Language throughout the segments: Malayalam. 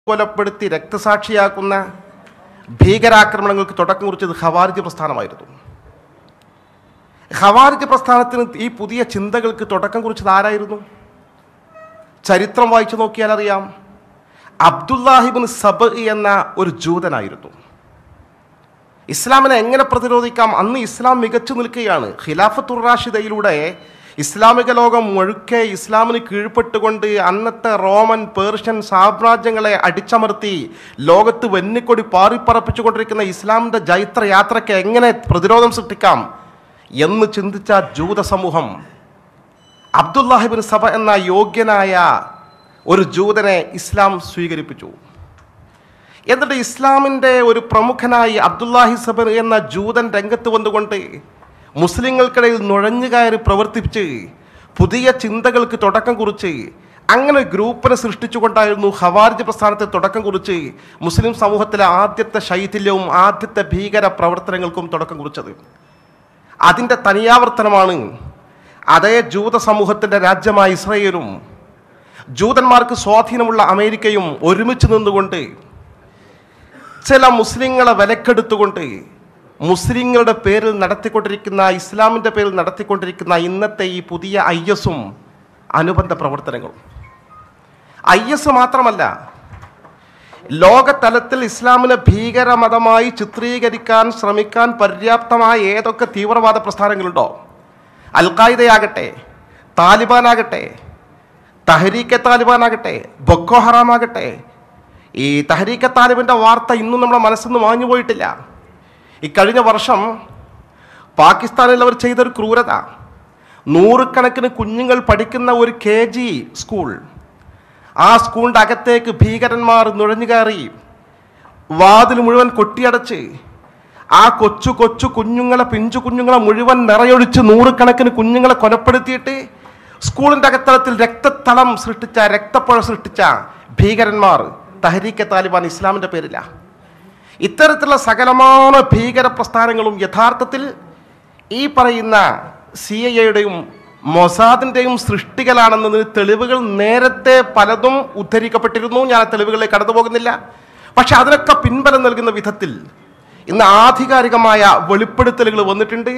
കൊലപ്പെടുത്തി രക്തസാക്ഷിയാക്കുന്ന ഭീകരാക്രമണങ്ങൾക്ക് തുടക്കം കുറിച്ചത് ഖവാരിജ് പ്രസ്ഥാനമായിരുന്നു ഖവാരിജ് പ്രസ്ഥാനത്തിന് ഈ പുതിയ ചിന്തകൾക്ക് തുടക്കം കുറിച്ചത് ആരായിരുന്നു ചരിത്രം വായിച്ചു നോക്കിയാൽ അറിയാം അബ്ദുല്ലാഹിബിൻ സബ് എന്ന ഒരു ജൂതനായിരുന്നു ഇസ്ലാമിനെ എങ്ങനെ പ്രതിരോധിക്കാം അന്ന് ഇസ്ലാം മികച്ചു നിൽക്കുകയാണ് ഖിലാഫത്തുർ റാഷിദയിലൂടെ ഇസ്ലാമിക ലോകം മുഴുക്കെ ഇസ്ലാമിന് കീഴ്പ്പെട്ടുകൊണ്ട് അന്നത്തെ റോമൻ പേർഷ്യൻ സാമ്രാജ്യങ്ങളെ അടിച്ചമർത്തി ലോകത്ത് വെന്നിക്കൊടി പാറിപ്പറപ്പിച്ചുകൊണ്ടിരിക്കുന്ന ഇസ്ലാമിൻ്റെ ജൈത്ര യാത്രയ്ക്ക് എങ്ങനെ പ്രതിരോധം സൃഷ്ടിക്കാം എന്ന് ചിന്തിച്ച ജൂത സമൂഹം അബ്ദുല്ലാഹിബിൻ സഭ എന്ന യോഗ്യനായ ഒരു ജൂതനെ ഇസ്ലാം സ്വീകരിപ്പിച്ചു എന്നിട്ട് ഇസ്ലാമിൻ്റെ ഒരു പ്രമുഖനായി അബ്ദുല്ലാഹി സബർ എന്ന ജൂതൻ രംഗത്ത് വന്നുകൊണ്ട് മുസ്ലിങ്ങൾക്കിടയിൽ നുഴഞ്ഞു കയറി പ്രവർത്തിച്ച് പുതിയ ചിന്തകൾക്ക് തുടക്കം കുറിച്ച് അങ്ങനെ ഒരു ഗ്രൂപ്പിനെ സൃഷ്ടിച്ചുകൊണ്ടായിരുന്നു ഹവാർജ് പ്രസ്ഥാനത്തെ തുടക്കം കുറിച്ച് മുസ്ലിം സമൂഹത്തിലെ ആദ്യത്തെ ശൈഥില്യവും ആദ്യത്തെ ഭീകര പ്രവർത്തനങ്ങൾക്കും തുടക്കം കുറിച്ചത് അതിൻ്റെ തനിയാവർത്തനമാണ് അതേ ജൂത സമൂഹത്തിൻ്റെ രാജ്യമായ ഇസ്രയേലും ജൂതന്മാർക്ക് സ്വാധീനമുള്ള അമേരിക്കയും ഒരുമിച്ച് നിന്നുകൊണ്ട് ചില മുസ്ലിങ്ങളെ വിലക്കെടുത്തുകൊണ്ട് മുസ്ലിങ്ങളുടെ പേരിൽ നടത്തിക്കൊണ്ടിരിക്കുന്ന ഇസ്ലാമിൻ്റെ പേരിൽ നടത്തിക്കൊണ്ടിരിക്കുന്ന ഇന്നത്തെ ഈ പുതിയ ഐ എസും അനുബന്ധ പ്രവർത്തനങ്ങളും ഐ എസ് മാത്രമല്ല ലോകതലത്തിൽ ഇസ്ലാമിനെ ഭീകരമതമായി ചിത്രീകരിക്കാൻ ശ്രമിക്കാൻ പര്യാപ്തമായ ഏതൊക്കെ തീവ്രവാദ പ്രസ്ഥാനങ്ങളുണ്ടോ അൽ ഖായിദയാകട്ടെ താലിബാനാകട്ടെ തഹരീക്കെ താലിബാനാകട്ടെ ബൊക്കോ ഹറാമാകട്ടെ ഈ തഹരീക്കെ താലിബിൻ്റെ വാർത്ത ഇന്നും നമ്മുടെ മനസ്സിൽ നിന്ന് മാഞ്ഞു പോയിട്ടില്ല ഈ കഴിഞ്ഞ വർഷം പാകിസ്ഥാനിൽ അവർ ചെയ്തൊരു ക്രൂരത നൂറുകണക്കിന് കുഞ്ഞുങ്ങൾ പഠിക്കുന്ന ഒരു കെ ജി സ്കൂൾ ആ സ്കൂളിൻ്റെ അകത്തേക്ക് ഭീകരന്മാർ നുഴഞ്ഞു കയറി വാതിൽ മുഴുവൻ കൊട്ടിയടച്ച് ആ കൊച്ചു കൊച്ചു കുഞ്ഞുങ്ങളെ പിഞ്ചു കുഞ്ഞുങ്ങളെ മുഴുവൻ നിറയൊഴിച്ച് നൂറുകണക്കിന് കുഞ്ഞുങ്ങളെ കൊലപ്പെടുത്തിയിട്ട് സ്കൂളിൻ്റെ അകത്തളത്തിൽ രക്തത്തളം സൃഷ്ടിച്ച രക്തപ്പുഴ സൃഷ്ടിച്ച ഭീകരന്മാർ തഹരീക്കെ താലിബാൻ ഇസ്ലാമിൻ്റെ പേരില്ല ഇത്തരത്തിലുള്ള സകലமான ഭീകര പ്രസ്ഥാനങ്ങളും യഥാർത്ഥത്തിൽ ഈ പറയുന്ന സി ഐ എയുടെയും മൊസാദിൻ്റെയും സൃഷ്ടികളാണെന്നതിന് തെളിവുകൾ നേരത്തെ പലതും ഉദ്ധരിക്കപ്പെട്ടിരുന്നു ഞാൻ ആ തെളിവുകളിലേക്ക് കടന്നു പോകുന്നില്ല പക്ഷെ അതിനൊക്കെ പിൻബലം നൽകുന്ന വിധത്തിൽ ഇന്ന് ആധികാരികമായ വെളിപ്പെടുത്തലുകൾ വന്നിട്ടുണ്ട്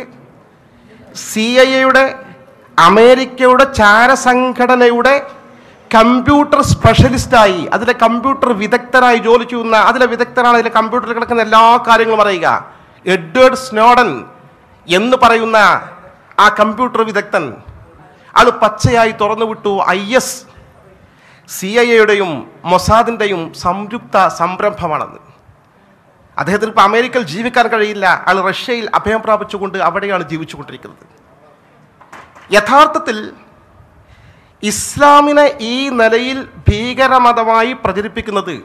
സി ഐ എയുടെ അമേരിക്കയുടെ ചാരസംഘടനയുടെ കമ്പ്യൂട്ടർ സ്പെഷ്യലിസ്റ്റായി അതിലെ കമ്പ്യൂട്ടർ വിദഗ്ധരായി ജോലി ചെയ്യുന്ന അതിലെ വിദഗ്ധരാണ് അതിലെ കമ്പ്യൂട്ടറിൽ കിടക്കുന്ന എല്ലാ കാര്യങ്ങളും അറിയുക എഡ്വേർഡ് സ്നോഡൻ എന്ന് പറയുന്ന ആ കമ്പ്യൂട്ടർ വിദഗ്ധൻ അത് പച്ചയായി തുറന്നുവിട്ടു ഐ എസ് സി ഐ എയുടെയും മൊസാദിൻ്റെയും സംയുക്ത സംരംഭമാണെന്ന് അദ്ദേഹത്തിന് ഇപ്പോൾ അമേരിക്കയിൽ ജീവിക്കാൻ കഴിയില്ല അയാൾ റഷ്യയിൽ അഭയം പ്രാപിച്ചുകൊണ്ട് അവിടെയാണ് ജീവിച്ചുകൊണ്ടിരിക്കുന്നത് യഥാർത്ഥത്തിൽ ഇസ്ലാമിനെ ഈ നിലയിൽ ഭീകരമതമായി പ്രചരിപ്പിക്കുന്നത്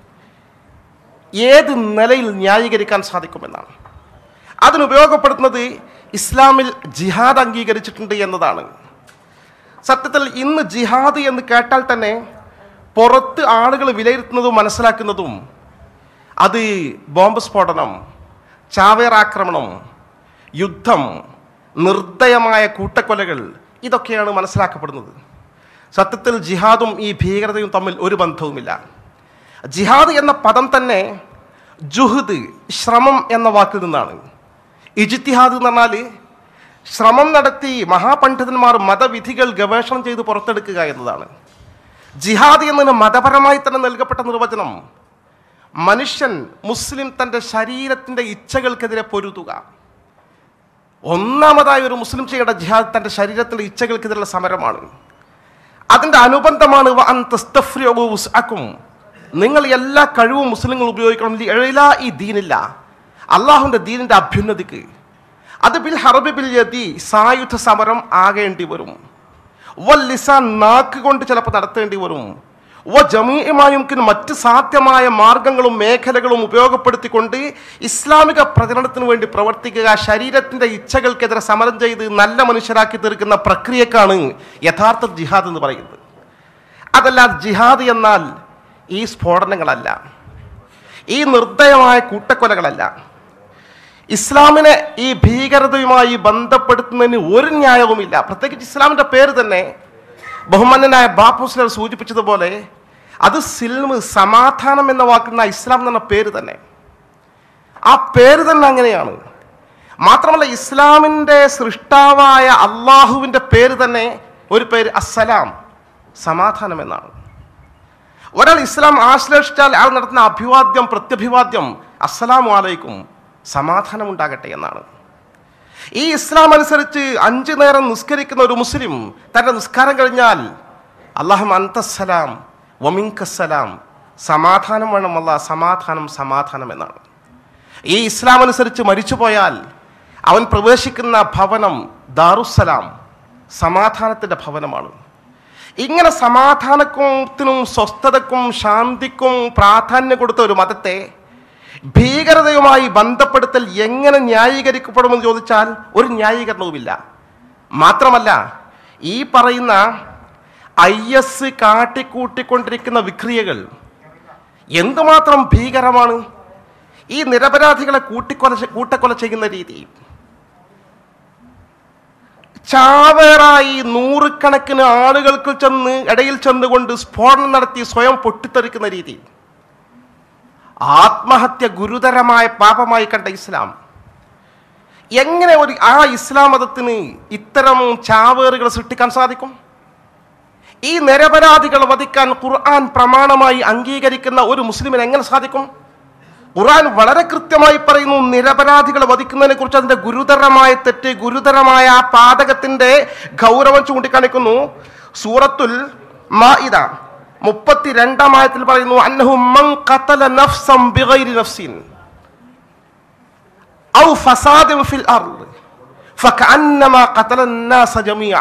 ഏത് നിലയിൽ ന്യായീകരിക്കാൻ സാധിക്കുമെന്നാണ് അതിനുപയോഗപ്പെടുത്തുന്നത് ഇസ്ലാമിൽ ജിഹാദ് അംഗീകരിച്ചിട്ടുണ്ട് എന്നതാണ് സത്യത്തിൽ ഇന്ന് ജിഹാദ് എന്ന് കേട്ടാൽ തന്നെ പുറത്ത് ആളുകൾ വിലയിരുത്തുന്നതും മനസ്സിലാക്കുന്നതും അത് ബോംബ് സ്ഫോടനം ചാവേർ ആക്രമണം യുദ്ധം നിർദ്ദയമായ കൂട്ടക്കൊലകൾ ഇതൊക്കെയാണ് മനസ്സിലാക്കപ്പെടുന്നത് സത്യത്തിൽ ജിഹാദും ഈ ഭീകരതയും തമ്മിൽ ഒരു ബന്ധവുമില്ല ജിഹാദ് എന്ന പദം തന്നെ ജുഹദ് ശ്രമം എന്ന വാക്കിൽ നിന്നാണ് ഇജിത്തിഹാദ് എന്ന് പറഞ്ഞാൽ ശ്രമം നടത്തി മഹാപണ്ഡിതന്മാർ മതവിധികൾ ഗവേഷണം ചെയ്ത് പുറത്തെടുക്കുക എന്നതാണ് ജിഹാദ് എന്നതിന് മതപരമായി തന്നെ നൽകപ്പെട്ട നിർവചനം മനുഷ്യൻ മുസ്ലിം തൻ്റെ ശരീരത്തിൻ്റെ ഇച്ഛകൾക്കെതിരെ പൊരുതുക ഒന്നാമതായി ഒരു മുസ്ലിം ചെയ്യേണ്ട ജിഹാദ് തൻ്റെ ശരീരത്തിൻ്റെ ഇച്ഛകൾക്കെതിരെയുള്ള സമരമാണ് അതിൻ്റെ അനുബന്ധമാണ് വ അൻ തസ്തഫ്രിയു വുസ്അക്കും. നിങ്ങൾ എല്ലാ കഴിവും മുസ്ലിങ്ങൾ ഉപയോഗിക്കണം ലി എഴില ഈ ദീനില്ല അള്ളാഹുവിൻ്റെ ദീനിൻ്റെ അഭ്യുന്നതിക്ക് അത് ബിൽ ഹറബി ബിൽ യതി സായുധ സമരം ആകേണ്ടി വരും വ ലിസാൻ നാക്ക് കൊണ്ട് ചിലപ്പോൾ നടത്തേണ്ടി വരും വ ജമീയമായുംക്കിന് മറ്റ് സാധ്യമായ മാർഗങ്ങളും മേഖലകളും ഉപയോഗപ്പെടുത്തിക്കൊണ്ട് ഇസ്ലാമിക പ്രചരണത്തിന് വേണ്ടി പ്രവർത്തിക്കുക ശരീരത്തിൻ്റെ ഇച്ഛകൾക്കെതിരെ സമരം ചെയ്ത് നല്ല മനുഷ്യരാക്കി തീർക്കുന്ന പ്രക്രിയക്കാണ് യഥാർത്ഥ ജിഹാദ് എന്ന് പറയുന്നത് അതല്ലാതെ ജിഹാദ് എന്നാൽ ഈ സ്ഫോടനങ്ങളല്ല ഈ നിർദ്ദയമായ കൂട്ടക്കൊലകളല്ല ഇസ്ലാമിനെ ഈ ഭീകരതയുമായി ബന്ധപ്പെടുത്തുന്നതിന് ഒരു ന്യായവുമില്ല പ്രത്യേകിച്ച് ഇസ്ലാമിൻ്റെ പേര് തന്നെ ബഹുമാന്യനായ ബാപ്പുസ്ലർ സൂചിപ്പിച്ചതുപോലെ അത് സിൽമ് സമാധാനം എന്ന വാക്കുന്ന ഇസ്ലാം എന്ന പേര് തന്നെ ആ പേര് തന്നെ അങ്ങനെയാണ് മാത്രമല്ല ഇസ്ലാമിൻ്റെ സൃഷ്ടാവായ അള്ളാഹുവിൻ്റെ പേര് തന്നെ ഒരു പേര് അസ്സലാം സമാധാനം എന്നാണ് ഒരാൾ ഇസ്ലാം ആശ്ലേഷിച്ചാൽ അയാൾ നടത്തുന്ന അഭിവാദ്യം പ്രത്യഭിവാദ്യം അസ്സലാമു അലൈക്കും സമാധാനം ഉണ്ടാകട്ടെ എന്നാണ് ഈ ഇസ്ലാം അനുസരിച്ച് അഞ്ചു നേരം നിസ്കരിക്കുന്ന ഒരു മുസ്ലിം തന്റെ നിസ്കാരം കഴിഞ്ഞാൽ അള്ളാഹു അന്തസ്സലാം വമിങ്കസ്സലാം സമാധാനം വേണം അല്ല സമാധാനം സമാധാനം എന്നാണ് ഈ ഇസ്ലാം അനുസരിച്ച് മരിച്ചുപോയാൽ അവൻ പ്രവേശിക്കുന്ന ഭവനം ദാറുസലാം സമാധാനത്തിൻ്റെ ഭവനമാണ് ഇങ്ങനെ സമാധാനത്തിനും സ്വസ്ഥതക്കും ശാന്തിക്കും പ്രാധാന്യം കൊടുത്ത ഒരു മതത്തെ ഭീകരതയുമായി ബന്ധപ്പെടുത്തൽ എങ്ങനെ ന്യായീകരിക്കപ്പെടുമെന്ന് ചോദിച്ചാൽ ഒരു ന്യായീകരണവുമില്ല മാത്രമല്ല ഈ പറയുന്ന ഐ എസ് കാട്ടിക്കൂട്ടിക്കൊണ്ടിരിക്കുന്ന വിക്രിയകൾ എന്തുമാത്രം ഭീകരമാണ് ഈ നിരപരാധികളെ കൂട്ടിക്കൊല കൂട്ടക്കൊല ചെയ്യുന്ന രീതി ചാവേറായി നൂറുകണക്കിന് ആളുകൾക്ക് ചെന്ന് ഇടയിൽ ചെന്നുകൊണ്ട് സ്ഫോടനം നടത്തി സ്വയം പൊട്ടിത്തെറിക്കുന്ന രീതി ആത്മഹത്യ ഗുരുതരമായ പാപമായി കണ്ട ഇസ്ലാം എങ്ങനെ ഒരു ആ ഇസ്ലാം മതത്തിന് ഇത്തരം ചാവേറുകൾ സൃഷ്ടിക്കാൻ സാധിക്കും ഈ നിരപരാധികൾ വധിക്കാൻ ഖുർആൻ പ്രമാണമായി അംഗീകരിക്കുന്ന ഒരു മുസ്ലിമിന് എങ്ങനെ സാധിക്കും ഖുർആൻ വളരെ കൃത്യമായി പറയുന്നു നിരപരാധികളെ വധിക്കുന്നതിനെ കുറിച്ച് അതിന്റെ ഗുരുതരമായ തെറ്റ് ഗുരുതരമായ ആ പാതകത്തിന്റെ ഗൗരവം ചൂണ്ടിക്കാണിക്കുന്നു സൂറത്തുൽ മാഇദ മുപ്പത്തിരണ്ടാം ആയത്തിൽ പറയുന്നു അന്നഹു മൻ ഖതല നഫ്സം ബിഗൈരി നഫ്സിൻ ഔ ഫസാദിൻ ഫിൽ അർദ് ഫകഅന്നമാ ഖതല الناس ജമീഅ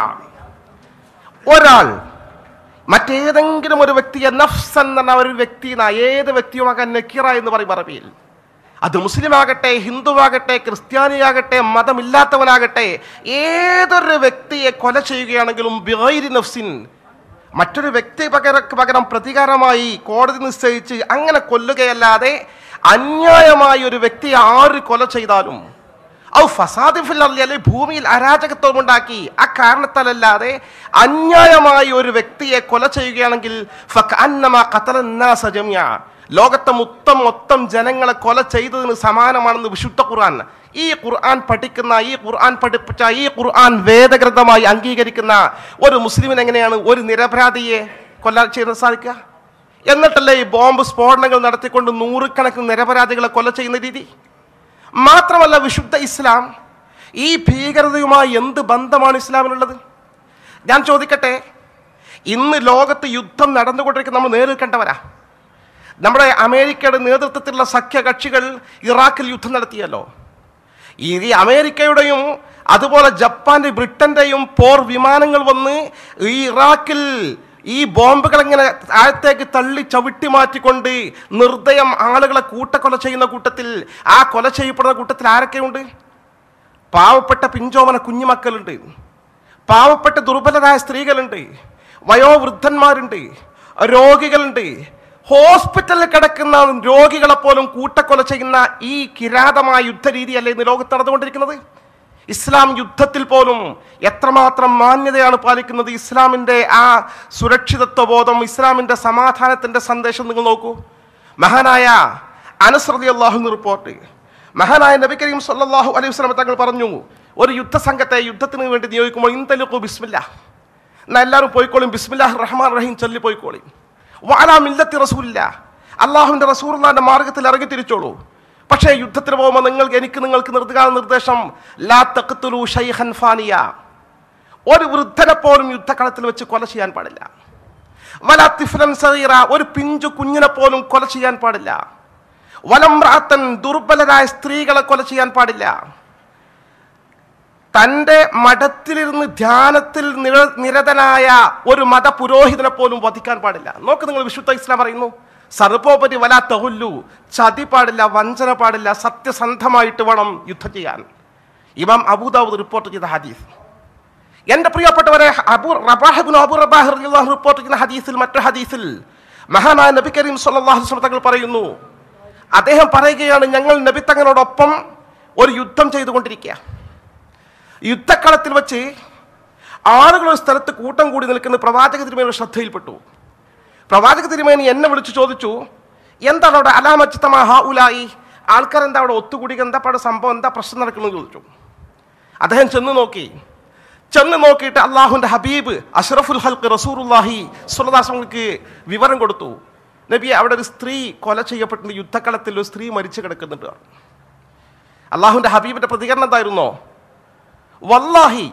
ഒരാൾ മറ്റേതെങ്കിലും ഒരു വ്യക്തിയെ നഫ്സ് എന്ന ഒരു വ്യക്തി ഏത് വ്യക്തിയുമാകാൻ നക്കീറ എന്ന് പറയും അറബിയിൽ അത് മുസ്ലിം ആകട്ടെ ഹിന്ദുവാകട്ടെ ക്രിസ്ത്യാനിയാകട്ടെ മതമില്ലാത്തവനാകട്ടെ ഏതൊരു വ്യക്തിയെ കൊല ചെയ്യുകയാണെങ്കിലും ബിഗൈരി നഫ്സിൻ മറ്റൊരു വ്യക്തി പകര പകരം പ്രതികാരമായി കോടതി നിശ്ചയിച്ച് അങ്ങനെ കൊല്ലുകയല്ലാതെ അന്യായമായി ഒരു വ്യക്തി ആര് കൊല ചെയ്താലും ഔ ഫസാദി ഫിൽ അർളി അല്ലെങ്കിൽ ഭൂമിയിൽ അരാജകത്വം ഉണ്ടാക്കി ആ കാരണത്താലല്ലാതെ അന്യായമായി ഒരു വ്യക്തിയെ കൊല ചെയ്യുകയാണെങ്കിൽ ഫകഅന്നമാ ഖതല الناس ജമിഅ. ലോകത്തെ മൊത്തം മൊത്തം ജനങ്ങളെ കൊല ചെയ്തതിന് സമാനമാണെന്ന് വിശുദ്ധ ഖുർആൻ ഈ ഖുർആൻ പഠിക്കുന്ന ഈ ഖുർആൻ പഠിപ്പിച്ച ഈ ഖുർആൻ വേദഗ്രന്ഥമായി അംഗീകരിക്കുന്ന ഒരു മുസ്ലിമിന് എങ്ങനെയാണ് ഒരു നിരപരാധിയെ കൊല്ലാൻ ചെയ്യാൻ സാധിക്കുക എന്നിട്ടല്ലേ ഈ ബോംബ് സ്ഫോടനങ്ങൾ നടത്തിക്കൊണ്ട് നൂറുകണക്കിന് നിരപരാധികളെ കൊല ചെയ്യുന്ന രീതി മാത്രമല്ല വിശുദ്ധ ഇസ്ലാം ഈ ഭീകരതയുമായി എന്ത് ബന്ധമാണ് ഇസ്ലാമിനുള്ളത് ഞാൻ ചോദിക്കട്ടെ ഇന്ന് ലോകത്ത് യുദ്ധം നടന്നുകൊണ്ടിരിക്കുന്ന നമ്മൾ നേരിൽ കണ്ടവരാ നമ്മുടെ അമേരിക്കയുടെ നേതൃത്വത്തിലുള്ള സഖ്യകക്ഷികൾ ഇറാഖിൽ യുദ്ധം നടത്തിയല്ലോ ഈ ഈ അമേരിക്കയുടെയും അതുപോലെ ജപ്പാന്റെ ബ്രിട്ടന്റെയും പോർ വിമാനങ്ങൾ വന്ന് ഈ ഇറാഖിൽ ഈ ബോംബുകൾ ഇങ്ങനെ താഴത്തേക്ക് തള്ളി ചവിട്ടി മാറ്റിക്കൊണ്ട് നിർദ്ദയം ആളുകളെ കൂട്ടക്കൊല ചെയ്യുന്ന കൂട്ടത്തിൽ ആ കൊല ചെയ്യപ്പെടുന്ന കൂട്ടത്തിൽ ആരൊക്കെയുണ്ട് പാവപ്പെട്ട പിഞ്ചോമന കുഞ്ഞുമക്കളുണ്ട് പാവപ്പെട്ട ദുർബലരായ സ്ത്രീകളുണ്ട് വയോവൃദ്ധന്മാരുണ്ട് രോഗികളുണ്ട് ഹോസ്പിറ്റലിൽ കിടക്കുന്ന രോഗികളെ പോലും കൂട്ടക്കൊല ചെയ്യുന്ന ഈ കിരാതമായ യുദ്ധരീതിയല്ലേ ഇന്ന് ലോകത്ത് നടന്നുകൊണ്ടിരിക്കുന്നത് ഇസ്ലാം യുദ്ധത്തിൽ പോലും എത്രമാത്രം മാന്യതയാണ് പാലിക്കുന്നത് ഇസ്ലാമിൻ്റെ ആ സുരക്ഷിതത്വ ബോധം ഇസ്ലാമിൻ്റെ സമാധാനത്തിൻ്റെ സന്ദേശം നിങ്ങൾ നോക്കൂ മഹാനായ അനസ്രതി അള്ളാഹു റിപ്പോർട്ട് മഹാനായ നബി കരീം സല്ലല്ലാഹു അലൈഹി വസല്ലം തങ്ങൾ പറഞ്ഞു ഒരു യുദ്ധസംഘത്തെ യുദ്ധത്തിന് വേണ്ടി നിയോഗിക്കുമ്പോൾ ഇന്തലുക്കു ബിസ്മില്ല എന്നാ എല്ലാവരും പോയിക്കോളും ബിസ്മില്ലാഹ് റഹ്മാൻ റഹീം ചൊല്ലി പോയിക്കോളി വാലാ മില്ലത്തി റസൂലില്ല അള്ളാഹുവിൻ്റെ റസൂർലാന്റെ മാർഗത്തിൽ ഇറങ്ങി തിരിച്ചോളൂ പക്ഷേ യുദ്ധത്തിന് പോകുമ്പോൾ നിങ്ങൾ എനിക്ക് നിങ്ങൾക്ക് നിർദ്ദാന നിർദ്ദേശം ലാ തഖ്തുലു ഷൈഖൻ ഫാനിയ ഒരു വൃദ്ധനെ പോലും യുദ്ധകളത്തിൽ വെച്ച് കൊല ചെയ്യാൻ പാടില്ല വല തിഫ്ലൻ സഗീറ ഒരു പിഞ്ചു കുഞ്ഞിനെ പോലും കൊല ചെയ്യാൻ പാടില്ല വലംറാത്തൻ ദുർബലരായ സ്ത്രീകളെ കൊല ചെയ്യാൻ പാടില്ല തൻ്റെ മഠത്തിലിരുന്ന് ധ്യാനത്തിൽ നിര- നിരതനായ ഒരു മത പുരോഹിതനെ പോലും വധിക്കാൻ പാടില്ല നോക്ക് നിങ്ങൾ വിശുദ്ധ ഇസ്ലാം പറയുന്നു സർവോപരി വലാ തഹുല്ലു ചതി പാടില്ല വഞ്ചന പാടില്ല സത്യസന്ധമായിട്ട് വേണം യുദ്ധം ചെയ്യാൻ ഇമാം അബൂദാവൂദ് റിപ്പോർട്ട് ചെയ്ത ഹദീസ് എന്റെ പ്രിയപ്പെട്ടവരെ അബു റബാഹബിൻ അബു റബാഹ് റളിയല്ലാഹു റിപ്പോർട്ട് ചെയ്യുന്ന ഹദീസിൽ മറ്റു ഹദീസിൽ മഹാനായ നബി കരീം സല്ലല്ലാഹു അലൈഹി വസല്ലം തങ്ങൾ പറയുന്നു അദ്ദേഹം പറയുകയാണ് ഞങ്ങൾ നബി തങ്ങളോടൊപ്പം ഒരു യുദ്ധം ചെയ്തുകൊണ്ടിരിക്കുക യുദ്ധക്കളത്തിൽ വെച്ച് ആളുകൾ ഒരു സ്ഥലത്ത് കൂട്ടം കൂടി നിൽക്കുന്ന പ്രവാചക തിരുമേനിയുടെ ശ്രദ്ധയിൽപ്പെട്ടു പ്രവാചക തിരുമേനി എന്നെ വിളിച്ചു ചോദിച്ചു എന്താണ് അവിടെ അലാമച്ചിത്തമാ ഹാ ഉലായി ആൾക്കാർ എന്താ അവിടെ ഒത്തുകൂടി എന്താ പാടെ സംഭവം എന്താ പ്രശ്നം നടക്കുന്നത് ചോദിച്ചു അദ്ദേഹം ചെന്ന് നോക്കി ചെന്ന് നോക്കിയിട്ട് അള്ളാഹുന്റെ ഹബീബ് അഷ്റഫുൽ ഹൽക്ക് റസൂറുല്ലാഹി സുലദാസങ്ങൾക്ക് വിവരം കൊടുത്തു നബി അവിടെ ഒരു സ്ത്രീ കൊല ചെയ്യപ്പെട്ടിട്ടുണ്ട് യുദ്ധക്കളത്തിൽ ഒരു സ്ത്രീ മരിച്ചു കിടക്കുന്നുണ്ട് അള്ളാഹുന്റെ ഹബീബിന്റെ പ്രതികരണം എന്തായിരുന്നോ വല്ലാഹി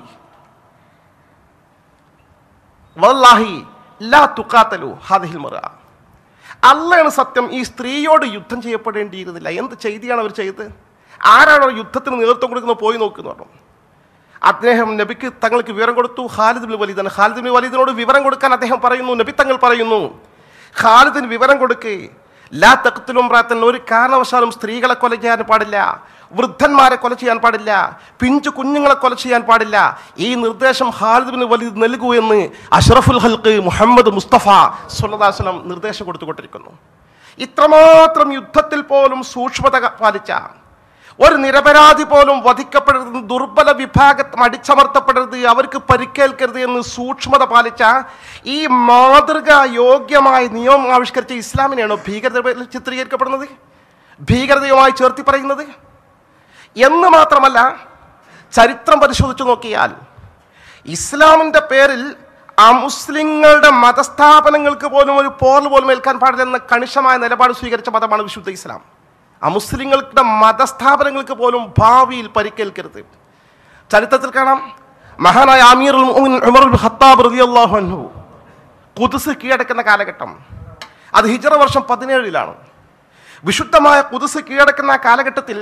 വല്ലാഹി ലാ തുക്കാത്തലു ഹാദിഹിൽ മറ അല്ലയാണ് സത്യം ഈ സ്ത്രീയോട് യുദ്ധം ചെയ്യപ്പെടേണ്ടിയിരുന്നില്ല എന്ത് ചെയ്തിയാണ് അവർ ചെയ്തത് ആരാണോ യുദ്ധത്തിന് നേതൃത്വം കൊടുക്കുന്നത് പോയി നോക്കുന്നു പറഞ്ഞു അദ്ദേഹം നബിക്ക് തങ്ങൾക്ക് വിവരം കൊടുത്തു ഖാലിദ് ബിൻ വലീദാണ് ഖാലിദ് ബിൻ വലീദിനോട് വിവരം കൊടുക്കാൻ അദ്ദേഹം പറയുന്നു നബി തങ്ങൾ പറയുന്നു ഖാലിദിന് വിവരം കൊടുക്കേ ലാ തഖ്തുലും പ്രാത്തൻ ഒരു കാരണവശാലും സ്ത്രീകളെ കൊല ചെയ്യാൻ പാടില്ല വൃദ്ധന്മാരെ കൊല ചെയ്യാൻ പാടില്ല പിഞ്ചു കുഞ്ഞുങ്ങളെ കൊല ചെയ്യാൻ പാടില്ല ഈ നിർദ്ദേശം ഖാലിദ് ബിൻ വലീദ് നൽകൂ എന്ന് അഷ്റഫുൽ ഹൽക്ക് മുഹമ്മദ് മുസ്തഫ സുല്ലാസ്ലം നിർദ്ദേശം കൊടുത്തുകൊണ്ടിരിക്കുന്നു ഇത്രമാത്രം യുദ്ധത്തിൽ പോലും സൂക്ഷ്മത പാലിച്ച ഒരു നിരപരാധി പോലും വധിക്കപ്പെടരുത് ദുർബല വിഭാഗം അടിച്ചമർത്തപ്പെടരുത് അവർക്ക് പരിക്കേൽക്കരുത് എന്ന് സൂക്ഷ്മത പാലിച്ച ഈ മാതൃക യോഗ്യമായ നിയമം ആവിഷ്കരിച്ച ഇസ്ലാമിനെയാണോ ഭീകരത ചിത്രീകരിക്കപ്പെടുന്നത് ഭീകരതയുമായി ചേർത്തി പറയുന്നത് എന്ന് മാത്രമല്ല ചരിത്രം പരിശോധിച്ചു നോക്കിയാൽ ഇസ്ലാമിന്റെ പേരിൽ ആ മുസ്ലിങ്ങളുടെ മതസ്ഥാപനങ്ങൾക്ക് പോലും ഒരു പോർൽ പോലും ഏൽക്കാൻ പാടില്ലെന്ന കണിശമായ നിലപാട് സ്വീകരിച്ച മതമാണ് വിശുദ്ധ ഇസ്ലാം അമുസ്ലിങ്ങളുടെ മതസ്ഥാപനങ്ങൾക്ക് പോലും ഭാവിയിൽ പരിക്കേൽക്കരുത് ചരിത്രത്തിൽ കാണാം മഹാനായ അമീർ ഉമർ ഖത്താബ് റളിയല്ലാഹു അൻഹു കുതിസ് കീഴടക്കുന്ന കാലഘട്ടം അത് ഹിജറ വർഷം പതിനേഴിലാണ് വിശുദ്ധമായ കുതിസ് കീഴടക്കുന്ന ആ കാലഘട്ടത്തിൽ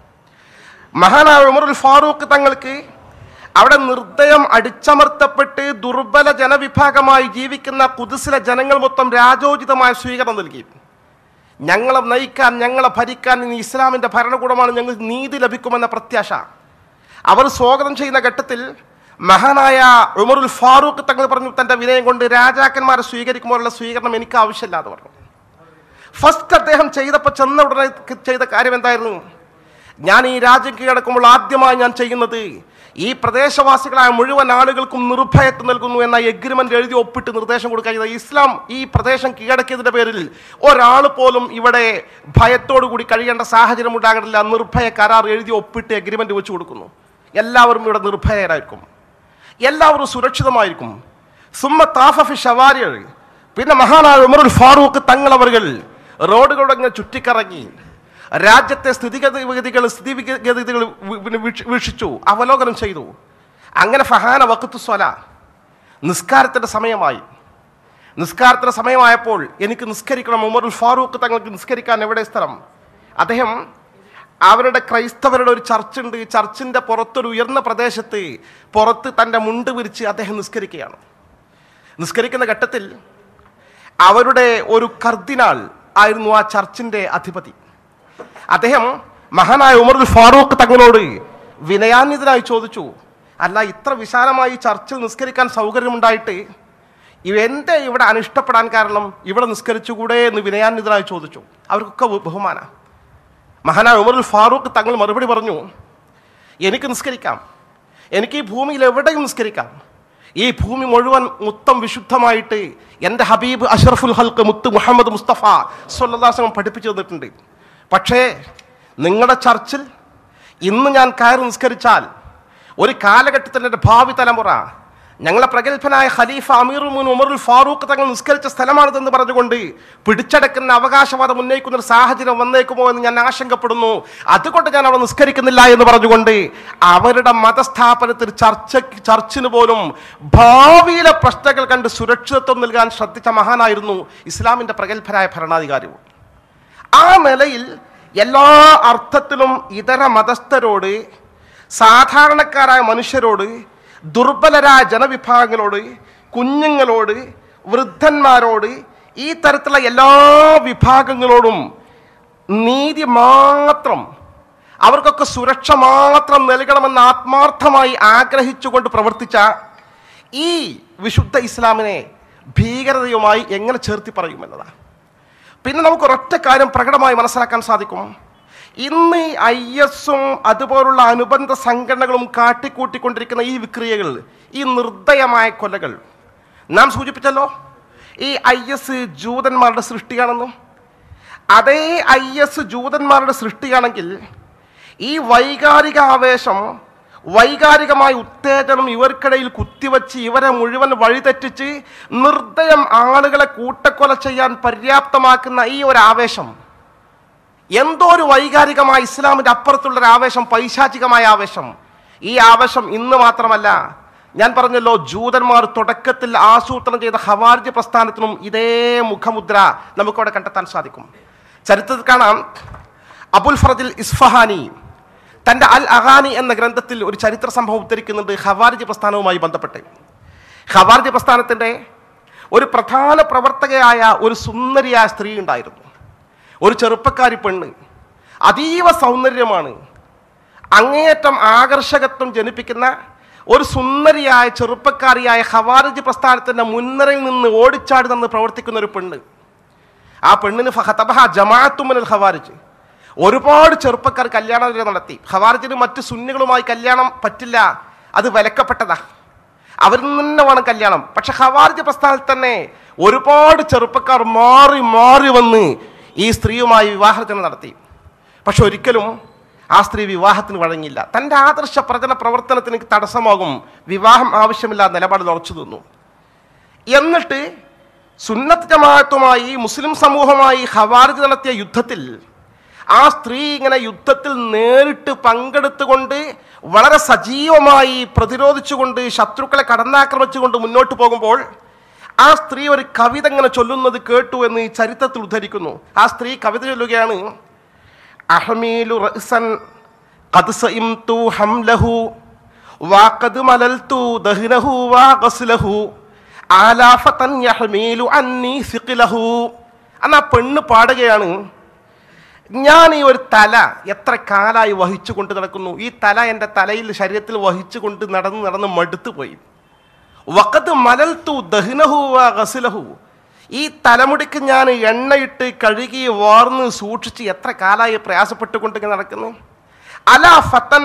മഹാനായ ഉമറുൽ ഫാറൂഖ് തങ്ങൾക്ക് അവിടെ നിർദ്ദയം അടിച്ചമർത്തപ്പെട്ട് ദുർബല ജനവിഭാഗമായി ജീവിക്കുന്ന കുതിസിലെ ജനങ്ങൾ മൊത്തം രാജോചിതമായ സ്വീകരണം നൽകി ഞങ്ങളെ നയിക്കാൻ ഞങ്ങളെ ഭരിക്കാൻ ഇനി ഇസ്ലാമിന്റെ ഭരണകൂടമാണ് ഞങ്ങൾ നീതി ലഭിക്കുമെന്ന പ്രത്യാശ അവർ സ്വാഗതം ചെയ്യുന്ന ഘട്ടത്തിൽ മഹാനായ ഉമറുൽ ഫാറൂഖ് തങ്ങൾ പറഞ്ഞു തന്റെ വിനയം കൊണ്ട് രാജാക്കന്മാരെ സ്വീകരിക്കുമ്പോഴുള്ള സ്വീകരണം എനിക്ക് ആവശ്യമില്ല എന്ന് പറഞ്ഞു ഫസ്റ്റ് അദ്ദേഹം ചെയ്തപ്പോൾ ചെന്ന ഉടനെ ചെയ്ത കാര്യം എന്തായിരുന്നു ഞാൻ ഈ രാജ്യം കീഴടക്കുമ്പോൾ ആദ്യമായി ഞാൻ ചെയ്യുന്നത് ഈ പ്രദേശവാസികളായ മുഴുവൻ ആളുകൾക്കും നിർഭയത്വം നൽകുന്നു എന്ന എഗ്രിമെന്റ് എഴുതി ഒപ്പിട്ട് നിർദ്ദേശം കൊടുക്കുക ചെയ്ത ഇസ്ലാം ഈ പ്രദേശം കീഴടക്കിയതിന്റെ പേരിൽ ഒരാൾ പോലും ഇവിടെ ഭയത്തോടു കൂടി കഴിയേണ്ട സാഹചര്യം ഉണ്ടാകണില്ല നിർഭയ കരാർ എഴുതി ഒപ്പിട്ട് എഗ്രിമെന്റ് വെച്ച് കൊടുക്കുന്നു എല്ലാവരും ഇവിടെ നിർഭയരായിരിക്കും എല്ലാവരും സുരക്ഷിതമായിരിക്കും സുമ്മ താഫഫി ഷവാരികൾ പിന്നെ മഹാനായ ഉമറുൽ ഫാറൂഖ് തങ്ങളവர்கள் റോഡുകളുടെ ഇങ്ങനെ ചുറ്റിക്കറങ്ങി രാജ്യത്തെ സ്ഥിതിഗതികൾ സ്ഥിതിഗതികൾ വീക്ഷിച്ചു അവലോകനം ചെയ്തു അങ്ങനെ ഫഹാന വക്കത്തു സ്വല നിസ്കാരത്തിന്റെ സമയമായി നിസ്കാരത്തിന്റെ സമയമായപ്പോൾ എനിക്ക് നിസ്കരിക്കണം ഉമറുൽ ഫാറൂഖ് തങ്ങൾക്ക് നിസ്കരിക്കാൻ എവിടെ സ്ഥലം അദ്ദേഹം അവരുടെ ക്രൈസ്തവരുടെ ഒരു ചർച്ചുണ്ട് ചർച്ചിന്റെ പുറത്തൊരു ഉയർന്ന പ്രദേശത്ത് പുറത്ത് തൻ്റെ മുണ്ട് വിരിച്ച് അദ്ദേഹം നിസ്കരിക്കുകയാണ് നിസ്കരിക്കുന്ന ഘട്ടത്തിൽ അവരുടെ ഒരു കർദിനാൾ ആയിരുന്നു ആ ചർച്ചിന്റെ അധിപതി അദ്ദേഹം മഹാനായ ഉമറുൽ ഫാറൂഖ് തങ്ങളോട് വിനയാന്വിതനായി ചോദിച്ചു അല്ല ഇത്ര വിശാലമായി ചർച്ചിൽ നിസ്കരിക്കാൻ സൗകര്യമുണ്ടായിട്ട് എൻ്റെ ഇവിടെ അനിഷ്ടപ്പെടാൻ കാരണം ഇവിടെ നിസ്കരിച്ചുകൂടെ എന്ന് വിനയാന്വിതനായി ചോദിച്ചു അവർക്കൊക്കെ ബഹുമാന മഹാനായ ഉമറുൽ ഫാറൂഖ് തങ്ങൾ മറുപടി പറഞ്ഞു എനിക്ക് നിസ്കരിക്കാം എനിക്ക് ഈ ഭൂമിയിൽ എവിടെയും നിസ്കരിക്കാം ഈ ഭൂമി മുഴുവൻ മുത്തം വിശുദ്ധമായിട്ട് എൻ്റെ ഹബീബ് അഷറഫുൽ ഹൽക്ക് മുത്ത് മുഹമ്മദ് മുസ്തഫ സൊല്ലാസം പഠിപ്പിച്ചു തന്നിട്ടുണ്ട് പക്ഷേ നിങ്ങളുടെ ചർച്ചിൽ ഇന്ന് ഞാൻ കയറി നിസ്കരിച്ചാൽ ഒരു കാലഘട്ടത്തിൽ എൻ്റെ ഭാവി തലമുറ ഞങ്ങളെ പ്രഗത്ഭനായ ഖലീഫ അമീർ മുൻ ഉമറുൽ ഫാറൂഖ് തങ്ങൾ നിസ്കരിച്ച സ്ഥലമാണിതെന്ന് പറഞ്ഞുകൊണ്ട് പിടിച്ചടക്കുന്ന അവകാശവാദം ഉന്നയിക്കുന്ന ഒരു സാഹചര്യം വന്നേക്കുമോ എന്ന് ഞാൻ ആശങ്കപ്പെടുന്നു അതുകൊണ്ട് ഞാൻ അവിടെ നിസ്കരിക്കുന്നില്ല എന്ന് പറഞ്ഞുകൊണ്ട് അവരുടെ മതസ്ഥാപനത്തിൽ ചർച്ച ചർച്ചിന് പോലും ഭാവിയിലെ പ്രശ്നങ്ങൾ കണ്ട് സുരക്ഷിതത്വം നൽകാൻ ശ്രദ്ധിച്ച മഹാനായിരുന്നു ഇസ്ലാമിന്റെ പ്രഗത്ഭരായ ഭരണാധികാരിയും ആ നിലയിൽ എല്ലാ അർത്ഥത്തിലും ഇതര മതസ്ഥരോട് സാധാരണക്കാരായ മനുഷ്യരോട് ദുർബലരായ ജനവിഭാഗങ്ങളോട് കുഞ്ഞുങ്ങളോട് വൃദ്ധന്മാരോട് ഈ തരത്തിലുള്ള എല്ലാ വിഭാഗങ്ങളോടും നീതി മാത്രം അവർക്കൊക്കെ സുരക്ഷ മാത്രം നൽകണമെന്ന് ആത്മാർത്ഥമായി ആഗ്രഹിച്ചുകൊണ്ട് പ്രവർത്തിച്ച ഈ വിശുദ്ധ ഇസ്ലാമിനെ ഭീകരതയുമായി എങ്ങനെ ചേർത്തി പറയുമെന്നതാണ് പിന്നെ നമുക്ക് ഒരൊറ്റ കാര്യം പ്രകടമായി മനസ്സിലാക്കാൻ സാധിക്കും ഇന്ന് ഈ ഐ എസും അതുപോലുള്ള അനുബന്ധ സംഘടനകളും കാട്ടിക്കൂട്ടിക്കൊണ്ടിരിക്കുന്ന ഈ വിക്രിയകൾ ഈ നിർദ്ദയമായ കൊലകൾ നാം സൂചിപ്പിച്ചല്ലോ ഈ ഐ എസ് ജൂതന്മാരുടെ സൃഷ്ടിയാണെന്നും അതേ ഐ എസ് ജൂതന്മാരുടെ സൃഷ്ടിയാണെങ്കിൽ ഈ വൈകാരിക ആവേശം വൈകാരികമായ ഉത്തേജനം ഇവർക്കിടയിൽ കുത്തിവച്ച് ഇവരെ മുഴുവൻ വഴിതെറ്റിച്ച് നിർദ്ദയം ആളുകളെ കൂട്ടക്കൊല ചെയ്യാൻ പര്യാപ്തമാക്കുന്ന ഈ ഒരു ആവേശം എന്തോ ഒരു വൈകാരികമായ ഇസ്ലാമിന്റെ അപ്പുറത്തുള്ള ഒരു ആവേശം പൈശാചികമായ ആവേശം ഈ ആവേശം ഇന്ന് മാത്രമല്ല ഞാൻ പറഞ്ഞല്ലോ ജൂതന്മാർ തുടക്കത്തിൽ ആസൂത്രണം ചെയ്ത ഹവാർജ് പ്രസ്ഥാനത്തിനും ഇതേ മുഖമുദ്ര നമുക്കവിടെ കണ്ടെത്താൻ സാധിക്കും ചരിത്രത്തിൽ കാണാം അബുൽ ഫറദിൽ ഇസ്ഫഹാനി തൻ്റെ അൽ അഹാനി എന്ന ഗ്രന്ഥത്തിൽ ഒരു ചരിത്ര സംഭവം ഉദ്ധരിക്കുന്നുണ്ട് ഹവാർജ് പ്രസ്ഥാനവുമായി ബന്ധപ്പെട്ട് ഹവാർജ് പ്രസ്ഥാനത്തിൻ്റെ ഒരു പ്രധാന പ്രവർത്തകയായ ഒരു സുന്ദരിയായ സ്ത്രീ ഉണ്ടായിരുന്നു ഒരു ചെറുപ്പക്കാരി പെണ്ണ് അതീവ സൗന്ദര്യമാണ് അങ്ങേയറ്റം ആകർഷകത്വം ജനിപ്പിക്കുന്ന ഒരു സുന്ദരിയായ ചെറുപ്പക്കാരിയായ ഹവാരജ് പ്രസ്ഥാനത്തിന്റെ മുൻനിരയിൽ നിന്ന് ഓടിച്ചാടി നിന്ന് പ്രവർത്തിക്കുന്ന ഒരു പെണ്ണ് ആ പെണ്ണിന് ഫഹതബഹ ജമാഅത്തുമിനൽ ഹവാരിജ് ഒരുപാട് ചെറുപ്പക്കാർ കല്യാണം നടത്തി ഹവാരിജിന് മറ്റ് സുന്നികളുമായി കല്യാണം പറ്റില്ല അത് വിലക്കപ്പെട്ടതാ അവരിൽ നിന്ന് തന്നെ വേണം കല്യാണം പക്ഷെ ഹവാർജ് പ്രസ്ഥാനത്തിൽ തന്നെ ഒരുപാട് ചെറുപ്പക്കാർ മാറി മാറി വന്ന് ഈ സ്ത്രീയുമായി വിവാഹത്തിന് നടത്തി പക്ഷെ ഒരിക്കലും ആ സ്ത്രീ വിവാഹത്തിന് വഴങ്ങിയില്ല തൻ്റെ ആദർശ പ്രചന പ്രവർത്തനത്തിന് തടസ്സമാകും വിവാഹം ആവശ്യമില്ലാത്ത നിലപാടിൽ ഉറച്ചു നിന്നു എന്നിട്ട് സുന്നത്ത് ജമാഅത്തുമായി മുസ്ലിം സമൂഹമായി ഹവാർജ് നടത്തിയ യുദ്ധത്തിൽ ആ സ്ത്രീ ഇങ്ങനെ യുദ്ധത്തിൽ നേരിട്ട് പങ്കെടുത്തുകൊണ്ട് വളരെ സജീവമായി പ്രതിരോധിച്ചുകൊണ്ട് ശത്രുക്കളെ കടന്നാക്രമിച്ചുകൊണ്ട് മുന്നോട്ട് പോകുമ്പോൾ ആ സ്ത്രീ ഒരു കവിത ഇങ്ങനെ ചൊല്ലുന്നത് കേട്ടു എന്ന് ഈ ചരിത്രത്തിൽ ഉദ്ധരിക്കുന്നു ആ സ്ത്രീ കവിത ചൊല്ലുകയാണ് അഹമീലു റഅ്സൻ ഖദ് സഇംതു ഹംലഹു വഖദ് മലൽതു ദഹ്നഹു വഗസ്ലഹു ആലാഫതൻ യഹ്മീലു അന്നി സിഖ്ലഹു അന്ന് ആ പെണ്ണ് പാടുകയാണ് ഞാൻ ഈ ഒരു തല എത്ര കാലായി വഹിച്ചു കൊണ്ട് നടക്കുന്നു ഈ തല എൻ്റെ തലയിൽ ശരീരത്തിൽ വഹിച്ചു കൊണ്ട് നടന്ന് നടന്ന് മടുത്തു പോയി വക്കത്ത് മലൽത്തു ദഹ്നഹു ഗസിലഹു ഈ തലമുടിക്ക് ഞാൻ എണ്ണയിട്ട് കഴുകി വാർന്ന് സൂക്ഷിച്ച് എത്ര കാലായി പ്രയാസപ്പെട്ടുകൊണ്ട് ഇങ്ങനെ നടക്കുന്നു അല ഫത്തൻ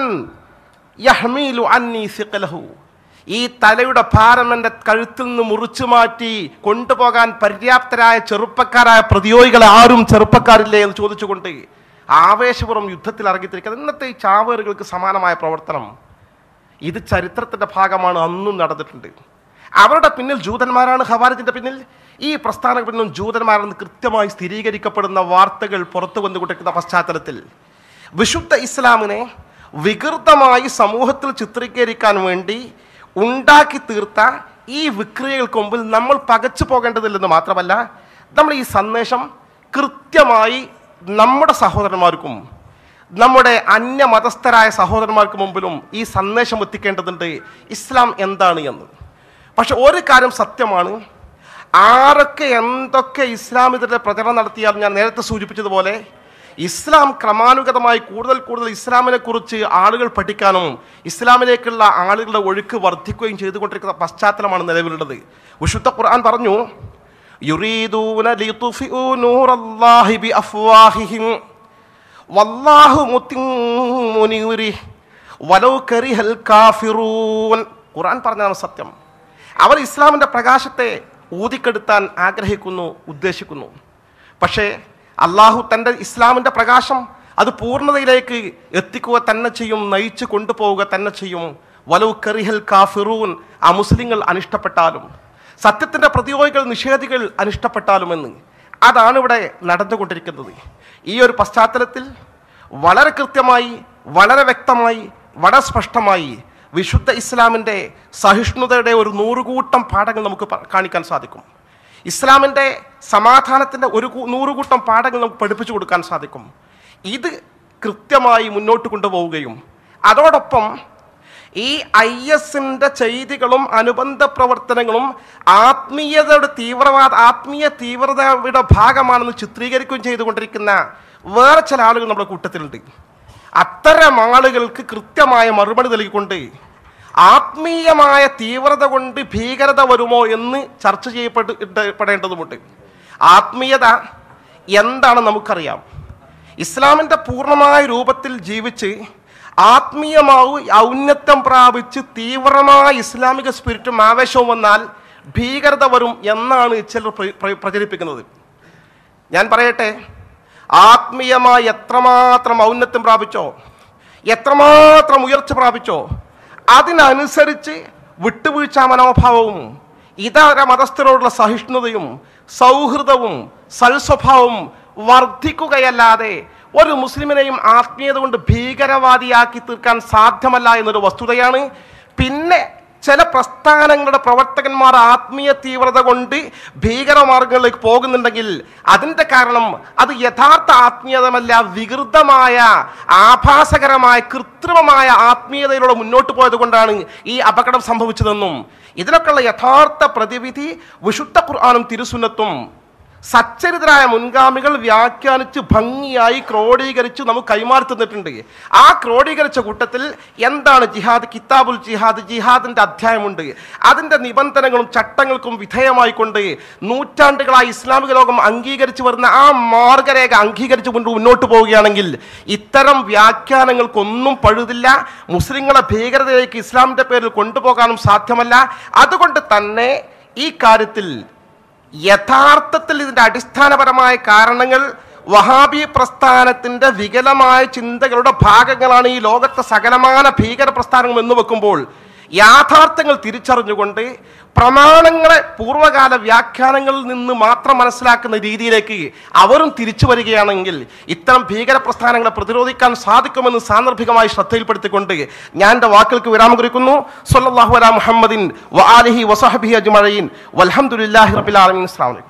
യഹ്മീലു അന്നി സിഖലഹു ഈ തലയുടെ ഭാരം എൻ്റെ കഴുത്തിൽ നിന്ന് മുറിച്ചു മാറ്റി കൊണ്ടുപോകാൻ പര്യാപ്തരായ ചെറുപ്പക്കാരായ പ്രതിയോഗികൾ ആരും ചെറുപ്പക്കാരില്ലേ എന്ന് ചോദിച്ചുകൊണ്ട് ആവേശപൂർവ്വം യുദ്ധത്തിൽ ഇറങ്ങിത്തിരിക്കുന്നത് ഇന്നത്തെ ഈ ചാവേറുകൾക്ക് സമാനമായ പ്രവർത്തനം ഇത് ചരിത്രത്തിന്റെ ഭാഗമാണ് അന്നും നടന്നിട്ടുണ്ട് അവരുടെ പിന്നിൽ ജൂതന്മാരാണ് ഹവാരജിന്റെ പിന്നിൽ ഈ പ്രസ്ഥാന പിന്നിലും ജൂതന്മാരെന്ന് കൃത്യമായി സ്ഥിരീകരിക്കപ്പെടുന്ന വാർത്തകൾ പുറത്തു വന്നുകൊണ്ടിരിക്കുന്ന പശ്ചാത്തലത്തിൽ വിശുദ്ധ ഇസ്ലാമിനെ വികൃതമായി സമൂഹത്തിൽ ചിത്രീകരിക്കാൻ വേണ്ടി ഉണ്ടാക്കി തീർത്ത ഈ വിക്രിയകൾക്ക് മുമ്പിൽ നമ്മൾ പകച്ചു പോകേണ്ടതില്ലെന്ന് മാത്രമല്ല നമ്മൾ ഈ സന്ദേശം കൃത്യമായി നമ്മുടെ സഹോദരന്മാർക്കും നമ്മുടെ അന്യമതസ്ഥരായ സഹോദരന്മാർക്ക് മുമ്പിലും ഈ സന്ദേശം എത്തിക്കേണ്ടതുണ്ട് ഇസ്ലാം എന്താണ് എന്ന് പക്ഷെ ഒരു കാര്യം സത്യമാണ് ആരൊക്കെ എന്തൊക്കെ ഇസ്ലാമിതരുടെ പ്രചരണം നടത്തിയാലും ഞാൻ നേരത്തെ സൂചിപ്പിച്ചതുപോലെ ഇസ്ലാം ക്രമാനുഗതമായി കൂടുതൽ കൂടുതൽ ഇസ്ലാമിനെ കുറിച്ച് ആളുകൾ പഠിക്കാനും ഇസ്ലാമിലേക്കുള്ള ആളുകളുടെ ഒഴുക്ക് വർദ്ധിക്കുകയും ചെയ്തുകൊണ്ടിരിക്കുന്ന പശ്ചാത്തലമാണ് നിലവിലുള്ളത് വിശുദ്ധ ഖുർആൻ പറഞ്ഞു യുറീദൂന ലിതുഫിഉ നൂറല്ലാഹി ബിഅഫ്വാഹിഹിം വല്ലാഹു മുത്തിമ്മു നൂരിഹി വലൗ കരിഹൽ കാഫിറൂൻ ഖുർആൻ പറഞ്ഞതാണ് സത്യം അവർ ഇസ്ലാമിന്റെ പ്രകാശത്തെ ഊതിക്കെടുത്താൻ ആഗ്രഹിക്കുന്നു ഉദ്ദേശിക്കുന്നു പക്ഷേ അള്ളാഹു തൻ്റെ ഇസ്ലാമിന്റെ പ്രകാശം അത് പൂർണ്ണതയിലേക്ക് എത്തിക്കുക തന്നെ ചെയ്യും നയിച്ചു കൊണ്ടുപോവുക തന്നെ ചെയ്യും വലു കറിഹൽ കാഫിറൂൻ ആ മുസ്ലിങ്ങൾ അനിഷ്ടപ്പെട്ടാലും സത്യത്തിന്റെ പ്രതിയോഗികൾ നിഷേധികൾ അനിഷ്ടപ്പെട്ടാലുമെന്ന് അതാണ് ഇവിടെ നടന്നുകൊണ്ടിരിക്കുന്നത് ഈ ഒരു പശ്ചാത്തലത്തിൽ വളരെ കൃത്യമായി വളരെ വ്യക്തമായി വളരെ സ്പഷ്ടമായി വിശുദ്ധ ഇസ്ലാമിൻ്റെ സഹിഷ്ണുതയുടെ ഒരു നൂറുകൂട്ടം പാഠങ്ങൾ നമുക്ക് പ- കാണിക്കാൻ സാധിക്കും ഇസ്ലാമിൻ്റെ സമാധാനത്തിൻ്റെ ഒരു കൂ- നൂറുകൂട്ടം പാഠങ്ങൾ നമുക്ക് പഠിപ്പിച്ചു കൊടുക്കാൻ സാധിക്കും ഇത് കൃത്യമായി മുന്നോട്ട് കൊണ്ടുപോവുകയും അതോടൊപ്പം ഈ ഐ എസിന്റെ ചെയ്തികളും അനുബന്ധ പ്രവർത്തനങ്ങളും ആത്മീയതയുടെ തീവ്രവാദ ആത്മീയ തീവ്രതയുടെ ഭാഗമാണെന്ന് ചിത്രീകരിക്കുകയും ചെയ്തുകൊണ്ടിരിക്കുന്ന വേറെ ചില ആളുകൾ നമ്മുടെ കൂട്ടത്തിലുണ്ട് അത്തരം ആളുകൾക്ക് കൃത്യമായ മറുപടി നൽകിക്കൊണ്ട് ആത്മീയമായ തീവ്രത കൊണ്ട് ഭീകരത വരുമോ എന്ന് ചർച്ച ചെയ്യപ്പെടേണ്ടതുമുണ്ട് ആത്മീയത എന്താണ് നമുക്കറിയാം ഇസ്ലാമിന്റെ പൂർണ്ണമായ രൂപത്തിൽ ജീവിച്ച് ആത്മീയമാവും ഔന്നത്യം പ്രാപിച്ച് തീവ്രമായ ഇസ്ലാമിക സ്പിരിറ്റും ആവേശവും വന്നാൽ ഭീകരത വരും എന്നാണ് ചിലർ പ്ര- പ്ര- പ്രചരിപ്പിക്കുന്നത് ഞാൻ പറയട്ടെ ആത്മീയമായി എത്രമാത്രം ഔന്നത്യം പ്രാപിച്ചോ എത്രമാത്രം ഉയർച്ച പ്രാപിച്ചോ അതിനനുസരിച്ച് വിട്ടുവീഴ്ച മനോഭാവവും ഇതര മതസ്ഥരോടുള്ള സഹിഷ്ണുതയും സൗഹൃദവും സൽസ്വഭാവവും വർദ്ധിക്കുകയല്ലാതെ ഒരു മുസ്ലിമിനെയും ആത്മീയത കൊണ്ട് ഭീകരവാദിയാക്കി തീർക്കാൻ സാധ്യമല്ല എന്നൊരു വസ്തുതയാണ് പിന്നെ ചില പ്രസ്ഥാനങ്ങളുടെ പ്രവർത്തകന്മാർ ആത്മീയ തീവ്രത കൊണ്ട് ഭീകരമാർഗങ്ങളിലേക്ക് പോകുന്നുണ്ടെങ്കിൽ അതിൻ്റെ കാരണം അത് യഥാർത്ഥ ആത്മീയതമല്ല വികൃതമായ ആഭാസകരമായ കൃത്രിമമായ ആത്മീയതയിലൂടെ മുന്നോട്ട് പോയത് കൊണ്ടാണ് ഈ അപകടം സംഭവിച്ചതെന്നും ഇതിനൊക്കെയുള്ള യഥാർത്ഥ പ്രതിവിധി വിശുദ്ധ ഖുർആാനും തിരുസുന്നത്തും സച്ചരിതരായ മുൻഗാമികൾ വ്യാഖ്യാനിച്ച് ഭംഗിയായി ക്രോഡീകരിച്ച് നമുക്ക് കൈമാറി തന്നിട്ടുണ്ട് ആ ക്രോഡീകരിച്ച കൂട്ടത്തിൽ എന്താണ് ജിഹാദ് കിതാബുൽ ജിഹാദ് ജിഹാദിന്റെ അധ്യായമുണ്ട് അതിന്റെ നിബന്ധനകളും ചട്ടങ്ങൾക്കും വിധേയമായിക്കൊണ്ട് നൂറ്റാണ്ടുകളായി ഇസ്ലാമിക ലോകം അംഗീകരിച്ചു വരുന്ന ആ മാർഗരേഖ അംഗീകരിച്ചു കൊണ്ട് മുന്നോട്ട് പോവുകയാണെങ്കിൽ ഇത്തരം വ്യാഖ്യാനങ്ങൾക്കൊന്നും പഴുതില്ല മുസ്ലിങ്ങളെ ഭീകരതയിലേക്ക് ഇസ്ലാമിന്റെ പേരിൽ കൊണ്ടുപോകാനും സാധ്യമല്ല അതുകൊണ്ട് തന്നെ ഈ കാര്യത്തിൽ യഥാർത്ഥത്തിൽ ഇതിന്റെ അടിസ്ഥാനപരമായ കാരണങ്ങൾ വഹാബി പ്രസ്ഥാനത്തിന്റെ വികലമായ ചിന്തകളുടെ ഭാഗങ്ങളാണ് ഈ ലോകത്തെ സകലമാന ഭീകര പ്രസ്ഥാനങ്ങൾ എന്ന് വെക്കുമ്പോൾ യാഥാർത്ഥ്യങ്ങൾ തിരിച്ചറിഞ്ഞുകൊണ്ട് പ്രമാണങ്ങളെ പൂർവ്വകാല വ്യാഖ്യാനങ്ങളിൽ നിന്ന് മാത്രം മനസ്സിലാക്കുന്ന രീതിയിലേക്ക് അവരും തിരിച്ചു വരികയാണെങ്കിൽ ഇത്തരം ഭീകര പ്രസ്ഥാനങ്ങളെ പ്രതിരോധിക്കാൻ സാധിക്കുമെന്ന് സാന്ദർഭികമായി ശ്രദ്ധയിൽപ്പെടുത്തിക്കൊണ്ട് ഞാൻ എൻ്റെ വാക്കുകൾക്ക് വിരാമം കുറിക്കുന്നു സല്ലല്ലാഹു അലാ മുഹമ്മദിൻ വ ആലിഹി വസഹബിഹി അജ്മഈൻ വൽഹംദുലില്ലാഹി റബ്ബിൽ ആലമീൻ അസ്സലാമു അലൈക്കും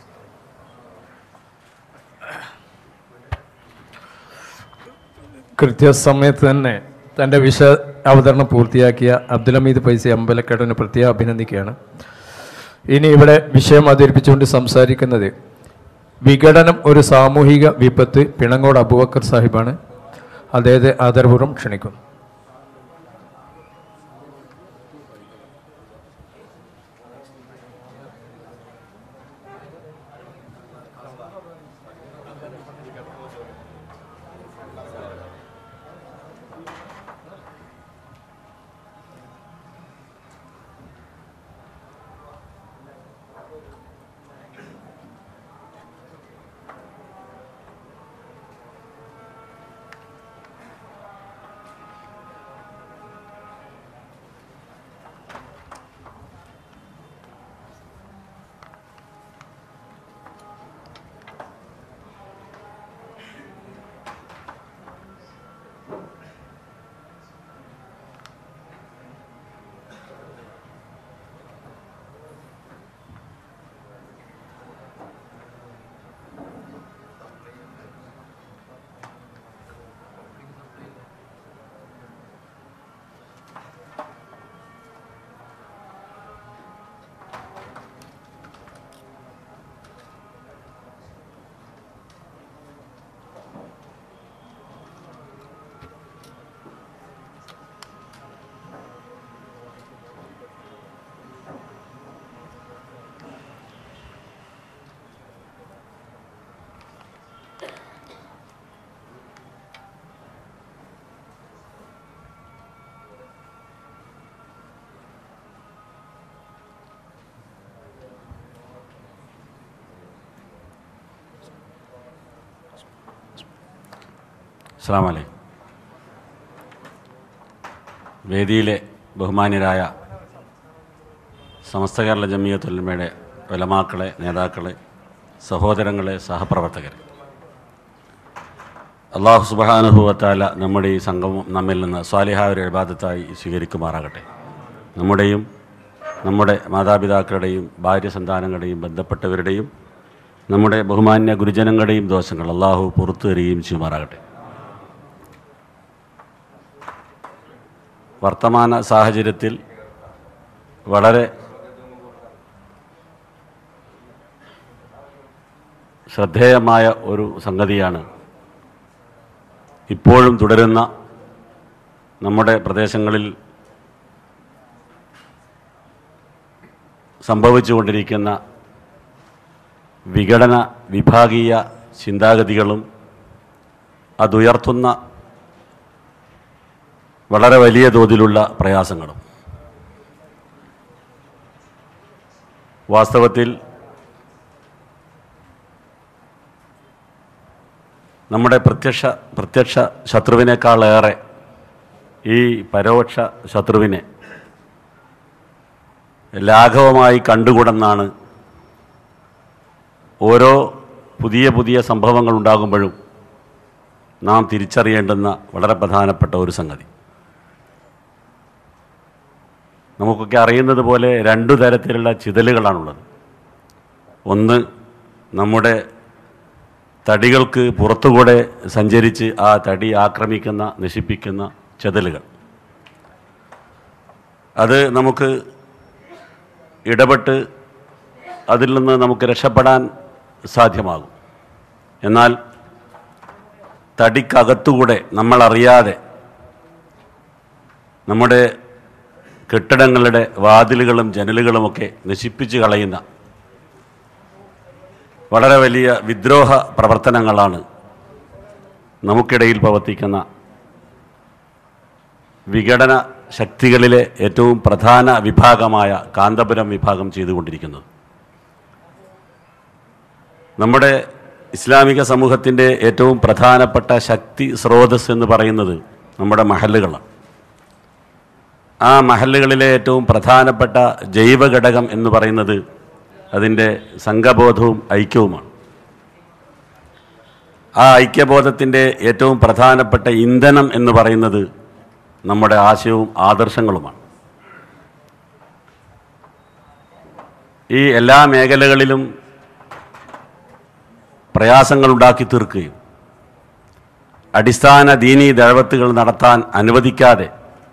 കൃത്യസമയത്ത് തന്നെ തൻ്റെ വിഷ അവതരണം പൂർത്തിയാക്കിയ അബ്ദുൽ ഹമീദ് പൈസ അമ്പലക്കടന് പ്രത്യേകം അഭിനന്ദിക്കുകയാണ് ഇനി ഇവിടെ വിഷയം അവതരിപ്പിച്ചുകൊണ്ട് സംസാരിക്കുന്നത് വിഘടനം ഒരു സാമൂഹിക വിപത്ത് പിണങ്ങോട് അബുബക്കർ സാഹിബാണ് അദ്ദേഹത്തെ ആദരപൂർവ്വം ക്ഷണിക്കുന്നു അസ്സാമലൈ വേദിയിലെ ബഹുമാന്യരായ സമസ്ത കേരള ജമിയത്തുലമയുടെ വലമാക്കളെ നേതാക്കളെ സഹോദരങ്ങളെ സഹപ്രവർത്തകരെ അള്ളാഹു സുബാനുഭവത്താല നമ്മുടെ ഈ സംഗമം നമ്മിൽ നിന്ന് സ്വാലിഹായ ഒരു ഇബാദത്തായി സ്വീകരിക്കുമാറാകട്ടെ നമ്മുടെയും നമ്മുടെ മാതാപിതാക്കളുടെയും ഭാര്യ സന്താനങ്ങളുടെയും ബന്ധപ്പെട്ടവരുടെയും നമ്മുടെ ബഹുമാന്യ ഗുരുജനങ്ങളുടെയും ദോഷങ്ങൾ അള്ളാഹു പുറത്തു തരികയും ചെയ്യുമാറാകട്ടെ വർത്തമാന സാഹചര്യത്തിൽ വളരെ ശ്രദ്ധേയമായ ഒരു സംഗതിയാണ് ഇപ്പോഴും തുടരുന്ന നമ്മുടെ പ്രദേശങ്ങളിൽ സംഭവിച്ചുകൊണ്ടിരിക്കുന്ന വിഘടന വിഭാഗീയ ചിന്താഗതികളും അതുയർത്തുന്ന വളരെ വലിയ തോതിലുള്ള പ്രയാസങ്ങളും വാസ്തവത്തിൽ നമ്മുടെ പ്രത്യക്ഷ പ്രത്യക്ഷ ശത്രുവിനേക്കാളേറെ ഈ പരോക്ഷ ശത്രുവിനെ ലാഘവമായി കണ്ടുകൂടെന്നാണ് ഓരോ പുതിയ പുതിയ സംഭവങ്ങൾ ഉണ്ടാകുമ്പോഴും നാം തിരിച്ചറിയേണ്ടുന്ന വളരെ പ്രധാനപ്പെട്ട ഒരു സംഗതി നമുക്കൊക്കെ അറിയുന്നത് പോലെ രണ്ടു തരത്തിലുള്ള ചിതലുകളാണുള്ളത് ഒന്ന് നമ്മുടെ തടികൾക്ക് പുറത്തുകൂടെ സഞ്ചരിച്ച് ആ തടി ആക്രമിക്കുന്ന നശിപ്പിക്കുന്ന ചെതലുകൾ അത് നമുക്ക് ഇടപെട്ട് അതിൽ നിന്ന് നമുക്ക് രക്ഷപ്പെടാൻ സാധ്യമാകും എന്നാൽ തടിക്കകത്തുകൂടെ നമ്മളറിയാതെ നമ്മുടെ കെട്ടിടങ്ങളുടെ വാതിലുകളും ജനലുകളുമൊക്കെ നശിപ്പിച്ച് കളയുന്ന വളരെ വലിയ വിദ്രോഹ പ്രവർത്തനങ്ങളാണ് നമുക്കിടയിൽ പ്രവർത്തിക്കുന്ന വിഘടന ശക്തികളിലെ ഏറ്റവും പ്രധാന വിഭാഗമായ കാന്തപുരം വിഭാഗം ചെയ്തുകൊണ്ടിരിക്കുന്നത് നമ്മുടെ ഇസ്ലാമിക സമൂഹത്തിൻ്റെ ഏറ്റവും പ്രധാനപ്പെട്ട ശക്തി സ്രോതസ് എന്ന് പറയുന്നത് നമ്മുടെ മഹല്ലുകളാണ് ആ മഹല്ലുകളിലെ ഏറ്റവും പ്രധാനപ്പെട്ട ജൈവ ഘടകം എന്ന് പറയുന്നത് അതിൻ്റെ സംഘബോധവും ഐക്യവുമാണ് ആ ഐക്യബോധത്തിൻ്റെ ഏറ്റവും പ്രധാനപ്പെട്ട ഇന്ധനം എന്ന് പറയുന്നത് നമ്മുടെ ആശയവും ആദർശങ്ങളുമാണ് ഈ എല്ലാ മേഖലകളിലും പ്രയാസങ്ങൾ ഉണ്ടാക്കി തീർക്കുകയും അടിസ്ഥാന ദീനീ ദഴവത്തുകൾ നടത്താൻ അനുവദിക്കാതെ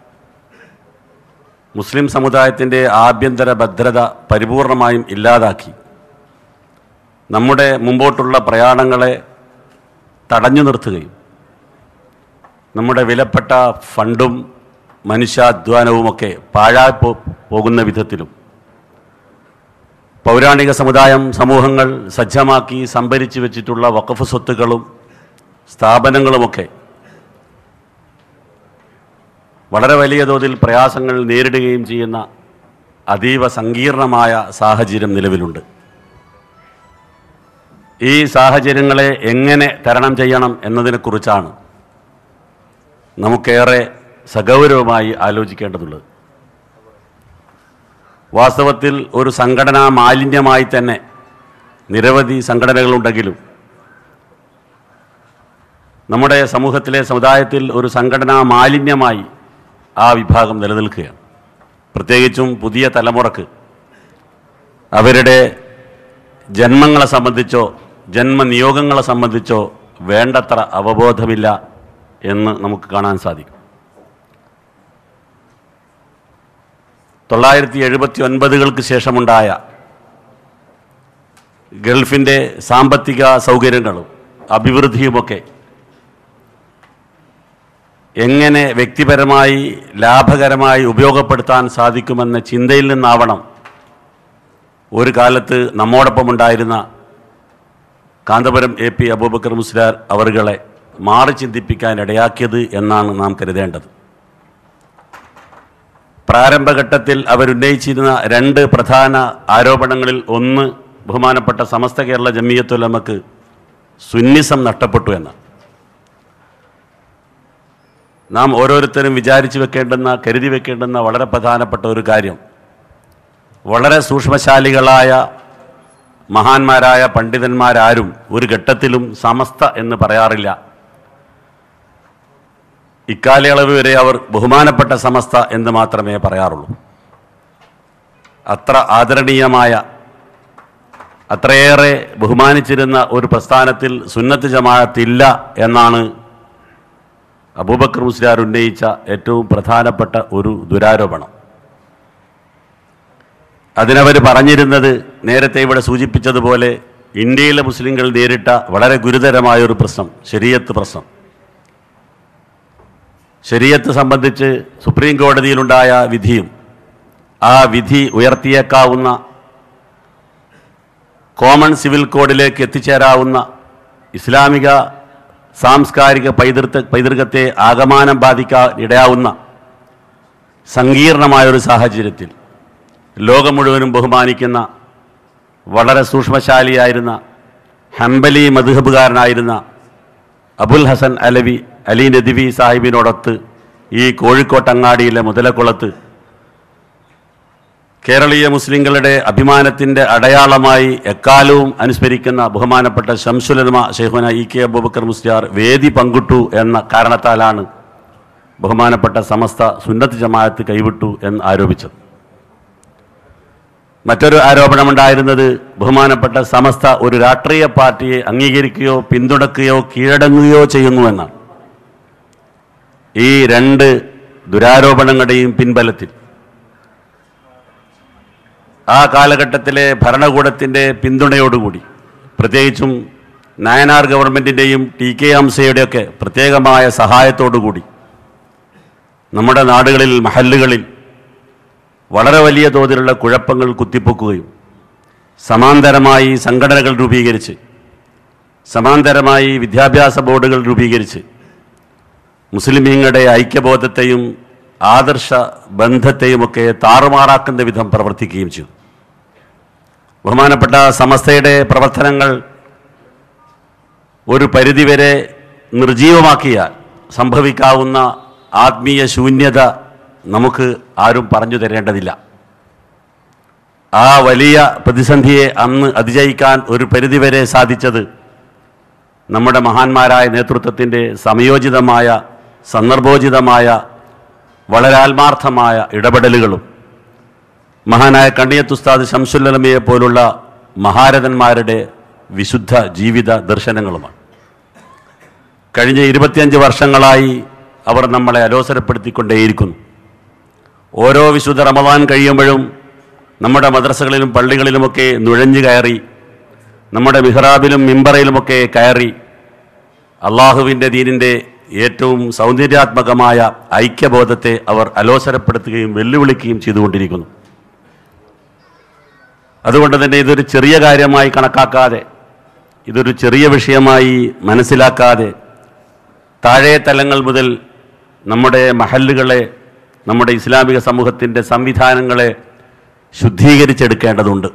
മുസ്ലിം സമുദായത്തിൻ്റെ ആഭ്യന്തര ഭദ്രത പരിപൂർണമായും ഇല്ലാതാക്കി നമ്മുടെ മുമ്പോട്ടുള്ള പ്രയാണങ്ങളെ തടഞ്ഞു നിർത്തുകയും നമ്മുടെ വിലപ്പെട്ട ഫണ്ടും മനുഷ്യാധ്വാനവുമൊക്കെ പാഴായി പോ പോകുന്ന വിധത്തിലും പൗരാണിക സമുദായം സമൂഹങ്ങൾ സജ്ജമാക്കി സംഭരിച്ചു വെച്ചിട്ടുള്ള വഖഫ് സ്വത്തുക്കളും സ്ഥാപനങ്ങളുമൊക്കെ വളരെ വലിയ തോതിൽ പ്രയാസങ്ങൾ നേരിടുകയും ചെയ്യുന്ന അതീവ സങ്കീർണമായ സാഹചര്യം നിലവിലുണ്ട് ഈ സാഹചര്യങ്ങളെ എങ്ങനെ തരണം ചെയ്യണം എന്നതിനെക്കുറിച്ചാണ് നമുക്കേറെ സഗൗരവമായി ആലോചിക്കേണ്ടതുള്ളത് വാസ്തവത്തിൽ ഒരു സംഘടനാ മാലിന്യമായി തന്നെ നിരവധി സംഘടനകളുണ്ടെങ്കിലും നമ്മുടെ സമൂഹത്തിലെ സമുദായത്തിൽ ഒരു സംഘടനാ മാലിന്യമായി ആ വിഭാഗം നിലനിൽക്കുകയാണ് പ്രത്യേകിച്ചും പുതിയ തലമുറക്ക് അവരുടെ ജന്മങ്ങളെ സംബന്ധിച്ചോ ജന്മനിയോഗങ്ങളെ സംബന്ധിച്ചോ വേണ്ടത്ര അവബോധമില്ല എന്ന് നമുക്ക് കാണാൻ സാധിക്കും തൊള്ളായിരത്തി എഴുപത്തി ഒൻപതുകൾക്ക് ശേഷമുണ്ടായ ഗൾഫിൻ്റെ സാമ്പത്തിക സൗകര്യങ്ങളും അഭിവൃദ്ധിയുമൊക്കെ എങ്ങനെ വ്യക്തിപരമായി ലാഭകരമായി ഉപയോഗപ്പെടുത്താൻ സാധിക്കുമെന്ന ചിന്തയിൽ നിന്നാവണം ഒരു കാലത്ത് നമ്മോടൊപ്പം ഉണ്ടായിരുന്ന കാന്തപുരം എ പി അബൂബക്കർ മുസ്ലാർ അവറുകളെ മാറി ചിന്തിപ്പിക്കാൻ ഇടയാക്കിയത് എന്നാണ് നാം കരുതേണ്ടത് പ്രാരംഭഘട്ടത്തിൽ അവരുന്നയിച്ചിരുന്ന രണ്ട് പ്രധാന ആരോപണങ്ങളിൽ ഒന്ന് ബഹുമാനപ്പെട്ട സമസ്ത കേരള ജമിയത്തുലമക്ക് സുന്നിസം നഷ്ടപ്പെട്ടു എന്നാണ് നാം ഓരോരുത്തരും വിചാരിച്ചു വെക്കേണ്ടുന്ന കരുതി വെക്കേണ്ടുന്ന വളരെ പ്രധാനപ്പെട്ട ഒരു കാര്യം വളരെ സൂക്ഷ്മശാലികളായ മഹാന്മാരായ പണ്ഡിതന്മാരാരും ഒരു ഘട്ടത്തിലും സമസ്ത എന്ന് പറയാറില്ല ഇക്കാലയളവ് വരെ അവർ ബഹുമാനപ്പെട്ട സമസ്ത എന്ന് മാത്രമേ പറയാറുള്ളൂ അത്ര ആദരണീയമായ അത്രയേറെ ബഹുമാനിച്ചിരുന്ന ഒരു പ്രസ്ഥാനത്തിൽ സുന്നത്ത് ജമാഅത്തില്ല എന്നാണ് അബൂബക്കർ മുസ്ലിയാർ ഉന്നയിച്ച ഏറ്റവും പ്രധാനപ്പെട്ട ഒരു ദുരാരോപണം അതിനവർ പറഞ്ഞിരുന്നത് നേരത്തെ ഇവിടെ സൂചിപ്പിച്ചതുപോലെ ഇന്ത്യയിലെ മുസ്ലിങ്ങൾ നേരിട്ട വളരെ ഗുരുതരമായ ഒരു പ്രശ്നം ശരീരത്ത് പ്രശ്നം ശരീരത്ത് സംബന്ധിച്ച് സുപ്രീം കോടതിയിലുണ്ടായ വിധിയും ആ വിധി ഉയർത്തിയേക്കാവുന്ന കോമൺ സിവിൽ കോഡിലേക്ക് എത്തിച്ചേരാവുന്ന ഇസ്ലാമിക സാംസ്കാരിക പൈതൃക പൈതൃകത്തെ ആകമാനം ബാധിക്കാൻ ഇടയാവുന്ന സങ്കീർണമായൊരു സാഹചര്യത്തിൽ ലോകം മുഴുവനും ബഹുമാനിക്കുന്ന വളരെ സൂക്ഷ്മശാലിയായിരുന്ന ഹംബലി മധുഹബുകാരനായിരുന്ന അബുൽ ഹസൻ അലവി അലി നദിവി സാഹിബിനോടൊത്ത് ഈ കോഴിക്കോട്ടങ്ങാടിയിലെ മുതലക്കുളത്ത് കേരളീയ മുസ്ലിങ്ങളുടെ അഭിമാനത്തിൻ്റെ അടയാളമായി എക്കാലവും അനുസ്മരിക്കുന്ന ബഹുമാനപ്പെട്ട ശംസുലമ ഷെയ്ഖുന ഇ കെ അബൂബക്കർ മുസ്ലിയാർ വേദി പങ്കിട്ടു എന്ന കാരണത്താലാണ് ബഹുമാനപ്പെട്ട സമസ്ത സുന്നത്ത് ജമാഅത്ത് കൈവിട്ടു എന്ന് ആരോപിച്ചത് മറ്റൊരു ആരോപണമുണ്ടായിരുന്നത് ബഹുമാനപ്പെട്ട സമസ്ത ഒരു രാഷ്ട്രീയ പാർട്ടിയെ അംഗീകരിക്കുകയോ പിന്തുണക്കുകയോ കീഴടങ്ങുകയോ ചെയ്യുന്നുവെന്നാണ് ഈ രണ്ട് ദുരാരോപണങ്ങളുടെയും പിൻബലത്തിൽ ആ കാലഘട്ടത്തിലെ ഭരണകൂടത്തിൻ്റെ പിന്തുണയോടുകൂടി പ്രത്യേകിച്ചും നയനാർ ഗവൺമെൻറ്റിൻ്റെയും ടി കെ ഹംസയുടെയൊക്കെ പ്രത്യേകമായ സഹായത്തോടുകൂടി നമ്മുടെ നാടുകളിൽ മഹല്ലുകളിൽ വളരെ വലിയ തോതിലുള്ള കുഴപ്പങ്ങൾ കുത്തിപ്പൊക്കുകയും സമാന്തരമായി സംഘടനകൾ രൂപീകരിച്ച് സമാന്തരമായി വിദ്യാഭ്യാസ ബോർഡുകൾ രൂപീകരിച്ച് മുസ്ലിമീങ്ങളുടെ ഐക്യബോധത്തെയും ആദർശ ബന്ധത്തെയുമൊക്കെ താറുമാറാക്കുന്ന വിധം പ്രവർത്തിക്കുകയും ചെയ്തു ബഹുമാനപ്പെട്ട സമസ്തയുടെ പ്രവർത്തനങ്ങൾ ഒരു പരിധിവരെ നിർജീവമാക്കിയാൽ സംഭവിക്കാവുന്ന ആത്മീയ ശൂന്യത നമുക്ക് ആരും പറഞ്ഞു തരേണ്ടതില്ല ആ വലിയ പ്രതിസന്ധിയെ അന്ന് അതിജയിക്കാൻ ഒരു പരിധിവരെ സാധിച്ചത് നമ്മുടെ മഹാന്മാരായ നേതൃത്വത്തിൻ്റെ സമയോചിതമായ സന്ദർഭോചിതമായ വളരെ ആത്മാർത്ഥമായ ഇടപെടലുകളും മഹാനായ കണ്ണിയത്തുസ്താദ് ശംസുല്ലമയെ പോലുള്ള മഹാരഥന്മാരുടെ വിശുദ്ധ ജീവിത ദർശനങ്ങളുമാണ് കഴിഞ്ഞ ഇരുപത്തിയഞ്ച് വർഷങ്ങളായി അവർ നമ്മളെ അലോസരപ്പെടുത്തിക്കൊണ്ടേയിരിക്കുന്നു ഓരോ വിശുദ്ധ റമദാൻ കഴിയുമ്പോഴും നമ്മുടെ മദ്രസകളിലും പള്ളികളിലുമൊക്കെ നുഴഞ്ഞു കയറി നമ്മുടെ മിഹ്റാബിലും മിമ്പറയിലുമൊക്കെ കയറി അള്ളാഹുവിൻ്റെ ദീനിൻ്റെ ഏറ്റവും സൗന്ദര്യാത്മകമായ ഐക്യബോധത്തെ അവർ അലോസരപ്പെടുത്തുകയും വെല്ലുവിളിക്കുകയും ചെയ്തുകൊണ്ടിരിക്കുന്നു അതുകൊണ്ട് തന്നെ ഇതൊരു ചെറിയ കാര്യമായി കണക്കാക്കാതെ ഇതൊരു ചെറിയ വിഷയമായി മനസ്സിലാക്കാതെ താഴെ തലങ്ങൾ മുതൽ നമ്മുടെ മഹല്ലുകളെ നമ്മുടെ ഇസ്ലാമിക സമൂഹത്തിൻ്റെ സംവിധാനങ്ങളെ ശുദ്ധീകരിച്ചെടുക്കേണ്ടതുണ്ട്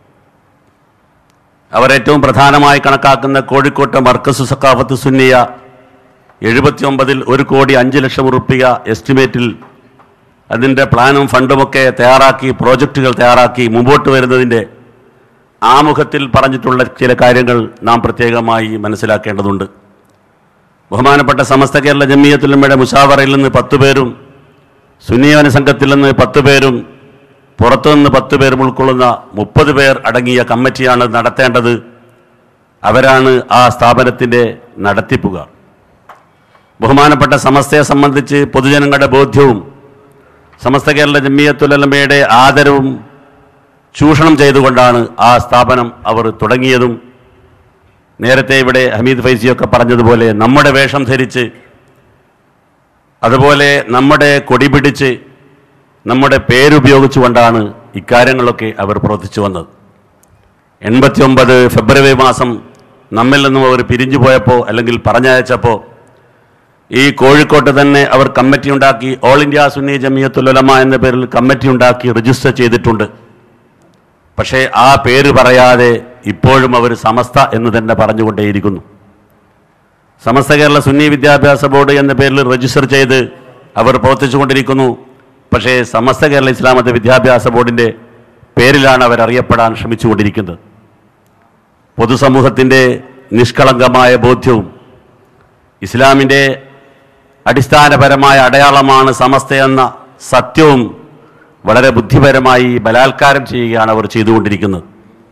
അവർ ഏറ്റവും പ്രധാനമായി കണക്കാക്കുന്ന കോഴിക്കോട്ടെ മർക്കസു സക്കാഫത്ത് സുന്നിയ എഴുപത്തിയൊമ്പതിൽ ഒരു കോടി അഞ്ച് ലക്ഷം ഉറുപ്പിക എസ്റ്റിമേറ്റിൽ അതിൻ്റെ പ്ലാനും ഫണ്ടുമൊക്കെ തയ്യാറാക്കി പ്രോജക്റ്റുകൾ തയ്യാറാക്കി മുമ്പോട്ട് വരുന്നതിൻ്റെ ആമുഖത്തിൽ പറഞ്ഞിട്ടുള്ള ചില കാര്യങ്ങൾ നാം പ്രത്യേകമായി മനസ്സിലാക്കേണ്ടതുണ്ട് ബഹുമാനപ്പെട്ട സമസ്ത കേരള ജമിയത്തുലമ്മയുടെ മുഷാവറയിൽ നിന്ന് പത്ത് പേരും സുന്നിയോന സംഘത്തിൽ നിന്ന് പത്ത് പേരും പുറത്തുനിന്ന് പത്ത് പേരും ഉൾക്കൊള്ളുന്ന മുപ്പത് പേർ അടങ്ങിയ കമ്മിറ്റിയാണ് നടത്തേണ്ടത് അവരാണ് ആ സ്ഥാപനത്തിൻ്റെ നടത്തിപ്പുകാർ ബഹുമാനപ്പെട്ട സമസ്തയെ സംബന്ധിച്ച് പൊതുജനങ്ങളുടെ ബോധ്യവും സമസ്ത കേരള ജമിയത്തുലമയുടെ ആദരവും ചൂഷണം ചെയ്തുകൊണ്ടാണ് ആ സ്ഥാപനം അവർ തുടങ്ങിയതും നേരത്തെ ഇവിടെ ഹമീദ് ഫൈസിയൊക്കെ പറഞ്ഞതുപോലെ നമ്മുടെ വേഷം ധരിച്ച് അതുപോലെ നമ്മുടെ കൊടി പിടിച്ച് നമ്മുടെ പേരുപയോഗിച്ചുകൊണ്ടാണ് ഇക്കാര്യങ്ങളൊക്കെ അവർ പ്രവർത്തിച്ചു വന്നത് എൺപത്തിയൊമ്പത് ഫെബ്രുവരി മാസം നമ്മിൽ നിന്നും അവർ പിരിഞ്ഞു പോയപ്പോൾ അല്ലെങ്കിൽ പറഞ്ഞയച്ചപ്പോൾ ഈ കോഴിക്കോട്ട് തന്നെ അവർ കമ്മിറ്റി ഉണ്ടാക്കി ഓൾ ഇന്ത്യ സുന്നി ജമിയത്തുലമ എന്ന പേരിൽ കമ്മിറ്റി ഉണ്ടാക്കി രജിസ്റ്റർ ചെയ്തിട്ടുണ്ട് പക്ഷേ ആ പേര് പറയാതെ ഇപ്പോഴും അവർ സമസ്ത എന്ന് തന്നെ പറഞ്ഞുകൊണ്ടേയിരിക്കുന്നു സമസ്ത കേരള സുന്നി വിദ്യാഭ്യാസ ബോർഡ് എന്ന പേരിൽ രജിസ്റ്റർ ചെയ്ത് അവർ പ്രവർത്തിച്ചുകൊണ്ടിരിക്കുന്നു പക്ഷേ സമസ്ത കേരള ഇസ്ലാം മത വിദ്യാഭ്യാസ ബോർഡിൻ്റെ പേരിലാണ് അവർ അറിയപ്പെടാൻ ശ്രമിച്ചുകൊണ്ടിരിക്കുന്നത് പൊതുസമൂഹത്തിൻ്റെ നിഷ്കളങ്കമായ ബോധ്യവും ഇസ്ലാമിൻ്റെ അടിസ്ഥാനപരമായ അടയാളമാണ് സമസ്തയെന്ന സത്യവും വളരെ ബുദ്ധിപരമായി ബലാത്കാരം ചെയ്യുകയാണ് അവർ ചെയ്തുകൊണ്ടിരിക്കുന്നത്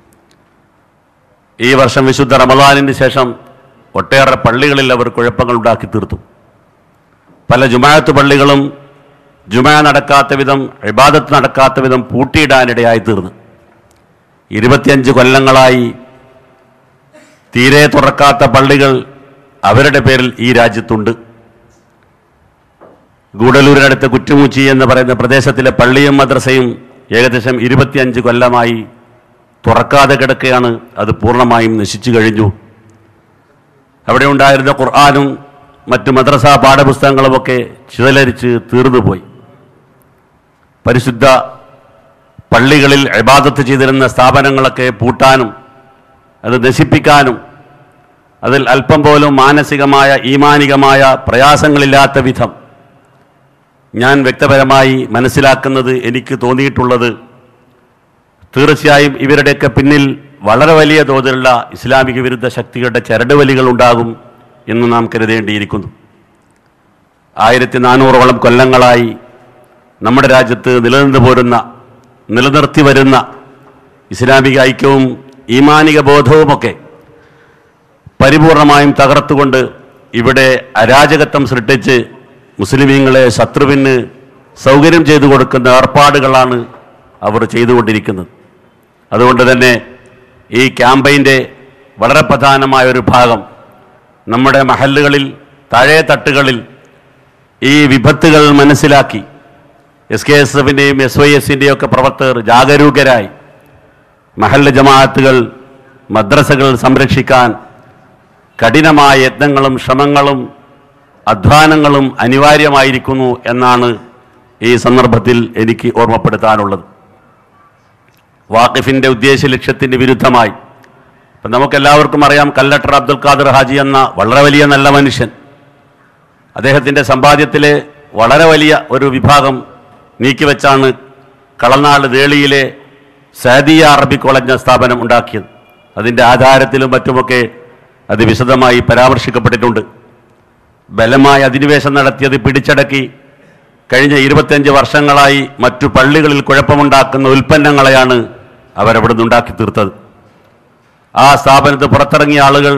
ഈ വർഷം വിശുദ്ധ റമദാനിന് ശേഷം ഒട്ടേറെ പള്ളികളിൽ അവർ കുഴപ്പങ്ങൾ ഉണ്ടാക്കി തീർത്തു പല ജുമാഅത്ത് പള്ളികളും ജുമാ നടക്കാത്ത വിധം ഇബാദത്ത് നടക്കാത്ത വിധം പൂട്ടിയിടാനിടയായി തീർന്നു ഇരുപത്തിയഞ്ച് കൊല്ലങ്ങളായി തീരെ തുറക്കാത്ത പള്ളികൾ അവരുടെ പേരിൽ ഈ രാജ്യത്തുണ്ട് ഗൂഡലൂരിനടുത്ത് കുറ്റുമൂച്ചി എന്ന് പറയുന്ന പ്രദേശത്തിലെ പള്ളിയും മദ്രസയും ഏകദേശം ഇരുപത്തിയഞ്ച് കൊല്ലമായി തുറക്കാതെ കിടക്കുകയാണ് അത് പൂർണ്ണമായും നശിച്ചു കഴിഞ്ഞു അവിടെ ഉണ്ടായിരുന്ന ഖുർആാനും മറ്റു മദ്രസ പാഠപുസ്തകങ്ങളുമൊക്കെ ചിതലരിച്ച് തീർന്നുപോയി പരിശുദ്ധ പള്ളികളിൽ ഇബാദത്ത് ചെയ്തിരുന്ന സ്ഥാപനങ്ങളൊക്കെ പൂട്ടാനും അത് നശിപ്പിക്കാനും അതിൽ അല്പം പോലും മാനസികമായ ഈമാനികമായ പ്രയാസങ്ങളില്ലാത്ത വിധം ഞാൻ വ്യക്തപരമായി മനസ്സിലാക്കുന്നത് എനിക്ക് തോന്നിയിട്ടുള്ളത് തീർച്ചയായും ഇവരുടെയൊക്കെ പിന്നിൽ വളരെ വലിയ തോതിലുള്ള ഇസ്ലാമിക വിരുദ്ധ ശക്തികളുടെ ചരടുവലികൾ ഉണ്ടാകും എന്ന് നാം കരുതേണ്ടിയിരിക്കുന്നു ആയിരത്തി നാനൂറോളം കൊല്ലങ്ങളായി നമ്മുടെ രാജ്യത്ത് നിലനിന്ന് പോരുന്ന നിലനിർത്തി വരുന്ന ഇസ്ലാമിക ഐക്യവും ഈമാനിക ബോധവുമൊക്കെ പരിപൂർണമായും തകർത്തുകൊണ്ട് ഇവിടെ അരാജകത്വം സൃഷ്ടിച്ച് മുസ്ലിമീങ്ങളെ ശത്രുവിന് സൗകര്യം ചെയ്തു കൊടുക്കുന്ന ഏർപ്പാടുകളാണ് അവർ ചെയ്തുകൊണ്ടിരിക്കുന്നത് അതുകൊണ്ട് തന്നെ ഈ ക്യാമ്പയിൻ്റെ വളരെ പ്രധാനമായ ഒരു ഭാഗം നമ്മുടെ മഹല്ലുകളിൽ താഴെ തട്ടുകളിൽ ഈ വിപത്തുകൾ മനസ്സിലാക്കി എസ് കെ എസ് എഫിൻ്റെയും എസ് വൈ എസിൻ്റെയും ഒക്കെ പ്രവർത്തകർ ജാഗരൂകരായി മഹല്ല് ജമാഅത്തുകൾ മദ്രസകൾ സംരക്ഷിക്കാൻ കഠിനമായ യത്നങ്ങളും ശ്രമങ്ങളും അധ്വാനങ്ങളും അനിവാര്യമായിരിക്കുന്നു എന്നാണ് ഈ സന്ദർഭത്തിൽ എനിക്ക് ഓർമ്മപ്പെടുത്താനുള്ളത് വാക്കിഫിൻ്റെ ഉദ്ദേശ ലക്ഷ്യത്തിന് വിരുദ്ധമായി ഇപ്പം നമുക്കെല്ലാവർക്കും അറിയാം കല്ലട്ടർ അബ്ദുൽ ഖാദർ ഹാജി എന്ന വളരെ വലിയ നല്ല മനുഷ്യൻ അദ്ദേഹത്തിൻ്റെ സമ്പാദ്യത്തിലെ വളരെ വലിയ ഒരു വിഭാഗം നീക്കിവെച്ചാണ് കളനാട് ദേളിയിലെ സാദിയ അറബി കോളേജ് എന്ന സ്ഥാപനം ഉണ്ടാക്കിയത് അതിൻ്റെ ആധാരത്തിലും മറ്റുമൊക്കെ അത് വിശദമായി പരാമർശിക്കപ്പെട്ടിട്ടുണ്ട് ബലമായ അധിനിവേശം നടത്തിയത് പിടിച്ചടക്കി കഴിഞ്ഞ ഇരുപത്തിയഞ്ച് വർഷങ്ങളായി മറ്റു പള്ളികളിൽ കുഴപ്പമുണ്ടാക്കുന്ന ഉൽപ്പന്നങ്ങളെയാണ് അവരവിടെ നിന്ന് ഉണ്ടാക്കി തീർത്തത് ആ സ്ഥാപനത്ത് പുറത്തിറങ്ങിയ ആളുകൾ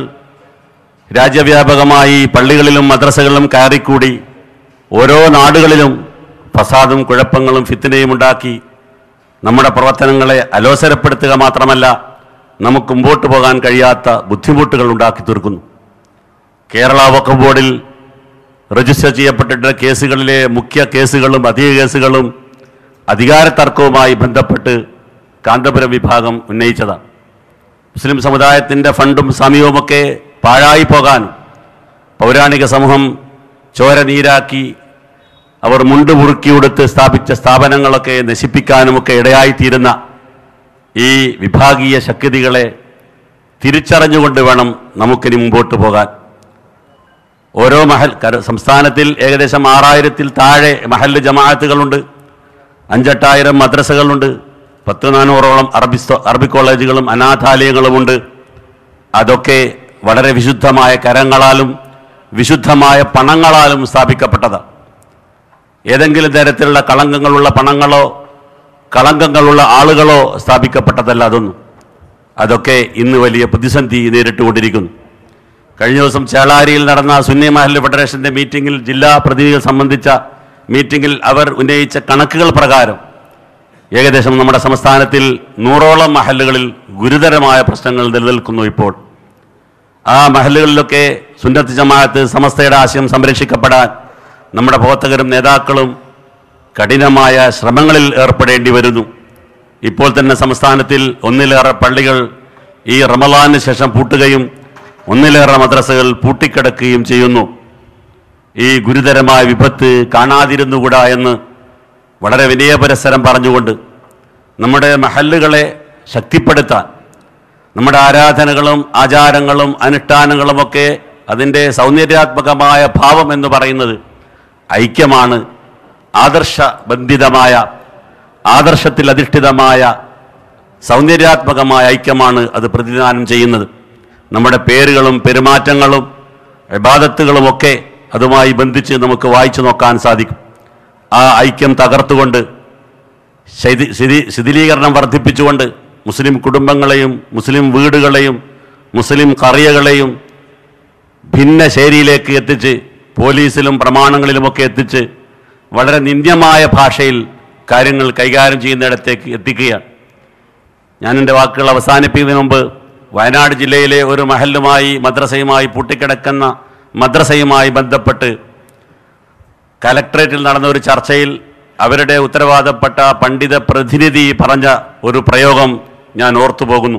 രാജ്യവ്യാപകമായി പള്ളികളിലും മദ്രസകളിലും കയറിക്കൂടി ഓരോ നാടുകളിലും ഫസാദും കുഴപ്പങ്ങളും ഫിത്തിനയും ഉണ്ടാക്കി നമ്മുടെ പ്രവർത്തനങ്ങളെ അലോസരപ്പെടുത്തുക മാത്രമല്ല നമുക്ക് മുമ്പോട്ട് പോകാൻ കഴിയാത്ത ബുദ്ധിമുട്ടുകൾ ഉണ്ടാക്കി തീർക്കുന്നു കേരള വഖഫ് ബോർഡിൽ രജിസ്റ്റർ ചെയ്യപ്പെട്ടിട്ടുള്ള കേസുകളിലെ മുഖ്യ കേസുകളും അധിക കേസുകളും അധികാര തർക്കവുമായി ബന്ധപ്പെട്ട് കാന്തപുരം വിഭാഗം ഉന്നയിച്ചതാണ് മുസ്ലിം സമുദായത്തിൻ്റെ ഫണ്ടും സമയവുമൊക്കെ പാഴായി പോകാനും പൗരാണിക സമൂഹം ചോര നീരാക്കി അവർ മുണ്ട് മുറുക്കിയെടുത്ത് സ്ഥാപിച്ച സ്ഥാപനങ്ങളൊക്കെ നശിപ്പിക്കാനുമൊക്കെ ഇടയായിത്തീരുന്ന ഈ വിഭാഗീയ ശക്തികളെ തിരിച്ചറിഞ്ഞുകൊണ്ട് വേണം നമുക്കിനി മുമ്പോട്ട് പോകാൻ ഓരോ മഹൽ കര- സംസ്ഥാനത്തിൽ ഏകദേശം ആറായിരത്തിൽ താഴെ മഹല്ല് ജമാഅത്തുകളുണ്ട് അഞ്ചെട്ടായിരം മദ്രസകളുണ്ട് പത്ത് നാനൂറോളം അറബി സ്ത- അറബി കോളേജുകളും അനാഥാലയങ്ങളുമുണ്ട് അതൊക്കെ വളരെ വിശുദ്ധമായ കരങ്ങളാലും വിശുദ്ധമായ പണങ്ങളാലും സ്ഥാപിക്കപ്പെട്ടതാണ് ഏതെങ്കിലും തരത്തിലുള്ള കളങ്കങ്ങളുള്ള പണങ്ങളോ കളങ്കങ്ങളുള്ള ആളുകളോ സ്ഥാപിക്കപ്പെട്ടതല്ല അതൊന്നും അതൊക്കെ ഇന്ന് വലിയ പ്രതിസന്ധി നേരിട്ടുകൊണ്ടിരിക്കുന്നു കഴിഞ്ഞ ദിവസം ചേളാരിയിൽ നടന്ന സുന്നി മഹല്ല് ഫെഡറേഷന്റെ മീറ്റിംഗിൽ ജില്ലാ പ്രതിനിധികൾ സംബന്ധിച്ച മീറ്റിംഗിൽ അവർ ഉന്നയിച്ച കണക്കുകൾ പ്രകാരം ഏകദേശം നമ്മുടെ സംസ്ഥാനത്തിൽ നൂറോളം മഹല്ലുകളിൽ ഗുരുതരമായ പ്രശ്നങ്ങൾ നിലനിൽക്കുന്നു ഇപ്പോൾ ആ മഹല്ലുകളിലൊക്കെ സുന്നത്ത് ജമാഅത്ത് സമസ്തയുടെ ആശയം സംരക്ഷിക്കപ്പെടാൻ നമ്മുടെ പ്രവർത്തകരും നേതാക്കളും കഠിനമായ ശ്രമങ്ങളിൽ ഏർപ്പെടേണ്ടി വരുന്നു ഇപ്പോൾ തന്നെ സംസ്ഥാനത്തിൽ ഒന്നിലേറെ പള്ളികൾ ഈ റമലാന് ശേഷം പൂട്ടുകയും ഒന്നിലേറെ മദ്രസകൾ പൂട്ടിക്കിടക്കുകയും ചെയ്യുന്നു ഈ ഗുരുതരമായ വിപത്ത് കാണാതിരുന്നുകൂടാ എന്ന് വളരെ വിനയപരസ്പരം പറഞ്ഞുകൊണ്ട് നമ്മുടെ മഹല്ലുകളെ ശക്തിപ്പെടുത്താൻ നമ്മുടെ ആരാധനകളും ആചാരങ്ങളും അനുഷ്ഠാനങ്ങളുമൊക്കെ അതിൻ്റെ സൗന്ദര്യാത്മകമായ ഭാവം എന്ന് പറയുന്നത് ഐക്യമാണ് ആദർശബന്ധിതമായ ആദർശത്തിൽ അധിഷ്ഠിതമായ സൗന്ദര്യാത്മകമായ ഐക്യമാണ് അത് പ്രതിദാനം ചെയ്യുന്നത് നമ്മുടെ പേരുകളും പെരുമാറ്റങ്ങളും ഇബാദത്തുകളുമൊക്കെ അതുമായി ബന്ധിച്ച് നമുക്ക് വായിച്ചു നോക്കാൻ സാധിക്കും ആ ഐക്യം തകർത്തുകൊണ്ട് ശൈതി ശിഥി ശിഥിലീകരണം വർദ്ധിപ്പിച്ചുകൊണ്ട് മുസ്ലിം കുടുംബങ്ങളെയും മുസ്ലിം വീടുകളെയും മുസ്ലിം കറിയകളെയും ഭിന്ന ശൈലിയിലേക്ക് എത്തിച്ച് പോലീസിലും പ്രമാണങ്ങളിലുമൊക്കെ എത്തിച്ച് വളരെ നിന്ദ്യമായ ഭാഷയിൽ കാര്യങ്ങൾ കൈകാര്യം ചെയ്യുന്നിടത്തേക്ക് എത്തിക്കുകയാണ് ഞാൻ എൻ്റെ വാക്കുകൾ അവസാനിപ്പിക്കുന്നതിന് മുമ്പ് വയനാട് ജില്ലയിലെ ഒരു മഹല്ലുമായി മദ്രസയുമായി പൂട്ടിക്കിടക്കുന്ന മദ്രസയുമായി ബന്ധപ്പെട്ട് കലക്ട്രേറ്റിൽ നടന്ന ഒരു ചർച്ചയിൽ അവരുടെ ഉത്തരവാദപ്പെട്ട പണ്ഡിത പ്രതിനിധി പറഞ്ഞ ഒരു പ്രയോഗം ഞാൻ ഓർത്തു പോകുന്നു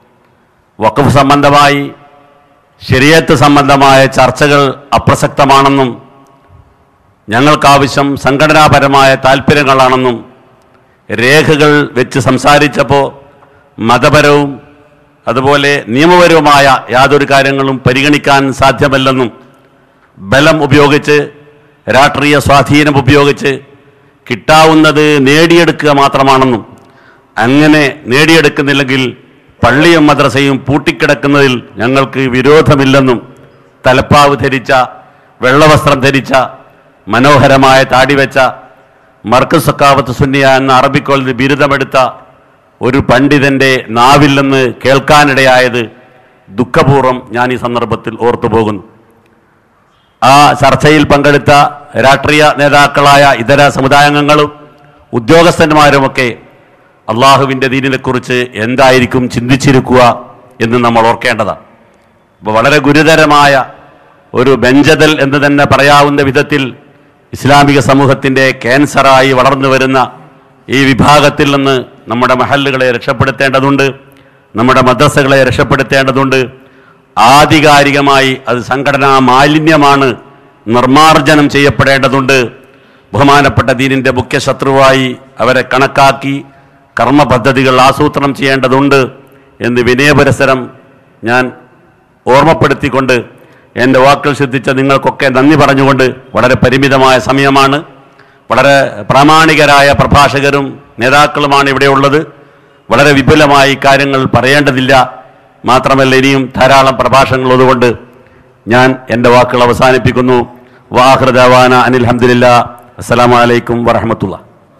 വഖഫ് സംബന്ധമായി ശരിയത്ത് സംബന്ധമായ ചർച്ചകൾ അപ്രസക്തമാണെന്നും ഞങ്ങൾക്കാവശ്യം സംഘടനാപരമായ താല്പര്യങ്ങളാണെന്നും രേഖകൾ വെച്ച് സംസാരിച്ചപ്പോൾ മതപരവും അതുപോലെ നിയമപരവുമായ യാതൊരു കാര്യങ്ങളും പരിഗണിക്കാൻ സാധ്യമല്ലെന്നും ബലം ഉപയോഗിച്ച് രാഷ്ട്രീയ സ്വാധീനം ഉപയോഗിച്ച് കിട്ടാവുന്നത് നേടിയെടുക്കുക മാത്രമാണെന്നും അങ്ങനെ നേടിയെടുക്കുന്നില്ലെങ്കിൽ പള്ളിയും മദ്രസയും പൂട്ടിക്കിടക്കുന്നതിൽ ഞങ്ങൾക്ക് വിരോധമില്ലെന്നും തലപ്പാവ് ധരിച്ച വെള്ളവസ്ത്രം ധരിച്ച മനോഹരമായ താടി വെച്ച മർക്കസ് സക്കാവത്ത് സുന്നിയ എന്ന അറബി കോളേജിൽ ബിരുദമെടുത്ത ഒരു പണ്ഡിതന്റെ നാവിൽ നിന്ന് കേൾക്കാനിടയായത് ദുഃഖപൂർവ്വം ഞാൻ ഈ സന്ദർഭത്തിൽ ഓർത്തുപോകുന്നു ആ ചർച്ചയിൽ പങ്കെടുത്ത രാഷ്ട്രീയ നേതാക്കളായ ഇതര സമുദായാംഗങ്ങളും ഉദ്യോഗസ്ഥന്മാരുമൊക്കെ അള്ളാഹുവിൻ്റെ ദീനിനെക്കുറിച്ച് എന്തായിരിക്കും ചിന്തിച്ചിരിക്കുക എന്ന് നമ്മൾ ഓർക്കേണ്ടതാണ് അപ്പോൾ വളരെ ഗുരുതരമായ ഒരു ബെഞ്ചതൽ എന്ന് തന്നെ പറയാവുന്ന വിധത്തിൽ ഇസ്ലാമിക സമൂഹത്തിൻ്റെ ക്യാൻസറായി വളർന്നു വരുന്ന ഈ വിഭാഗത്തിൽ നിന്ന് നമ്മുടെ മഹല്ലുകളെ രക്ഷപ്പെടുത്തേണ്ടതുണ്ട് നമ്മുടെ മദ്രസകളെ രക്ഷപ്പെടുത്തേണ്ടതുണ്ട് ആധികാരികമായി അത് സംഘടനാ മാലിന്യമാണ് നിർമാർജനം ചെയ്യപ്പെടേണ്ടതുണ്ട് ബഹുമാനപ്പെട്ട ദീനിൻ്റെ മുഖ്യ ശത്രുവായി അവരെ കണക്കാക്കി കർമ്മ പദ്ധതികൾ ആസൂത്രണം ചെയ്യേണ്ടതുണ്ട് എന്ന് വിനയപുരസരം ഞാൻ ഓർമ്മപ്പെടുത്തിക്കൊണ്ട് എൻ്റെ വാക്കുകൾ ശ്രദ്ധിച്ച നിങ്ങൾക്കൊക്കെ നന്ദി പറഞ്ഞുകൊണ്ട് വളരെ പരിമിതമായ സമയമാണ് വളരെ പ്രാമാണികരായ പ്രഭാഷകരും നേതാക്കളുമാണ് ഇവിടെ ഉള്ളത് വളരെ വിപുലമായി കാര്യങ്ങൾ പറയേണ്ടതില്ല മാത്രമല്ല ഇനിയും ധാരാളം പ്രഭാഷണങ്ങൾ ഉള്ളതുകൊണ്ട് ഞാൻ എൻ്റെ വാക്കുകൾ അവസാനിപ്പിക്കുന്നു വാഹൃദാന അനിൽ ഹംദില്ല അസ്സലാമലൈക്കും വറഹമത്തുള്ള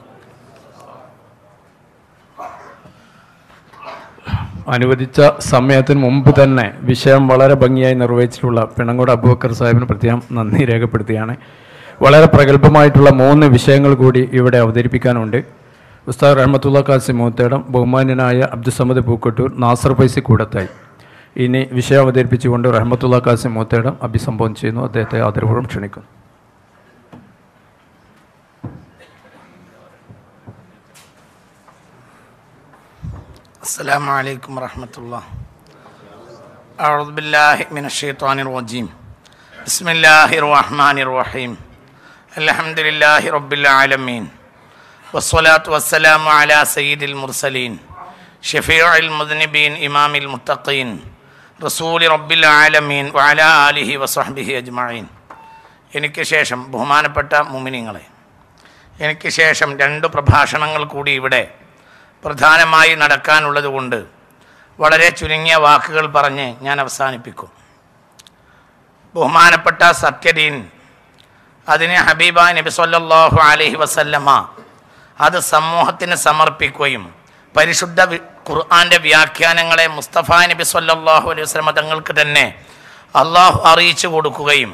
അനുവദിച്ച സമയത്തിന് മുമ്പ് തന്നെ വിഷയം വളരെ ഭംഗിയായി നിർവഹിച്ചിട്ടുള്ള പിണങ്ങോട് അബൂബക്കർ സാഹിബിന് പ്രത്യേകം നന്ദി രേഖപ്പെടുത്തുകയാണ് വളരെ പ്രഗത്ഭമായിട്ടുള്ള മൂന്ന് വിഷയങ്ങൾ കൂടി ഇവിടെ അവതരിപ്പിക്കാനുണ്ട് ഉസ്താദ് റഹ്മത്തുള്ള കാസിം മൂത്തേടം ബഹുമാന്യനായ അബ്ദുസമദ് പൂക്കട്ടൂർ നാസർ പൈസി കൂടത്തായി ഇനി വിഷയം അവതരിപ്പിച്ചുകൊണ്ട് റഹ്മത്തുള്ള കാസിം മൂത്തേടം അഭിസംബോധന ചെയ്യുന്നു അദ്ദേഹത്തെ ആദരപൂർവ്വം ക്ഷണിക്കുന്നു السلام عليكم ورحمة الله أعوذ بالله من الشيطان الرجيم بسم الله الرحمن الرحيم الحمد لله رب العالمين والصلاة والسلام على سيد المرسلين شفيع المذنبين إمام المتقين رسول رب العالمين وعلى آله وصحبه أجمعين എനിക്ക് ശേഷം ബഹുമാനപ്പെട്ട മുമിനിങ്ങളെ എനിക്ക് ശേഷം രണ്ട് പ്രഭാഷണങ്ങൾ കൂടി ഇവിടെ പ്രധാനമായി നടക്കാനുള്ളത് കൊണ്ട് വളരെ ചുരുങ്ങിയ വാക്കുകൾ പറഞ്ഞ് ഞാൻ അവസാനിപ്പിക്കും ബഹുമാനപ്പെട്ട സത്യദീൻ അതിന് ഹബീബ നബി സല്ലല്ലാഹു അലൈഹി വസല്ലമ അത് സമൂഹത്തിന് സമർപ്പിക്കുകയും പരിശുദ്ധ വി- ഖുർആന്റെ വ്യാഖ്യാനങ്ങളെ മുസ്തഫ നബി സല്ലല്ലാഹു അലൈഹി വസല്ലമ തങ്ങൾക്ക് തന്നെ അള്ളാഹു അറിയിച്ചു കൊടുക്കുകയും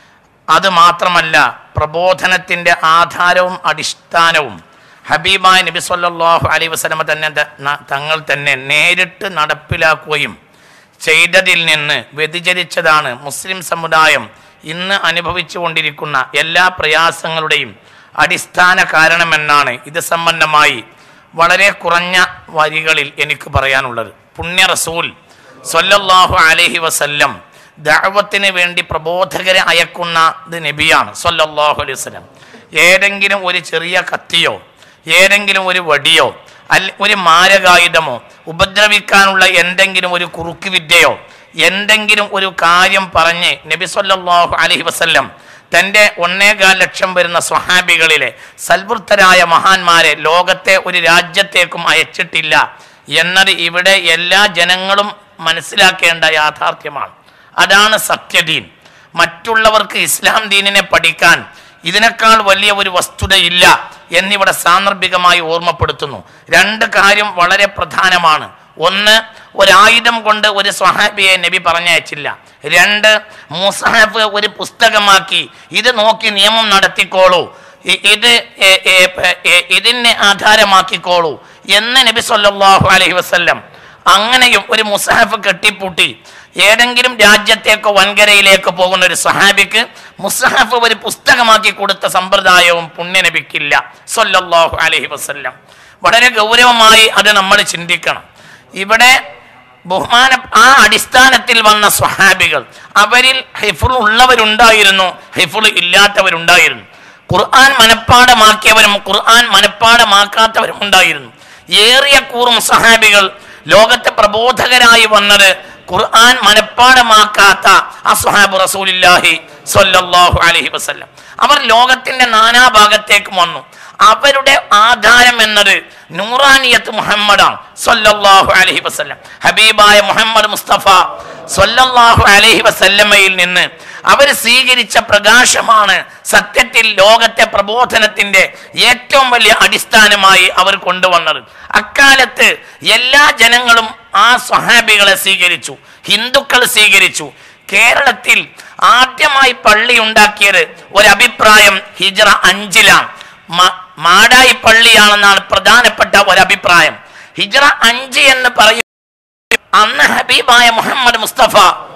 അത് മാത്രമല്ല പ്രബോധനത്തിൻ്റെ ആധാരവും അടിസ്ഥാനവും ഹബീബായ നബി സല്ലല്ലാഹു അലൈഹി വസല്ലമ തന്നെ ത- ന- തങ്ങൾ തന്നെ നേരിട്ട് നടപ്പിലാക്കുകയും ചെയ്തതിൽ നിന്ന് വ്യതിചരിച്ചതാണ് മുസ്ലിം സമുദായം ഇന്ന് അനുഭവിച്ചുകൊണ്ടിരിക്കുന്ന എല്ലാ പ്രയാസങ്ങളുടെയും അടിസ്ഥാന കാരണമെന്നാണ് ഇത് സംബന്ധമായി വളരെ കുറഞ്ഞ വരികളിൽ എനിക്ക് പറയാനുള്ളത് പുണ്യ റസൂൽ സല്ലല്ലാഹു അലൈഹി വസല്ലം ദഅവത്തിന് വേണ്ടി പ്രബോധകരെ അയക്കുന്ന ഇത് നബിയാണ് സല്ലല്ലാഹു അലൈഹി വസല്ലം ഏതെങ്കിലും ഒരു ചെറിയ കത്തിയോ ഏതെങ്കിലും ഒരു വടിയോ അല്ല ഒരു മാരകായുധമോ ഉപദ്രവിക്കാനുള്ള എന്തെങ്കിലും ഒരു കുറുക്ക് വിദ്യയോ എന്തെങ്കിലും ഒരു കാര്യം പറഞ്ഞ് നബി സല്ലല്ലാഹു അലൈഹി വസല്ലം തൻ്റെ ഒന്നേകാൽ ലക്ഷം വരുന്ന സ്വഹാബികളിലെ സൽവൃത്തരായ മഹാന്മാരെ ലോകത്തെ ഒരു രാജ്യത്തേക്കും അയച്ചിട്ടില്ല എന്നത് ഇവിടെ എല്ലാ ജനങ്ങളും മനസ്സിലാക്കേണ്ട യാഥാർത്ഥ്യമാണ് അതാണ് സത്യദീൻ മറ്റുള്ളവർക്ക് ഇസ്ലാം ദീനിനെ പഠിക്കാൻ ഇതിനേക്കാൾ വലിയ ഒരു വസ്തുതയില്ല എന്നിവിടെ സാന്ദർഭികമായി ഓർമ്മപ്പെടുത്തുന്നു രണ്ട് കാര്യം വളരെ പ്രധാനമാണ് ഒന്ന് ഒരായുധം കൊണ്ട് ഒരു സ്വഹാബിയെ നബി പറഞ്ഞയച്ചില്ല രണ്ട് മുസാഫ് ഒരു പുസ്തകമാക്കി ഇത് നോക്കി നിയമം നടത്തിക്കോളൂ ഇ- ഇത് എ- എ- എ- ഇതിനെ ആധാരമാക്കിക്കോളൂ എന്ന് നബി സല്ലല്ലാഹു അലൈഹി വസല്ലം അങ്ങനെയും ഒരു മുസാഫ് കെട്ടിപ്പൂട്ടി ഏതെങ്കിലും രാജ്യത്തേക്കോ വൻകരയിലേക്ക് പോകുന്ന ഒരു സഹാബിക്ക് മുസാഫ് ഒരു പുസ്തകമാക്കി കൊടുത്ത സമ്പ്രദായവും പുണ്യനബിക്കില്ല സല്ലല്ലാഹു അലൈഹി വസല്ലം വളരെ ഗൗരവമായി അത് നമ്മൾ ചിന്തിക്കണം ഇവിടെ ബഹുമാന ആ അടിസ്ഥാനത്തിൽ വന്ന സ്വഹാബികൾ അവരിൽ ഹിഫുൾ ഉള്ളവരുണ്ടായിരുന്നു ഹിഫുൾ ഇല്ലാത്തവരുണ്ടായിരുന്നു ഖുർആൻ മനഃപ്പാടമാക്കിയവരും ഖുർആൻ മനഃപ്പാടമാക്കാത്തവരും ഉണ്ടായിരുന്നു ഏറിയ കൂറും സഹാബികൾ ലോകത്തെ പ്രബോധകരായി വന്നത് ഖുർആൻ മനഃപ്പാടമാക്കാത്ത അസ്ഹാബ് റസൂലില്ലാഹി സ്വല്ലല്ലാഹു അലൈഹി വസല്ലം അവർ ലോകത്തിന്റെ നാനാഭാഗത്തേക്ക് വന്നു അവരുടെ ആധാരം എന്നത് നൂറാനിയത്ത് മുഹമ്മദാണ് സ്വല്ലല്ലാഹു അലൈഹി വസല്ലം ഹബീബായ മുഹമ്മദ് മുസ്തഫ സ്വല്ലല്ലാഹു അലൈഹി വസല്ലമയിൽ നിന്ന് അവർ സ്വീകരിച്ച പ്രകാശമാണ് സത്യത്തിൽ ലോകത്തെ പ്രബോധനത്തിന്റെ ഏറ്റവും വലിയ അടിസ്ഥാനമായി അവർ കൊണ്ടുവന്നത് അക്കാലത്ത് എല്ലാ ജനങ്ങളും ആ സ്വഹാബികളെ സ്വീകരിച്ചു ഹിന്ദുക്കൾ സ്വീകരിച്ചു കേരളത്തിൽ ആദ്യമായി പള്ളി ഉണ്ടാക്കിയത് ഒരഭിപ്രായം ഹിജറ അഞ്ചിലാണ് മ- മാടായി പള്ളിയാണെന്നാണ് പ്രധാനപ്പെട്ട ഒരഭിപ്രായം ഹിജറ അഞ്ച് എന്ന് പറയും അന്ന് ഹബീബായ മുഹമ്മദ് മുസ്തഫ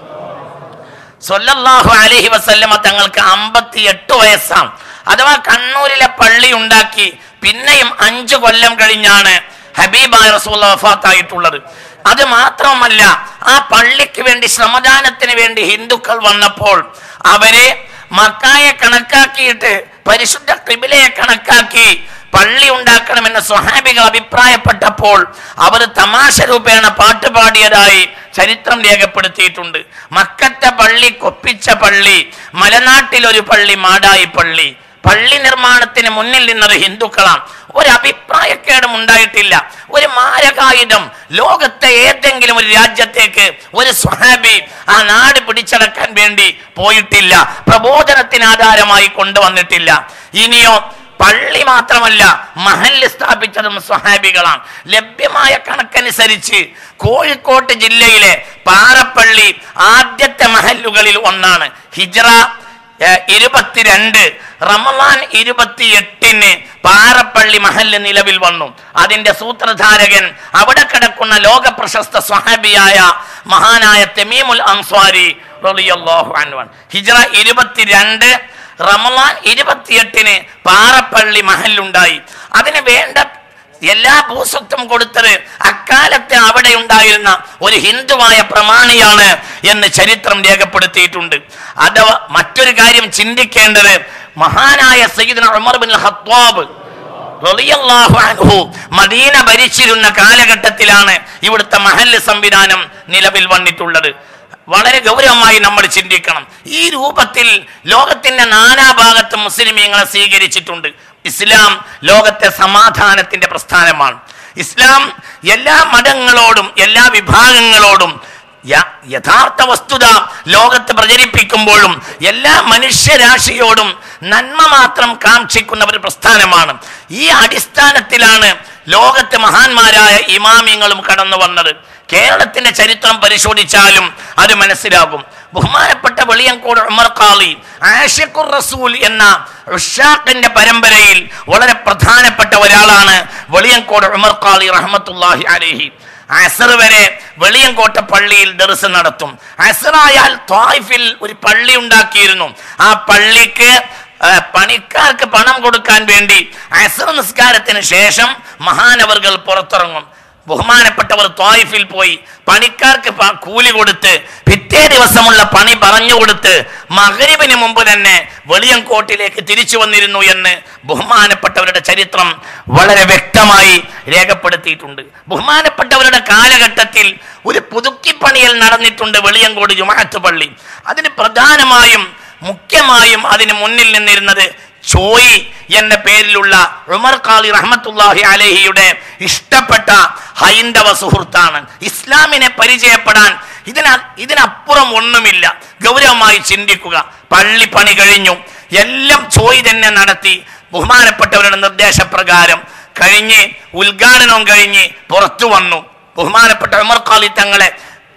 സൊല്ലല്ലാഹു അലൈഹി വസല്ലമ തങ്ങൾക്ക് അമ്പത്തി എട്ട് വയസ്സാണ് അഥവാ കണ്ണൂരിലെ പള്ളി ഉണ്ടാക്കി പിന്നെയും അഞ്ചു കൊല്ലം കഴിഞ്ഞാണ് ഹബീബായ റസൂൽ വഫാത്തായിട്ടുള്ളത് അത് മാത്രമല്ല ആ പള്ളിക്ക് വേണ്ടി ശ്രമദാനത്തിന് വേണ്ടി ഹിന്ദുക്കൾ വന്നപ്പോൾ അവരെ മക്കായെ കണക്കാക്കിയിട്ട് പരിശുദ്ധ കിബിലയെ കണക്കാക്കി പള്ളി ഉണ്ടാക്കണമെന്ന് സ്വഹാബികൾ അഭിപ്രായപ്പെട്ടപ്പോൾ അവർ തമാശ രൂപേണ പാട്ട് പാടിയതായി ചരിത്രം രേഖപ്പെടുത്തിയിട്ടുണ്ട് മക്കത്തെ പള്ളി കൊപ്പിച്ച പള്ളി മലനാട്ടിൽ ഒരു പള്ളി മാടായി പള്ളി പള്ളി നിർമ്മാണത്തിന് മുന്നിൽ നിന്നത് ഹിന്ദുക്കളാണ് ഒരു അഭിപ്രായക്കേടും ഉണ്ടായിട്ടില്ല ഒരു മാരകായുധം ലോകത്തെ ഏതെങ്കിലും ഒരു രാജ്യത്തേക്ക് ഒരു സ്വഹാബി ആ നാട് പിടിച്ചടക്കാൻ വേണ്ടി പോയിട്ടില്ല പ്രബോധനത്തിന് ആധാരമായി കൊണ്ടുവന്നിട്ടില്ല ഇനിയോ പള്ളി മാത്രമല്ല മഹല്ല് സ്ഥാപിച്ചതും സ്വഹാബികളാണ് ലഭ്യമായ കണക്കനുസരിച്ച് കോഴിക്കോട്ട് ജില്ലയിലെ പാറപ്പള്ളി ആദ്യത്തെ മഹല്ലുകളിൽ ഒന്നാണ് ഹിജ്റ ഏഹ്, ഇരുപത്തിരണ്ട് റമലാൻ ഇരുപത്തിയെട്ടിന് പാറപ്പള്ളി മഹല്ല് നിലവിൽ വന്നു അതിന്റെ സൂത്രധാരകൻ അവിടെ കിടക്കുന്ന ലോക പ്രശസ്ത സ്വഹാബിയായ മഹാനായ തെമീമുൽ അൻസ്വാരി റളിയല്ലാഹു അൻഹു ഹിജ്റ ഇരുപത്തിരണ്ട് റമലാൻ ഇരുപത്തിയെട്ടിന് പാറപ്പള്ളി മഹലുണ്ടായി അതിന് വേണ്ട എല്ലാ ഭൂസ്വത്തും കൊടുത്തത് അക്കാലത്ത് അവിടെ ഉണ്ടായിരുന്ന ഒരു ഹിന്ദുവായ പ്രമാണിയാണ് എന്ന് ചരിത്രം രേഖപ്പെടുത്തിയിട്ടുണ്ട് അഥവാ മറ്റൊരു കാര്യം ചിന്തിക്കേണ്ടത് മഹാനായ സയ്യിദ്ന ഉമർ ബിൻ ഖത്താബ് റളിയല്ലാഹു അൻഹു മദീന ഭരിച്ചിരുന്ന കാലഘട്ടത്തിലാണ് ഇവിടുത്തെ മഹല്ല് സംവിധാനം നിലവിൽ വന്നിട്ടുള്ളത് വളരെ ഗൗരവമായി നമ്മൾ ചിന്തിക്കണം ഈ രൂപത്തിൽ ലോകത്തിന്റെ നാനാഭാഗത്തും മുസ്ലിമീങ്ങളെ സ്വീകരിച്ചിട്ടുണ്ട് ഇസ്ലാം ലോകത്തെ സമാധാനത്തിന്റെ പ്രസ്ഥാനമാണ് ഇസ്ലാം എല്ലാ മതങ്ങളോടും എല്ലാ വിഭാഗങ്ങളോടും യ- യഥാർത്ഥ വസ്തുത ലോകത്ത് പ്രചരിപ്പിക്കുമ്പോഴും എല്ലാ മനുഷ്യരാശിയോടും നന്മ മാത്രം കാക്ഷിക്കുന്ന ഒരു പ്രസ്ഥാനമാണ് ഈ അടിസ്ഥാനത്തിലാണ് ലോകത്തെ മഹാന്മാരായ ഇമാമിങ്ങളും കടന്നു വന്നത് കേരളത്തിന്റെ ചരിത്രം പരിശോധിച്ചാലും അത് മനസ്സിലാകും ബഹുമാനപ്പെട്ട വെളിയങ്കോട് ഉമർ ഖാലി ആഷിഖുർ റസൂൽ എന്ന ഉഷാഖിന്റെ പരമ്പരയിൽ വളരെ പ്രധാനപ്പെട്ട ഒരാളാണ് വെളിയങ്കോട് ഉമർ ഖാലി റഹ്മത്തുല്ലാഹി അലൈഹി അസർ വരെ വെളിയങ്കോട്ട പള്ളിയിൽ ദർസ് നടത്തും അസറായാൽ ത്വായിഫിൽ ഒരു പള്ളി ഉണ്ടാക്കിയിരുന്നു ആ പള്ളിക്ക് ആ, പണിക്കാർക്ക് പണം കൊടുക്കാൻ വേണ്ടി അസർ നിസ്കാരത്തിന് ശേഷം മഹാനവർകൾ പുറത്തിറങ്ങും ബഹുമാനപ്പെട്ടവർ ത്വായിഫിൽ പോയി പണിക്കാർക്ക് പ- കൂലി കൊടുത്ത് പിറ്റേ ദിവസമുള്ള പണി പറഞ്ഞു കൊടുത്ത് മകരിവിന് മുമ്പ് തന്നെ വെളിയങ്കോട്ടിലേക്ക് തിരിച്ചു വന്നിരുന്നു എന്ന് ബഹുമാനപ്പെട്ടവരുടെ ചരിത്രം വളരെ വ്യക്തമായി രേഖപ്പെടുത്തിയിട്ടുണ്ട് ബഹുമാനപ്പെട്ടവരുടെ കാലഘട്ടത്തിൽ ഒരു പുതുക്കിപ്പണിയൽ നടന്നിട്ടുണ്ട് വെളിയങ്കോട് ജുമാഅത്ത് പള്ളി അതിന് പ്രധാനമായും മുഖ്യമായും അതിന് മുന്നിൽ നിന്നിരുന്നത് ചോയി എന്ന പേരിലുള്ള ഉമർ ഖാലി റഹ്മത്തുല്ലാഹി അലഹിയുടെ ഇഷ്ടപ്പെട്ട ഹൈന്ദവ സുഹൃത്താണ് ഇസ്ലാമിനെ പരിചയപ്പെടാൻ ഇതിന ഇതിനപ്പുറം ഒന്നുമില്ല ഗൗരവമായി ചിന്തിക്കുക പള്ളി പണി കഴിഞ്ഞു എല്ലാം ചോയ് തന്നെ നടത്തി ബഹുമാനപ്പെട്ടവരുടെ നിർദ്ദേശപ്രകാരം കഴിഞ്ഞ് ഉദ്ഘാടനവും കഴിഞ്ഞ് പുറത്തു വന്നു ബഹുമാനപ്പെട്ട ഉമർ ഖാലി തങ്ങളെ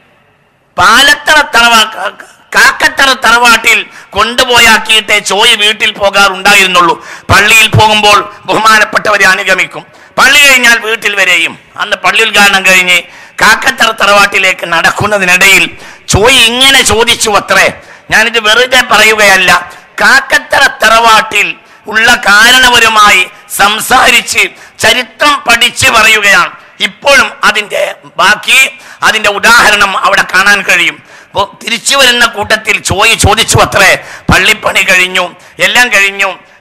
പാലത്തറ തറവാ കാക്കത്തറ തറവാട്ടിൽ കൊണ്ടുപോയാക്കിയിട്ടേ ചോയ് വീട്ടിൽ പോകാറുണ്ടായിരുന്നുള്ളൂ പള്ളിയിൽ പോകുമ്പോൾ ബഹുമാനപ്പെട്ടവരെ അനുഗമിക്കും പള്ളി കഴിഞ്ഞാൽ വീട്ടിൽ വരെയും അന്ന് പള്ളി ഉദ്ഘാടനം കഴിഞ്ഞ് കാക്കത്തറ തറവാട്ടിലേക്ക് നടക്കുന്നതിനിടയിൽ ചോയ് ഇങ്ങനെ ചോദിച്ചു അത്രേ ഞാനിത് വെറുതെ പറയുകയല്ല കാക്കത്തറ തറവാട്ടിൽ ഉള്ള കാരണവരുമായി സംസാരിച്ച് ചരിത്രം പഠിച്ച് പറയുകയാണ് ഇപ്പോഴും അതിന്റെ ബാക്കി അതിന്റെ ഉദാഹരണം അവിടെ കാണാൻ കഴിയും അപ്പോൾ തിരിച്ചു വരുന്ന കൂട്ടത്തിൽ ചോയി ചോദിച്ചു അത്രേ പള്ളിപ്പണി കഴിഞ്ഞു എല്ലാം കഴിഞ്ഞു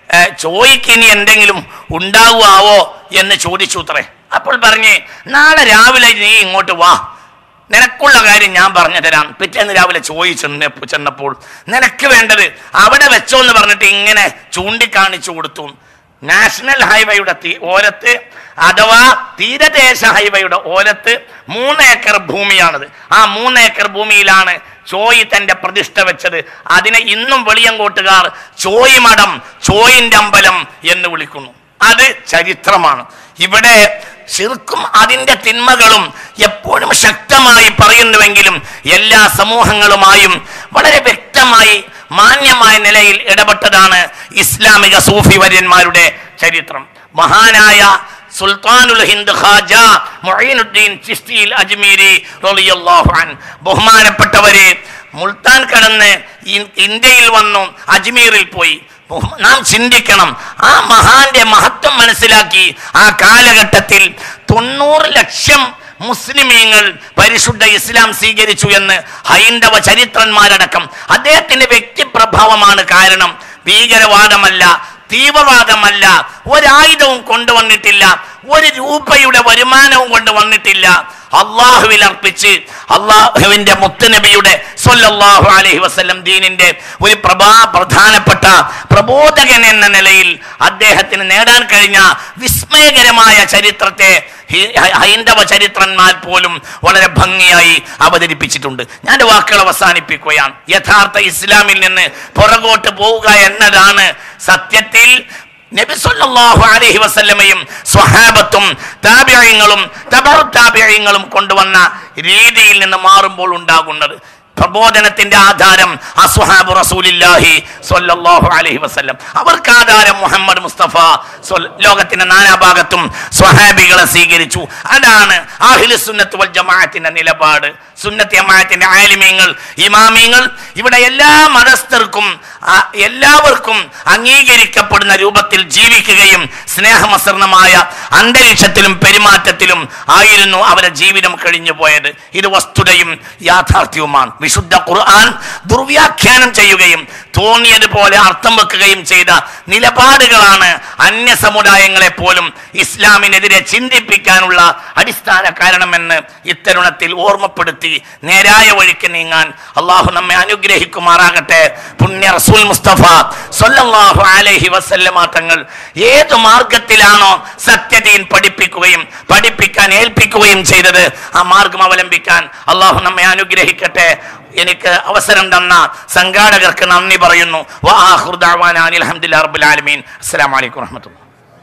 ഏ, ചോയ്ക്കിനി എന്തെങ്കിലും ഉണ്ടാവുമാവോ എന്ന് ചോദിച്ചു അത്രേ അപ്പോൾ പറഞ്ഞ് നാളെ രാവിലെ നീ ഇങ്ങോട്ട് വാ നിനക്കുള്ള കാര്യം ഞാൻ പറഞ്ഞു തരാം പിറ്റേന്ന് രാവിലെ ചോദിച്ചെന്ന് ചെന്നപ്പോൾ നിനക്ക് വേണ്ടത് അവിടെ വെച്ചോ എന്ന് പറഞ്ഞിട്ട് ഇങ്ങനെ ചൂണ്ടിക്കാണിച്ചു കൊടുത്തു നാഷണൽ ഹൈവേയുടെ തീ- ഓരത്ത് അഥവാ തീരദേശ ഹൈവേയുടെ ഓരത്ത് മൂന്ന് ഏക്കർ ഭൂമിയാണത് ആ മൂന്ന് ഏക്കർ ഭൂമിയിലാണ് ചോയി തന്റെ പ്രതിഷ്ഠ വെച്ചത് അതിനെ ഇന്നും വെളിയങ്കോട്ടുകാർ ചോയി മഠം ചോയിന്റെ അമ്പലം എന്ന് വിളിക്കുന്നു അത് ചരിത്രമാണ് ഇവിടെ ശിർക്കും അതിന്റെ തിന്മകളും എപ്പോഴും ശക്തമായി പറയുന്നുവെങ്കിലും എല്ലാ സമൂഹങ്ങളുമായും വളരെ വ്യക്തമായി മാന്യമായ നിലയിൽ ഇടപെട്ടതാണ് ഇസ്ലാമിക സൂഫി വര്യന്മാരുടെ ചരിത്രം മഹാനായ സുൽത്താനുൽ ഹിന്ദ് ഖാജ മൊയ്നുദ്ദീൻ ചിസ്തിയിൽ അജ്മീരി റളിയല്ലാഹു അൻ ബഹുമാനപ്പെട്ടവരെ മുൾത്താൻ കടന്ന് ഇ- ഇന്ത്യയിൽ വന്നു അജ്മീറിൽ പോയി ബഹു- നാം ചിന്തിക്കണം ആ മഹാന്റെ മഹത്വം മനസ്സിലാക്കി ആ കാലഘട്ടത്തിൽ തൊണ്ണൂറ് ലക്ഷം മുസ്ലിമീങ്ങൾ പരിശുദ്ധ ഇസ്ലാം സ്വീകരിച്ചു എന്ന് ഹൈന്ദവ ചരിത്രന്മാരടക്കം അദ്ദേഹത്തിന്റെ വ്യക്തിപ്രഭാവമാണ് കാരണം ഭീകരവാദമല്ല തീവ്രവാദമല്ല ഒരായുധവും കൊണ്ടുവന്നിട്ടില്ല ഒരു രൂപയുടെ വരുമാനവും കൊണ്ടുവന്നിട്ടില്ല അള്ളാഹുവിൽ അർപ്പിച്ച് അള്ളാഹുവിന്റെ മുത്തുനബിയുടെ സ്വല്ലല്ലാഹു അലൈഹി വസല്ലം ദീനിന്റെ ഒരു പ്രഭാ പ്രധാനപ്പെട്ട പ്രബോധകൻ എന്ന നിലയിൽ അദ്ദേഹത്തിന് നേടാൻ കഴിഞ്ഞ വിസ്മയകരമായ ചരിത്രത്തെ ഹി- ഹൈ- ഹൈന്ദവ ചരിത്രന്മാർ പോലും വളരെ ഭംഗിയായി അവതരിപ്പിച്ചിട്ടുണ്ട് ഞാൻ എൻ്റെ വാക്കുകൾ അവസാനിപ്പിക്കുകയാണ് യഥാർത്ഥ ഇസ്ലാമിൽ നിന്ന് പുറകോട്ട് പോവുക എന്നതാണ് സത്യത്തിൽ നബി സല്ലല്ലാഹു അലൈഹി വസല്ലമയും സ്വഹാബത്തും താബിഈങ്ങളും തബറു താബിഈങ്ങളും കൊണ്ടുവന്ന രീതിയിൽ നിന്ന് മാറുമ്പോൾ ഉണ്ടാകുന്നത് പ്രബോധനത്തിന്റെ ആധാരം അസ്വഹാബു റസൂലില്ലാഹി സ്വല്ലല്ലാഹു അലൈഹി വസല്ലം അവർക്ക് ആധാരം മുഹമ്മദ് മുസ്തഫ സ്വൽ- ലോകത്തിന്റെ നാനാഭാഗത്തും സ്വഹാബികളെ സ്വീകരിച്ചു അതാണ് ആഹിലു സുന്നത്ത് വൽ ജമാഅത്തിന്റെ നിലപാട് സുന്നത്ത് ജമാഅത്തിന്റെ ആലിമീങ്ങൾ ഇമാമീങ്ങൾ ഇവിടെ എല്ലാ മതസ്ഥർക്കും ആ, എല്ലാവർക്കും അംഗീകരിക്കപ്പെടുന്ന രൂപത്തിൽ ജീവിക്കുകയും സ്നേഹമസൃണമായ അന്തരീക്ഷത്തിലും പെരുമാറ്റത്തിലും ആയിരുന്നു അവരെ ജീവിതം കഴിഞ്ഞു പോയത് ഇത് വസ്തുതയും യാഥാർത്ഥ്യവുമാണ് വിശുദ്ധ ഖുർആൻ ദുർവ്യാഖ്യാനം ചെയ്യുകയും തോന്നിയതുപോലെ അർത്ഥം വെക്കുകയും ചെയ്ത നിലപാടുകളാണ് അന്യ സമുദായങ്ങളെ പോലും ഇസ്ലാമിനെതിരെ ചിന്തിപ്പിക്കാനുള്ള അടിസ്ഥാന കാരണമെന്ന് ഇത്തരുണത്തിൽ ഓർമ്മപ്പെടുത്തി നേരായ വഴിക്ക് നീങ്ങാൻ അള്ളാഹു നമ്മെ അനുഗ്രഹിക്കുമാറാകട്ടെ പുണ്യ റസൂൽ മുസ്തഫ സല്ലല്ലാഹു അലൈഹി വസല്ലമ തങ്ങൾ ഏത് മാർഗത്തിലാണോ സത്യദീൻ പഠിപ്പിക്കുകയും പഠിപ്പിക്കാൻ ഏൽപ്പിക്കുകയും ചെയ്തത് ആ മാർഗം അവലംബിക്കാൻ അള്ളാഹു നമ്മെ അനുഗ്രഹിക്കട്ടെ എനിക്ക് അവസരം തന്ന സംഘാടകർക്ക് നന്ദി പറയുന്നു വാഹുർ ദഅ്വാനാ അനിൽ ഹംദുലില്ലാഹി റബ്ബിൽ ആലമീൻ അസ്സലാമു അലൈക്കും വറഹ്മത്തുള്ളാഹി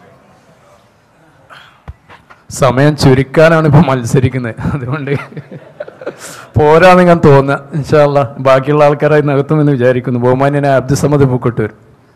സമയം ചുരുക്കാനാണ് ഇപ്പൊ മത്സരിക്കുന്നത് അതുകൊണ്ട് പോരാന്ന് ഞാൻ തോന്നുക ഇൻഷാല്ല ബാക്കിയുള്ള ആൾക്കാരായി നികത്തുമെന്ന് വിചാരിക്കുന്നു ബഹുമാന്യനെ അബ്ദുസമദ് പൂക്കൊട്ടൂർ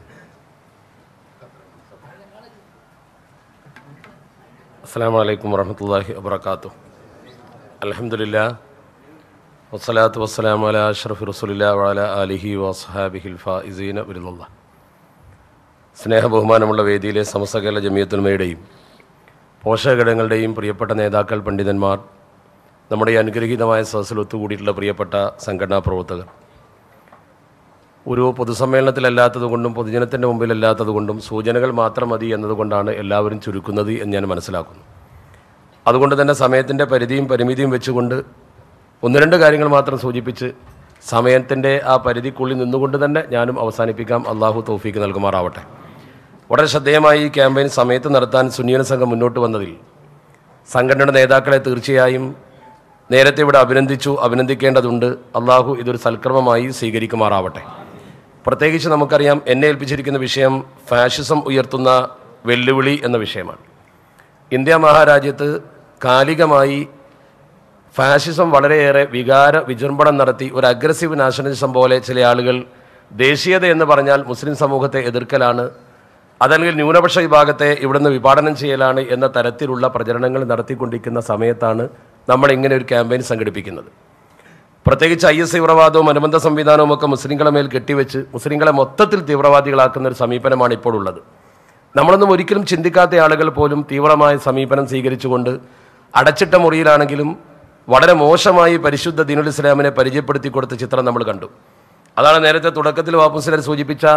അസ്സാം വലൈക്കും വറഹമത്തല്ലാഹി വബർക്കാത്തു അലഹമുല്ല വസ്സലാത്തു വസ്സലാം അല അഷ്റഫ് റസുലില്ല വഅല അലിഹി വസ്ഹാബിഹിൽ ഫായിസീന വരുന്നുള്ള സ്നേഹ ബഹുമാനമുള്ള വേദിയിലെ സമസ്തകേരള ജമിയത്തുൽമയുടെയും പോഷകഘടകങ്ങളുടെയും പ്രിയപ്പെട്ട നേതാക്കൾ പണ്ഡിതന്മാർ നമ്മുടെ ഈ അനുഗ്രഹീതമായ സദസ്സിൽ ഒത്തുകൂടിയിട്ടുള്ള പ്രിയപ്പെട്ട സംഘടനാ പ്രവർത്തകർ ഒരു പൊതുസമ്മേളനത്തിലല്ലാത്തതുകൊണ്ടും പൊതുജനത്തിൻ്റെ മുമ്പിലല്ലാത്തതുകൊണ്ടും സൂചനകൾ മാത്രം മതി എന്നതുകൊണ്ടാണ് എല്ലാവരും ചുരുക്കുന്നത് എന്ന് ഞാൻ മനസ്സിലാക്കുന്നു അതുകൊണ്ട് തന്നെ സമയത്തിൻ്റെ പരിധിയും പരിമിതിയും വെച്ചുകൊണ്ട് ഒന്ന് രണ്ട് കാര്യങ്ങൾ മാത്രം സൂചിപ്പിച്ച് സമയത്തിൻ്റെ ആ പരിധിക്കുള്ളിൽ നിന്നുകൊണ്ട് തന്നെ ഞാനും അവസാനിപ്പിക്കാം അള്ളാഹു തൗഫീക്ക് നൽകുമാറാവട്ടെ വളരെ ശ്രദ്ധേയമായി ഈ ക്യാമ്പയിൻ സമയത്ത് നടത്താൻ സുന്നിയന സംഘം മുന്നോട്ട് വന്നതിൽ സംഘടനയുടെ നേതാക്കളെ തീർച്ചയായും നേരത്തെ ഇവിടെ അഭിനന്ദിച്ചു അഭിനന്ദിക്കേണ്ടതുണ്ട് അള്ളാഹു ഇതൊരു സൽക്രമമായി സ്വീകരിക്കുമാറാവട്ടെ പ്രത്യേകിച്ച് നമുക്കറിയാം എന്നെ ഏൽപ്പിച്ചിരിക്കുന്ന വിഷയം ഫാഷിസം ഉയർത്തുന്ന വെല്ലുവിളി എന്ന വിഷയമാണ് ഇന്ത്യ മഹാരാജ്യത്ത് കാലികമായി ഫാഷിസം വളരെയേറെ വികാര വിജൃംഭണം നടത്തി ഒരു അഗ്രസീവ് നാഷണലിസം പോലെ ചില ആളുകൾ ദേശീയത എന്ന് പറഞ്ഞാൽ മുസ്ലിം സമൂഹത്തെ എതിർക്കലാണ് അതല്ലെങ്കിൽ ന്യൂനപക്ഷ വിഭാഗത്തെ ഇവിടുന്ന് വിഭാടനം ചെയ്യലാണ് എന്ന തരത്തിലുള്ള പ്രചരണങ്ങൾ നടത്തിക്കൊണ്ടിരിക്കുന്ന സമയത്താണ് നമ്മൾ ഇങ്ങനെ ഒരു ക്യാമ്പയിൻ സംഘടിപ്പിക്കുന്നത് പ്രത്യേകിച്ച് ഐ എസ് തീവ്രവാദവും അനുബന്ധ സംവിധാനവും ഒക്കെ മുസ്ലിങ്ങളെ മേൽ കെട്ടിവെച്ച് മുസ്ലിങ്ങളെ മൊത്തത്തിൽ തീവ്രവാദികളാക്കുന്ന ഒരു സമീപനമാണ് ഇപ്പോൾ ഉള്ളത് നമ്മളൊന്നും ഒരിക്കലും ചിന്തിക്കാത്ത ആളുകൾ പോലും തീവ്രമായ സമീപനം സ്വീകരിച്ചുകൊണ്ട് അടച്ചിട്ട മുറിയിലാണെങ്കിലും വളരെ മോശമായി പരിശുദ്ധ ദീനുൽ ഇസ്ലാമിനെ പരിചയപ്പെടുത്തി കൊടുത്ത ചിത്രം നമ്മൾ കണ്ടു അതാണ് നേരത്തെ തുടക്കത്തിൽ വാപ്പുസിലർ സൂചിപ്പിച്ച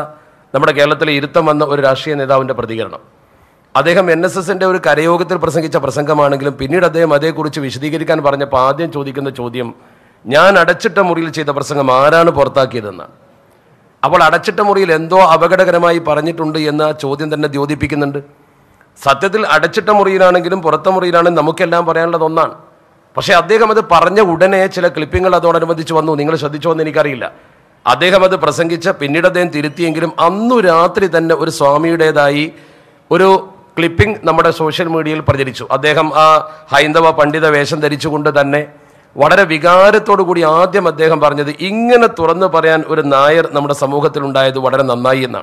നമ്മുടെ കേരളത്തിലെ ഇരുത്തം വന്ന ഒരു രാഷ്ട്രീയ നേതാവിൻ്റെ പ്രതികരണം അദ്ദേഹം എൻ എസ് എസിൻ്റെ ഒരു കരയോഗത്തിൽ പ്രസംഗിച്ച പ്രസംഗമാണെങ്കിലും പിന്നീട് അദ്ദേഹം അതേക്കുറിച്ച് വിശദീകരിക്കാൻ പറഞ്ഞപ്പോൾ ആദ്യം ചോദിക്കുന്ന ചോദ്യം ഞാൻ അടച്ചിട്ട മുറിയിൽ ചെയ്ത പ്രസംഗം ആരാണ് പുറത്താക്കിയതെന്നാണ് അപ്പോൾ അടച്ചിട്ട മുറിയിൽ എന്തോ അപകടകരമായി പറഞ്ഞിട്ടുണ്ട് എന്ന ആ ചോദ്യം തന്നെ ദ്യോതിപ്പിക്കുന്നുണ്ട് സത്യത്തിൽ അടച്ചിട്ട മുറിയിലാണെങ്കിലും പുറത്ത മുറിയിലാണെങ്കിലും നമുക്കെല്ലാം പറയാനുള്ളത് ഒന്നാണ് പക്ഷേ അദ്ദേഹം അത് പറഞ്ഞ ഉടനെ ചില ക്ലിപ്പിങ്ങൾ അതോടനുബന്ധിച്ച് വന്നു നിങ്ങൾ ശ്രദ്ധിച്ചോ എന്ന് എനിക്കറിയില്ല അദ്ദേഹം അത് പ്രസംഗിച്ച പിന്നീട് അദ്ദേഹം തിരുത്തിയെങ്കിലും അന്നു രാത്രി തന്നെ ഒരു സ്വാമിയുടേതായി ഒരു ക്ലിപ്പിംഗ് നമ്മുടെ സോഷ്യൽ മീഡിയയിൽ പ്രചരിച്ചു അദ്ദേഹം ആ ഹൈന്ദവ പണ്ഡിത വേഷം ധരിച്ചുകൊണ്ട് തന്നെ വളരെ വികാരത്തോടു കൂടി ആദ്യം അദ്ദേഹം പറഞ്ഞത് ഇങ്ങനെ തുറന്നു പറയാൻ ഒരു നായർ നമ്മുടെ സമൂഹത്തിൽ ഉണ്ടായത് വളരെ നന്നായി എന്നാണ്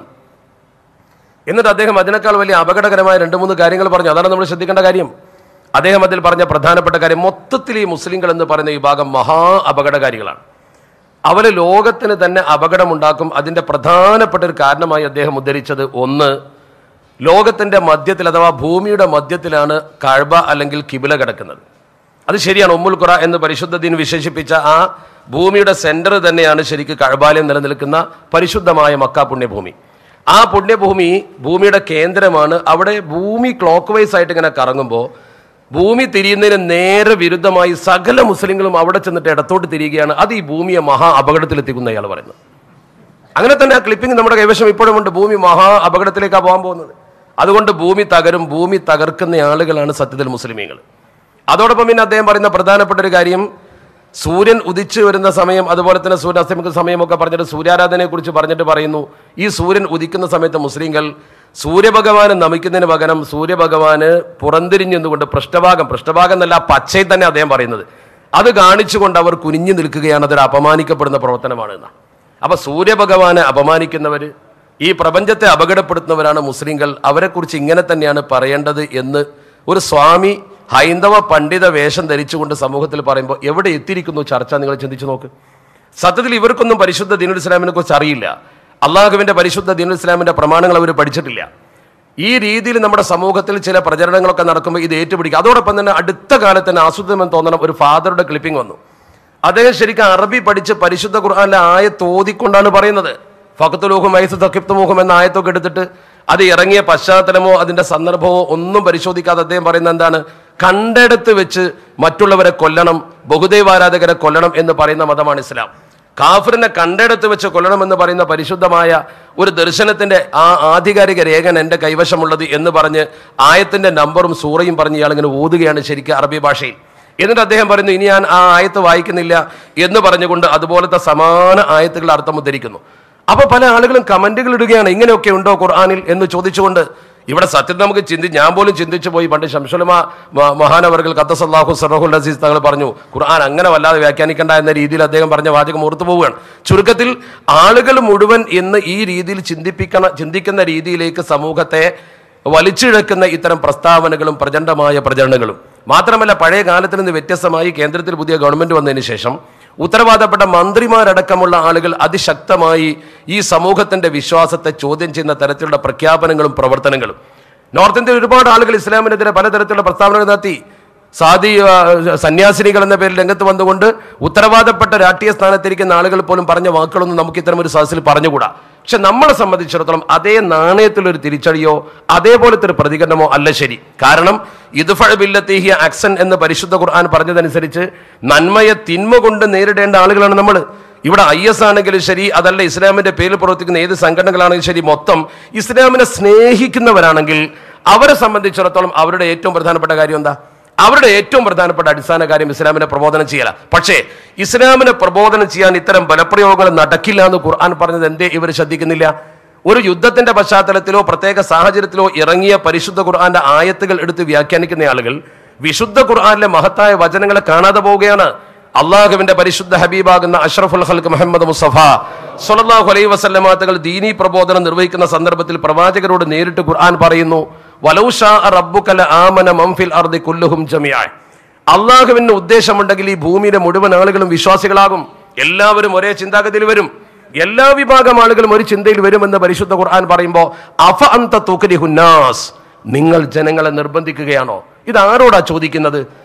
എന്നിട്ട് അദ്ദേഹം അതിനേക്കാൾ വലിയ അപകടകരമായ രണ്ട് മൂന്ന് കാര്യങ്ങൾ പറഞ്ഞു അതാണ് നമ്മൾ ശ്രദ്ധിക്കേണ്ട കാര്യം അദ്ദേഹം അതിൽ പറഞ്ഞ പ്രധാനപ്പെട്ട കാര്യം മൊത്തത്തിൽ ഈ മുസ്ലിങ്ങൾ എന്ന് പറയുന്ന വിഭാഗം മഹാ അപകടകാരികളാണ് അവര് ലോകത്തിന് തന്നെ അപകടമുണ്ടാക്കും അതിന്റെ പ്രധാനപ്പെട്ട ഒരു കാരണമായി അദ്ദേഹം ഉദ്ധരിച്ചത് ഒന്ന് ലോകത്തിന്റെ മധ്യത്തിൽ അഥവാ ഭൂമിയുടെ മധ്യത്തിലാണ് കഴബ അല്ലെങ്കിൽ കിബില കിടക്കുന്നത് അത് ശരിയാണ് ഉമ്മുൽ ഖുറ എന്ന് പരിശുദ്ധ ദീൻ വിശേഷിപ്പിച്ച ആ ഭൂമിയുടെ സെന്റർ തന്നെയാണ് ശരിക്ക് കഴബാലയം നിലനിൽക്കുന്ന പരിശുദ്ധമായ മക്ക പുണ്യഭൂമി ആ പുണ്യഭൂമി ഭൂമിയുടെ കേന്ദ്രമാണ് അവിടെ ഭൂമി ക്ലോക്ക് വൈസ് ആയിട്ട് ഇങ്ങനെ കറങ്ങുമ്പോൾ ഭൂമി തിരിയുന്നതിന് നേരെ വിരുദ്ധമായി സകല മുസ്ലിങ്ങളും അവിടെ ചെന്നിട്ട് ഇടത്തോട്ട് തിരിയുകയാണ് അത് ഈ ഭൂമിയെ മഹാ അപകടത്തിലെത്തിക്കുന്ന ഇയാൾ പറയുന്നത് അങ്ങനെ തന്നെ ആ ക്ലിപ്പിംഗ് നമ്മുടെ കൈവശം ഇപ്പോഴും ഉണ്ട് ഭൂമി മഹാ അപകടത്തിലേക്കാണ് പോകാൻ പോകുന്നത് അതുകൊണ്ട് ഭൂമി തകരും ഭൂമി തകർക്കുന്ന ആളുകളാണ് സത്യത്തിൽ മുസ്ലിമീങ്ങൾ അതോടൊപ്പം പിന്നെ അദ്ദേഹം പറയുന്ന പ്രധാനപ്പെട്ട ഒരു കാര്യം സൂര്യൻ ഉദിച്ചു വരുന്ന സമയം അതുപോലെ തന്നെ സൂര്യൻ അസ്തമിക്കുന്ന സമയമൊക്കെ പറഞ്ഞിട്ട് സൂര്യാരാധനയെ കുറിച്ച് പറഞ്ഞിട്ട് പറയുന്നു ഈ സൂര്യൻ ഉദിക്കുന്ന സമയത്ത് മുസ്ലിങ്ങൾ സൂര്യഭഗവാനെ നമിക്കുന്നതിന് പകരം സൂര്യഭഗവാന് പുറന്തിരിഞ്ഞു നിന്നുകൊണ്ട് പൃഷ്ഠഭാഗം പൃഷ്ഠഭാഗം എന്നല്ല ആ പച്ചയിൽ തന്നെ അദ്ദേഹം പറയുന്നത് അത് കാണിച്ചുകൊണ്ട് അവർ കുനിഞ്ഞു നിൽക്കുകയാണ് അതൊരു അപമാനിക്കപ്പെടുന്ന പ്രവർത്തനമാണ് എന്നാണ് അപ്പൊ സൂര്യഭഗവാനെ അപമാനിക്കുന്നവര് ഈ പ്രപഞ്ചത്തെ അപകടപ്പെടുത്തുന്നവരാണ് മുസ്ലിങ്ങൾ അവരെക്കുറിച്ച് ഇങ്ങനെ തന്നെയാണ് പറയേണ്ടത് എന്ന് ഒരു സ്വാമി ഹൈന്ദവ പണ്ഡിത വേഷം ധരിച്ചുകൊണ്ട് സമൂഹത്തിൽ പറയുമ്പോൾ എവിടെ എത്തിയിരിക്കുന്നു ചർച്ച നിങ്ങൾ ചിന്തിച്ചു നോക്ക് സത്യത്തിൽ ഇവർക്കൊന്നും പരിശുദ്ധ ദീനുൽ ഇസ്ലാമിനെ കുറിച്ച് അറിയില്ല അള്ളാഹുവിന്റെ പരിശുദ്ധ ദീനുൽ ഇസ്ലാമിന്റെ പ്രമാണങ്ങൾ അവർ പഠിച്ചിട്ടില്ല ഈ രീതിയിൽ നമ്മുടെ സമൂഹത്തിൽ ചില പ്രചരണങ്ങളൊക്കെ നടക്കുമ്പോൾ ഇത് ഏറ്റുപിടിക്കുക അതോടൊപ്പം തന്നെ അടുത്ത കാലത്ത് തന്നെ ആസ്വദമെന്ന് തോന്നണം ഒരു ഫാദറുടെ ക്ലിപ്പിംഗ് വന്നു അദ്ദേഹം ശരിക്കും അറബി പഠിച്ച് പരിശുദ്ധ ഖുർആാനിലെ ആയത്ത് ഓതിക്കൊണ്ടാണ് പറയുന്നത് ഫക്കത്തുലൂഹും വയസ്സ് തക്കിപ്തുമൂഹും എന്ന ആയത്തൊക്കെ എടുത്തിട്ട് അത് ഇറങ്ങിയ പശ്ചാത്തലമോ അതിന്റെ സന്ദർഭമോ ഒന്നും പരിശോധിക്കാതെ അദ്ദേഹം പറയുന്നത് എന്താണ് കണ്ടെടുത്ത് വെച്ച് മറ്റുള്ളവരെ കൊല്ലണം ബഹുദൈവാരാധകരെ കൊല്ലണം എന്ന് പറയുന്ന മതമാണ് ഇസ്ലാം കാഫിറിനെ കണ്ടെടുത്ത് വെച്ച് കൊല്ലണം എന്ന് പറയുന്ന പരിശുദ്ധമായ ഒരു ദർശനത്തിന്റെ ആ ആധികാരിക രേഖൻ എൻ്റെ കൈവശമുള്ളത് എന്ന് പറഞ്ഞ് ആയത്തിന്റെ നമ്പറും സൂറയും പറഞ്ഞ് ഇയാൾ ഇങ്ങനെ ഓതുകയാണ് ശരിക്കും അറബി ഭാഷയിൽ എന്നിട്ട് അദ്ദേഹം പറയുന്നു ഇനി ഞാൻ ആ ആയത്ത് വായിക്കുന്നില്ല എന്ന് പറഞ്ഞുകൊണ്ട് അതുപോലത്തെ സമാന ആയത്തുകൾ അർത്ഥം ഉദ്ധരിക്കുന്നു അപ്പൊ പല ആളുകളും കമന്റുകൾ ഇടുകയാണ് ഇങ്ങനെയൊക്കെ ഉണ്ടോ ഖുർആാനിൽ എന്ന് ചോദിച്ചുകൊണ്ട് ഇവിടെ സത്യം നമുക്ക് ചിന്തി ഞാൻ പോലും ചിന്തിച്ചു പോയി പണ്ട് ശംസുലമ മഹാനവർകൾ ഖത്തസല്ലാഹു സറഹുൽ അസീസ് തങ്ങൾ പറഞ്ഞു ഖുർആൻ അങ്ങനെ വല്ലാതെ വ്യാഖ്യാനിക്കേണ്ട എന്ന രീതിയിൽ അദ്ദേഹം പറഞ്ഞ വാചകം ഓർത്തു പോവുകയാണ് ചുരുക്കത്തിൽ ആളുകൾ മുഴുവൻ ഇന്ന് ഈ രീതിയിൽ ചിന്തിപ്പിക്കണ ചിന്തിക്കുന്ന രീതിയിലേക്ക് സമൂഹത്തെ വലിച്ചിഴക്കുന്ന ഇത്തരം പ്രസ്താവനകളും പ്രചണ്ഡമായ പ്രചരണങ്ങളും മാത്രമല്ല പഴയ കാലത്തിൽ നിന്ന് വ്യത്യസ്തമായി കേന്ദ്രത്തിൽ പുതിയ ഗവൺമെന്റ് വന്നതിന് ശേഷം ഉത്തരവാദപ്പെട്ട മന്ത്രിമാരടക്കമുള്ള ആളുകൾ അതിശക്തമായി ഈ സമൂഹത്തിന്റെ വിശ്വാസത്തെ ചോദ്യം ചെയ്യുന്ന തരത്തിലുള്ള പ്രഖ്യാപനങ്ങളും പ്രവർത്തനങ്ങളും നോർത്ത് ഇന്ത്യയിൽ ഒരുപാട് ആളുകൾ ഇസ്ലാമിനെതിരെ പലതരത്തിലുള്ള പ്രസ്താവനകൾ നടത്തി സാദി ആ, സന്യാസിനികൾ എന്ന പേരിൽ രംഗത്ത് വന്നുകൊണ്ട് ഉത്തരവാദപ്പെട്ട രാഷ്ട്രീയ സ്ഥാനത്തിരിക്കുന്ന ആളുകൾ പോലും പറഞ്ഞ വാക്കുകളൊന്നും നമുക്ക് ഇത്തരം ഒരു സദസ്സിൽ പറഞ്ഞുകൂടാ പക്ഷെ നമ്മളെ സംബന്ധിച്ചിടത്തോളം അതേ നാണയത്തിലൊരു തിരിച്ചടിയോ അതേപോലത്തെ ഒരു പ്രതികരണമോ അല്ല ശരി കാരണം ഇതുഫഴ ബില്ലത്തീഹിയ അക്സൻ എന്ന് പരിശുദ്ധ ഖുർആൻ പറഞ്ഞതനുസരിച്ച് നന്മയെ തിന്മ കൊണ്ട് നേരിടേണ്ട ആളുകളാണ് നമ്മൾ ഇവിടെ ഐ എസ് ആണെങ്കിലും ശരി അതല്ല ഇസ്ലാമിന്റെ പേരിൽ പ്രവർത്തിക്കുന്ന ഏത് സംഘടനകളാണെങ്കിലും ശരി മൊത്തം ഇസ്ലാമിനെ സ്നേഹിക്കുന്നവരാണെങ്കിൽ അവരെ സംബന്ധിച്ചിടത്തോളം അവരുടെ ഏറ്റവും പ്രധാനപ്പെട്ട കാര്യം എന്താ അവരുടെ ഏറ്റവും പ്രധാനപ്പെട്ട അടിസ്ഥാന കാര്യം ഇസ്ലാമിനെ പ്രബോധനം ചെയ്യല പക്ഷേ ഇസ്ലാമിനെ പ്രബോധനം ചെയ്യാൻ ഇത്തരം ബലപ്രയോഗങ്ങൾ നടക്കില്ല എന്ന് ഖുർആൻ പറഞ്ഞത് എന്തേ ഇവർ ശ്രദ്ധിക്കുന്നില്ല ഒരു യുദ്ധത്തിന്റെ പശ്ചാത്തലത്തിലോ പ്രത്യേക സാഹചര്യത്തിലോ ഇറങ്ങിയ പരിശുദ്ധ ഖുർആന്റെ ആയത്തുകൾ എടുത്ത് വ്യാഖ്യാനിക്കുന്ന ആളുകൾ വിശുദ്ധ ഖുർആനിലെ മഹത്തായ വചനങ്ങളെ കാണാതെ പോവുകയാണ് അള്ളാഹുവിന്റെ പരിശുദ്ധ ഹബീബാകുന്ന അഷ്റഫുൽ ഹൽക്ക് മുഹമ്മദ് മുസ്തഫ സല്ലല്ലാഹു അലൈഹി വസല്ലമ തങ്ങൾ ദീനീ പ്രബോധനം നിർവഹിക്കുന്ന സന്ദർഭത്തിൽ പ്രവാചകരോട് നേരിട്ട് ഖുർആൻ പറയുന്നു വലൗഷാ റബ്ബുക്കല ആമന മംഫിൽ അർദി കുല്ലുഹും ജമിയാൻ അള്ളാഹുവിന് ഉദ്ദേശമുണ്ടെങ്കിൽ ഈ ഭൂമിയിലെ മുഴുവൻ ആളുകളും വിശ്വാസികളാകും എല്ലാവരും ഒരേ ചിന്താഗതിയിൽ വരും എല്ലാ വിഭാഗം ആളുകളും ഒരു ചിന്തയിൽ വരുമെന്ന് പരിശുദ്ധ ഖുർആൻ പറയുമ്പോൾ അഫ അന്ത തുക്രിഹുന്നാസ് നിങ്ങൾ ജനങ്ങളെ നിർബന്ധിക്കുകയാണോ ഇത് ആരോടാ ചോദിക്കുന്നത്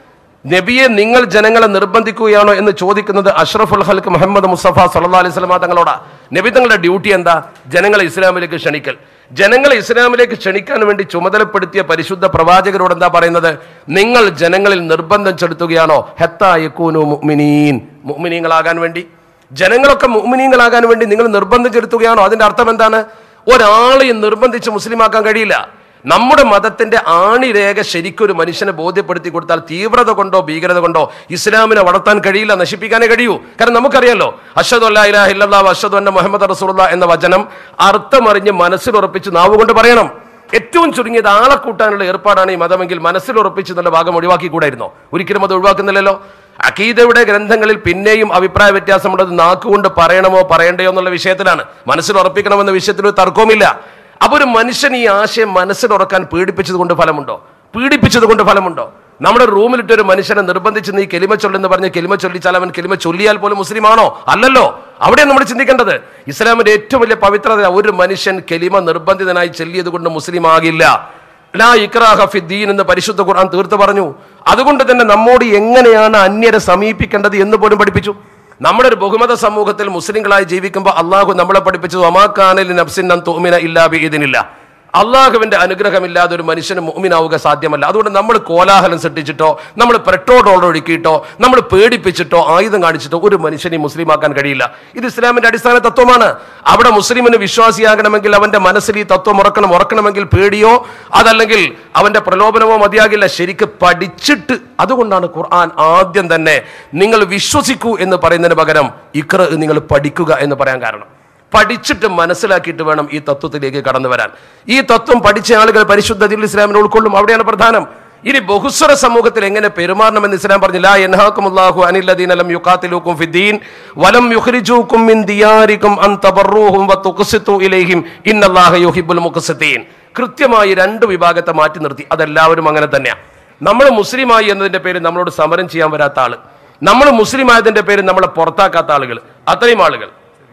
നബിയെ നിങ്ങൾ ജനങ്ങളെ നിർബന്ധിക്കുകയാണോ എന്ന് ചോദിക്കുന്നത് അഷ്റഫുൽ ഹൽക്ക് മുഹമ്മദ് മുസ്തഫ സല്ലാ അലൈഹി സ്വലമ തങ്ങളോടാ നബി തങ്ങളുടെ ഡ്യൂട്ടി എന്താ ജനങ്ങളെ ഇസ്ലാമിലേക്ക് ക്ഷണിക്കൽ ജനങ്ങളെ ഇസ്ലാമിലേക്ക് ക്ഷണിക്കാൻ വേണ്ടി ചുമതലപ്പെടുത്തിയ പരിശുദ്ധ പ്രവാചകരോട് എന്താ പറയുന്നത് നിങ്ങൾ ജനങ്ങളിൽ നിർബന്ധം ചെലുത്തുകയാണോ ഹെത്തായക്കൂനു മുഅ്മിനീൻ മുഅ്മിനീങ്ങളാകാൻ വേണ്ടി ജനങ്ങളൊക്കെ മുഅ്മിനീങ്ങളാകാൻ വേണ്ടി നിങ്ങൾ നിർബന്ധം ചെലുത്തുകയാണോ അതിന്റെ അർത്ഥം എന്താണ് ഒരാളെയും നിർബന്ധിച്ച് മുസ്ലിമാക്കാൻ കഴിയില്ല നമ്മുടെ മതത്തിന്റെ ആണിരേഖ ശരിക്കൊരു മനുഷ്യനെ ബോധ്യപ്പെടുത്തി കൊടുത്താൽ തീവ്രത കൊണ്ടോ ഭീകരത കൊണ്ടോ ഇസ്ലാമിനെ വളർത്താൻ കഴിയില്ല നശിപ്പിക്കാനേ കഴിയൂ കാരണം നമുക്കറിയാലോ അഷദ് അല്ലാ ഇല്ലാ അഷദ് അന്ന മുഹമ്മദ് റസൂലുള്ള എന്ന വചനം അർത്ഥമറിഞ്ഞ് മനസ്സിൽ ഉറപ്പിച്ച് നാവ് കൊണ്ട് പറയണം ഏറ്റവും ചുരുങ്ങിയത് ആളെ കൂട്ടാനുള്ള ഏർപ്പാടാണ് ഈ മതമെങ്കിൽ മനസ്സിൽ ഉറപ്പിച്ച് എന്നുള്ള ഭാഗം ഒഴിവാക്കിക്കൂടായിരുന്നോ ഒരിക്കലും അത് ഒഴിവാക്കുന്നില്ലല്ലോ അക്കീദയുടെ ഗ്രന്ഥങ്ങളിൽ പിന്നെയും അഭിപ്രായ വ്യത്യാസമുള്ളത് നാക്കുകൊണ്ട് പറയണമോ പറയണ്ടയോ എന്നുള്ള വിഷയത്തിലാണ് മനസ്സിൽ ഉറപ്പിക്കണമെന്ന വിഷയത്തിൽ ഒരു തർക്കവുമില്ല അപ്പൊ ഒരു മനുഷ്യൻ ഈ ആശയം മനസ്സിൽ ഉറക്കാൻ പീഡിപ്പിച്ചത് കൊണ്ട് ഫലമുണ്ടോ പീഡിപ്പിച്ചത് കൊണ്ട് ഫലമുണ്ടോ നമ്മുടെ റൂമിലിട്ട് ഒരു മനുഷ്യനെ നിർബന്ധിച്ച് നീ കെലിമ ചൊല്ലെന്ന് പറഞ്ഞ് കെലിമ ചൊല്ലിച്ചാൽ അവൻ കെലിമ ചൊല്ലിയാൽ പോലും മുസ്ലിമാണോ അല്ലല്ലോ അവിടെ നമ്മൾ ചിന്തിക്കേണ്ടത് ഇസ്ലാമിന്റെ ഏറ്റവും വലിയ പവിത്രത ഒരു മനുഷ്യൻ കെലിമ നിർബന്ധിതനായി ചൊല്ലിയത് കൊണ്ട് മുസ്ലിം ആകില്ല ലാ ഇക്രാഹ ഫിദ്ദീൻ എന്ന് പരിശുദ്ധ ഖുർആൻ തീർത്ത് പറഞ്ഞു അതുകൊണ്ട് തന്നെ നമ്മോട് എങ്ങനെയാണ് അന്യരെ സമീപിക്കേണ്ടത് എന്ന് പോലും പഠിപ്പിച്ചു നമ്മുടെ ഒരു ബഹുമത സമൂഹത്തിൽ മുസ്ലിങ്ങളായി ജീവിക്കുമ്പോൾ അള്ളാഹു നമ്മളെ പഠിപ്പിച്ചത് ഒമാക്കാനിൽ നഫ്സിൻ തോമിന ഇല്ലാ ഇതിനില്ല അള്ളാഹുവിന്റെ അനുഗ്രഹമില്ലാതെ ഒരു മനുഷ്യന് മുഅ്മിനാവുക സാധ്യമല്ല അതുകൊണ്ട് നമ്മൾ കോലാഹലം സൃഷ്ടിച്ചിട്ടോ നമ്മൾ പെട്രോൾ ഡോളർ ഒഴുക്കിയിട്ടോ നമ്മൾ പേടിപ്പിച്ചിട്ടോ ആയുധം കാണിച്ചിട്ടോ ഒരു മനുഷ്യനെ മുസ്ലിമാക്കാൻ കഴിയില്ല ഇത് ഇസ്ലാമിന്റെ അടിസ്ഥാന തത്വമാണ് അവിടെ മുസ്ലിമിന് വിശ്വാസിയാകണമെങ്കിൽ അവന്റെ മനസ്സിൽ ഈ തത്വം ഉറക്കണം ഉറക്കണമെങ്കിൽ പേടിയോ അതല്ലെങ്കിൽ അവന്റെ പ്രലോഭനമോ മതിയാകില്ല ശരിക്ക് പഠിച്ചിട്ട് അതുകൊണ്ടാണ് ഖുർആൻ ആദ്യം തന്നെ നിങ്ങൾ വിശ്വസിക്കൂ എന്ന് പറയുന്നതിന് പകരം ഇക്ര നിങ്ങൾ പഠിക്കുക എന്ന് പറയാൻ കാരണം പഠിച്ചിട്ട് മനസ്സിലാക്കിയിട്ട് വേണം ഈ തത്വത്തിലേക്ക് കടന്നു വരാൻ ഈ തത്വം പഠിച്ച ആളുകൾ പരിശുദ്ധ ദീനുൽ ഇസ്ലാമിനെ ഉൾക്കൊള്ളും അവിടെയാണ് പ്രധാനം ഇനി ബഹുസ്വര സമൂഹത്തിൽ എങ്ങനെ പെരുമാറണമെന്ന് ഇസ്ലാം പറഞ്ഞില്ല യൻഹാക്കുമുല്ലാഹു അനില്ലദീന ലം യുഖാതിലൂക്കും ഫിദ്ദീൻ വലം യുഖ്രിജൂക്കും മിൻ ദിയാരിക്കും അൻ തബറൂഹും വതുഖ്സിതു ഇലൈഹിം ഇന്നല്ലാഹ യുഹിബ്ബുൽ മുഖ്സിതീൻ കൃത്യമായി രണ്ട് വിഭാഗത്തെ മാറ്റി നിർത്തി അതെല്ലാവരും അങ്ങനെ തന്നെയാണ് നമ്മൾ മുസ്ലിമായി എന്നതിന്റെ പേര് നമ്മളോട് സമരം ചെയ്യാൻ വരാത്ത ആള് നമ്മൾ മുസ്ലിം ആയതിന്റെ പേര് നമ്മളെ പുറത്താക്കാത്ത ആളുകൾ അത്രയും ആളുകൾ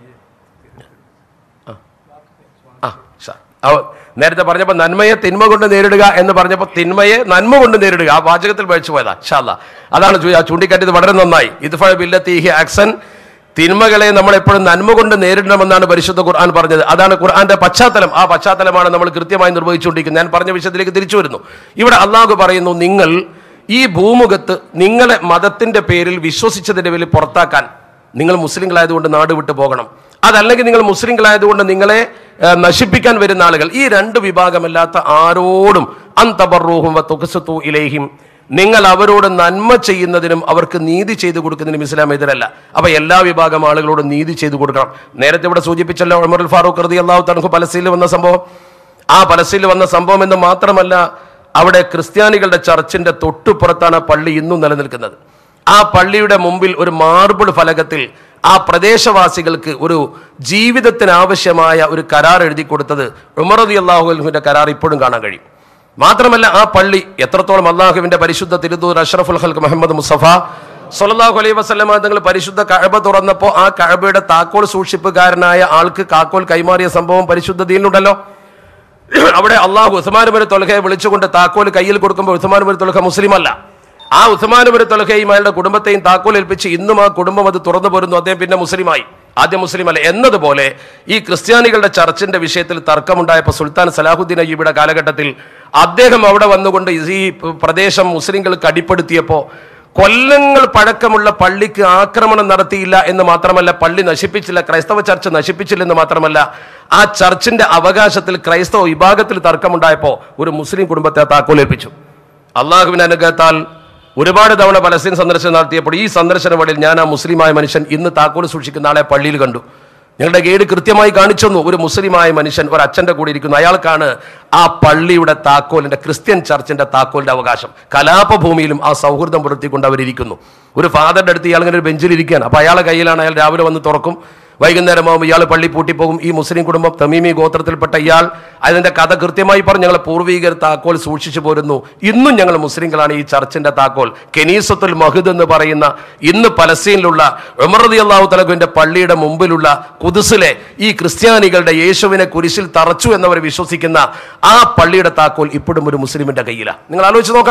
ആ ഷാ. അവ- നേരത്തെ പറഞ്ഞപ്പോൾ നന്മയെ തിന്മ കൊണ്ട് നേരിടുക എന്ന് പറഞ്ഞപ്പോൾ തിന്മയെ നന്മ കൊണ്ട് നേരിടുക ആ വാചകത്തിൽ പഠിച്ചു പോയതാ ഷാല്ല അതാണ് ചൂ- ആ ചൂണ്ടിക്കാറ്റിയത് വളരെ നന്നായി ഇത് ബില്ലത്തീഹി ആക്സൻ തിന്മകളെ നമ്മൾ എപ്പോഴും നന്മ കൊണ്ട് നേരിടണമെന്നാണ് പരിശുദ്ധ ഖുർആൻ പറഞ്ഞത് അതാണ് ഖുർആന്റെ പശ്ചാത്തലം ആ പശ്ചാത്തലമാണ് നമ്മൾ കൃത്യമായി നിർവഹിച്ചുകൊണ്ടിരിക്കുന്നത് ഞാൻ പറഞ്ഞ വിഷയത്തിലേക്ക് തിരിച്ചു വരുന്നു ഇവിടെ അള്ളാഹു പറയുന്നു നിങ്ങൾ ഈ ഭൂമുഖത്ത് നിങ്ങളെ മതത്തിന്റെ പേരിൽ വിശ്വസിച്ചതിന്റെ പേരിൽ പുറത്താക്കാൻ നിങ്ങൾ മുസ്ലിങ്ങളായതുകൊണ്ട് നാട് വിട്ടു പോകണം അതല്ലെങ്കിൽ നിങ്ങൾ മുസ്ലിങ്ങളായതുകൊണ്ട് നിങ്ങളെ ഏഹ്, നശിപ്പിക്കാൻ വരുന്ന ആളുകൾ ഈ രണ്ട് വിഭാഗമല്ലാത്ത ആരോടും അന്തബറൂഹും വതുഖ്സതു ഇലൈഹിം നിങ്ങൾ അവരോട് നന്മ ചെയ്യുന്നതിനും അവർക്ക് നീതി ചെയ്തു കൊടുക്കുന്നതിനും ഇസ്ലാം എതിരല്ല അപ്പൊ എല്ലാ വിഭാഗം ആളുകളോടും നീതി ചെയ്തു കൊടുക്കണം നേരത്തെ ഇവിടെ സൂചിപ്പിച്ചല്ലോ ഉമർ ഫാറൂഖ് റതി അള്ളാഹു തണുക്ക് പലസ്തീനിൽ വന്ന സംഭവം ആ പലസ്തീനിൽ വന്ന സംഭവം എന്ന് മാത്രമല്ല അവിടെ ക്രിസ്ത്യാനികളുടെ ചർച്ചിന്റെ തൊട്ടുപുറത്താണ് ആ പള്ളി ഇന്നും നിലനിൽക്കുന്നത് ആ പള്ളിയുടെ മുമ്പിൽ ഒരു മാർബിൾ ഫലകത്തിൽ ആ പ്രദേശവാസികൾക്ക് ഒരു ജീവിതത്തിന് ആവശ്യമായ ഒരു കരാർ എഴുതി കൊടുത്തത് ഉമറദി അള്ളാഹുവിന്റെ കരാർ ഇപ്പോഴും കാണാൻ കഴിയും മാത്രമല്ല ആ പള്ളി എത്രത്തോളം അള്ളാഹുവിന്റെ പരിശുദ്ധ തിരുദൂർ അഷ്റഫുൽ ഹൽക്ക് മുഹമ്മദ് മുസഫ സൊല്ലാഹു അലൈഹി വസ്ലമ തങ്ങൾ പരിശുദ്ധ കഴബ തുറന്നപ്പോൾ ആ കഴബയുടെ താക്കോൽ സൂക്ഷിപ്പുകാരനായ ആൾക്ക് കാക്കോൽ കൈമാറിയ സംഭവം പരിശുദ്ധ ദീനിലുണ്ടല്ലോ അവിടെ അള്ളാഹു ഉസ്മാനുബര് തൊലഹയെ വിളിച്ചുകൊണ്ട് താക്കോൽ കയ്യിൽ കൊടുക്കുമ്പോൾ ഉസ്മാനുബര് തൊലഹ മുസ്ലിം അല്ല ആ ഉസ്മാനുബര് തൊലഹയും അയാളുടെ കുടുംബത്തെയും താക്കോൽ ഏൽപ്പിച്ച് ഇന്നും ആ കുടുംബം അത് തുറന്നു പോരുന്നു അദ്ദേഹം പിന്നെ മുസ്ലിമായി ആദ്യം മുസ്ലിം അല്ല എന്നതുപോലെ ഈ ക്രിസ്ത്യാനികളുടെ ചർച്ചിന്റെ വിഷയത്തിൽ തർക്കമുണ്ടായപ്പോൾ സുൽത്താൻ സലാഹുദ്ദീൻ അയ്യൂബിയുടെ കാലഘട്ടത്തിൽ അദ്ദേഹം അവിടെ വന്നുകൊണ്ട് ഈ പ്രദേശം മുസ്ലിങ്ങൾക്ക് അടിപ്പെടുത്തിയപ്പോൾ കൊല്ലങ്ങൾ പഴക്കമുള്ള പള്ളിക്ക് ആക്രമണം നടത്തിയില്ല എന്ന് മാത്രമല്ല പള്ളി നശിപ്പിച്ചില്ല ക്രൈസ്തവ ചർച്ച് നശിപ്പിച്ചില്ലെന്ന് മാത്രമല്ല ആ ചർച്ചിന്റെ അവകാശത്തിൽ ക്രൈസ്തവ വിഭാഗത്തിൽ തർക്കമുണ്ടായപ്പോൾ ഒരു മുസ്ലിം കുടുംബത്തെ താക്കോലേൽപ്പിച്ചു അള്ളാഹുവിന്റെ അനുഗ്രഹത്താൽ ഒരുപാട് തവണ പലസ്തീൻ സന്ദർശനം നടത്തിയപ്പോൾ ഈ സന്ദർശന വേളയിൽ ഞാൻ ആ മുസ്ലിമായ മനുഷ്യൻ ഇന്ന് താക്കോൽ സൂക്ഷിക്കുന്ന ആളെ പള്ളിയിൽ കണ്ടു ഞങ്ങളുടെ ഗൈഡ് കൃത്യമായി കാണിച്ചു തന്നു ഒരു മുസ്ലിമായ മനുഷ്യൻ ഒരു അച്ഛന്റെ കൂടെ ഇരിക്കുന്നു അയാൾക്കാണ് ആ പള്ളിയുടെ താക്കോലിന്റെ ക്രിസ്ത്യൻ ചർച്ചിന്റെ താക്കോലിന്റെ അവകാശം കലാപഭൂമിയിലും ആ സൗഹൃദം പുലർത്തിക്കൊണ്ട് അവരിയ്ക്കുന്നു ഒരു ഫാദറിന്റെ അടുത്ത് ഇയാൾ ഇങ്ങനെ ഒരു ബെഞ്ചിൽ ഇരിക്കുകയാണ് അപ്പൊ അയാളെ കയ്യിലാണ് അയാൾ രാവിലെ വന്ന് തുറക്കും വൈകുന്നേരമാകുമ്പോൾ ഇയാൾ പള്ളി പൂട്ടിപ്പോകും ഈ മുസ്ലിം കുടുംബം തമീമി ഗോത്രത്തിൽപ്പെട്ട ഇയാൾ അതിന്റെ കഥ കൃത്യമായി പറഞ്ഞ് ഞങ്ങൾ പൂർവീകർ താക്കോൽ സൂക്ഷിച്ചു പോരുന്നു ഇന്നും ഞങ്ങൾ മുസ്ലിങ്ങളാണ് ഈ ചർച്ചിന്റെ താക്കോൽ കെനീസത്തുൽ മഹദ് എന്ന് പറയുന്ന ഇന്ന് പലസ്തീനിലുള്ള ഉമർദി അള്ളാഹു തലകുവിന്റെ പള്ളിയുടെ മുമ്പിലുള്ള കുതിസിലെ ഈ ക്രിസ്ത്യാനികളുടെ യേശുവിനെ കുരിശിൽ തറച്ചു എന്നവർ വിശ്വസിക്കുന്ന ആ പള്ളിയുടെ താക്കോൽ ഇപ്പോഴും ഒരു മുസ്ലിമിന്റെ കയ്യിലാണ് നിങ്ങൾ ആലോചിച്ച് നോക്കണം